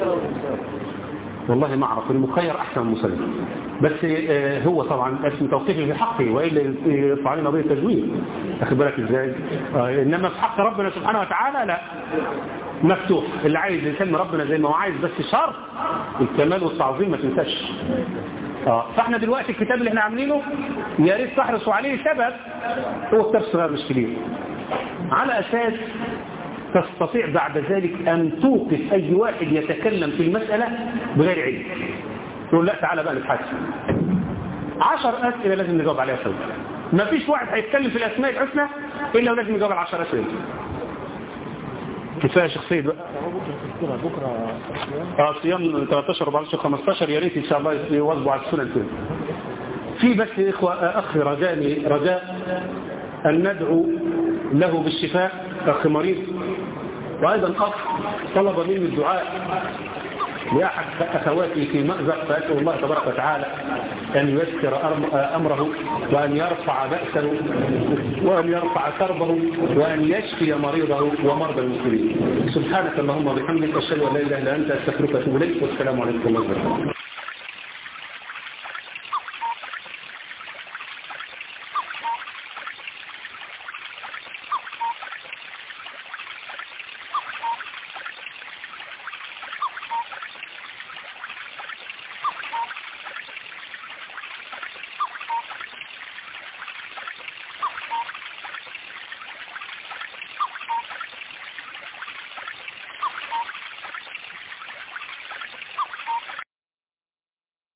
والله ما اعرف المخير احسن من المسير بس آه هو طبعا اسم توقيفي في حقه والا يرفع علينا قضيه تزوير اخد بالك ازاي آه انما في حق ربنا سبحانه وتعالى لا مفتوح اللي عايز يسمي ربنا زي ما هو عايز بس شرط الكمال والتعظيم ما تنساش اه فاحنا دلوقتي الكتاب اللي احنا عاملينه يا ريت تحرصوا عليه سبب هو كتاب صغير مش كبير على اساس تستطيع بعد ذلك ان توقف اي واحد يتكلم في المسألة بغير علم يقول لا تعالى بقى نتحدث عشر اسئلة لازم نجاوب عليها سوا ما فيش واحد هيتكلم في الاسماء الحسنى الا ولازم يجاوب على 10 اسئله كفايه شخصيه بقى بكره اه صيام 13 14 15 يا ريت ان شاء الله يواظبوا على السنن كده في بس اخوه اخ رجاني رجاء ان ندعو له بالشفاء اخ مريض وايضا اخ طلب مني الدعاء لأحد أخواتي في مأزق فأسأل الله تبارك وتعالى أن ييسر أرم- أمره وأن يرفع بأسه وأن يرفع كربه وأن يشفي مريضه ومرضى المسلمين سبحانك اللهم وبحمدك أشهد أن لا إله إلا أنت أستغفرك وأتوب إليك والسلام عليكم ورحمة الله وبركاته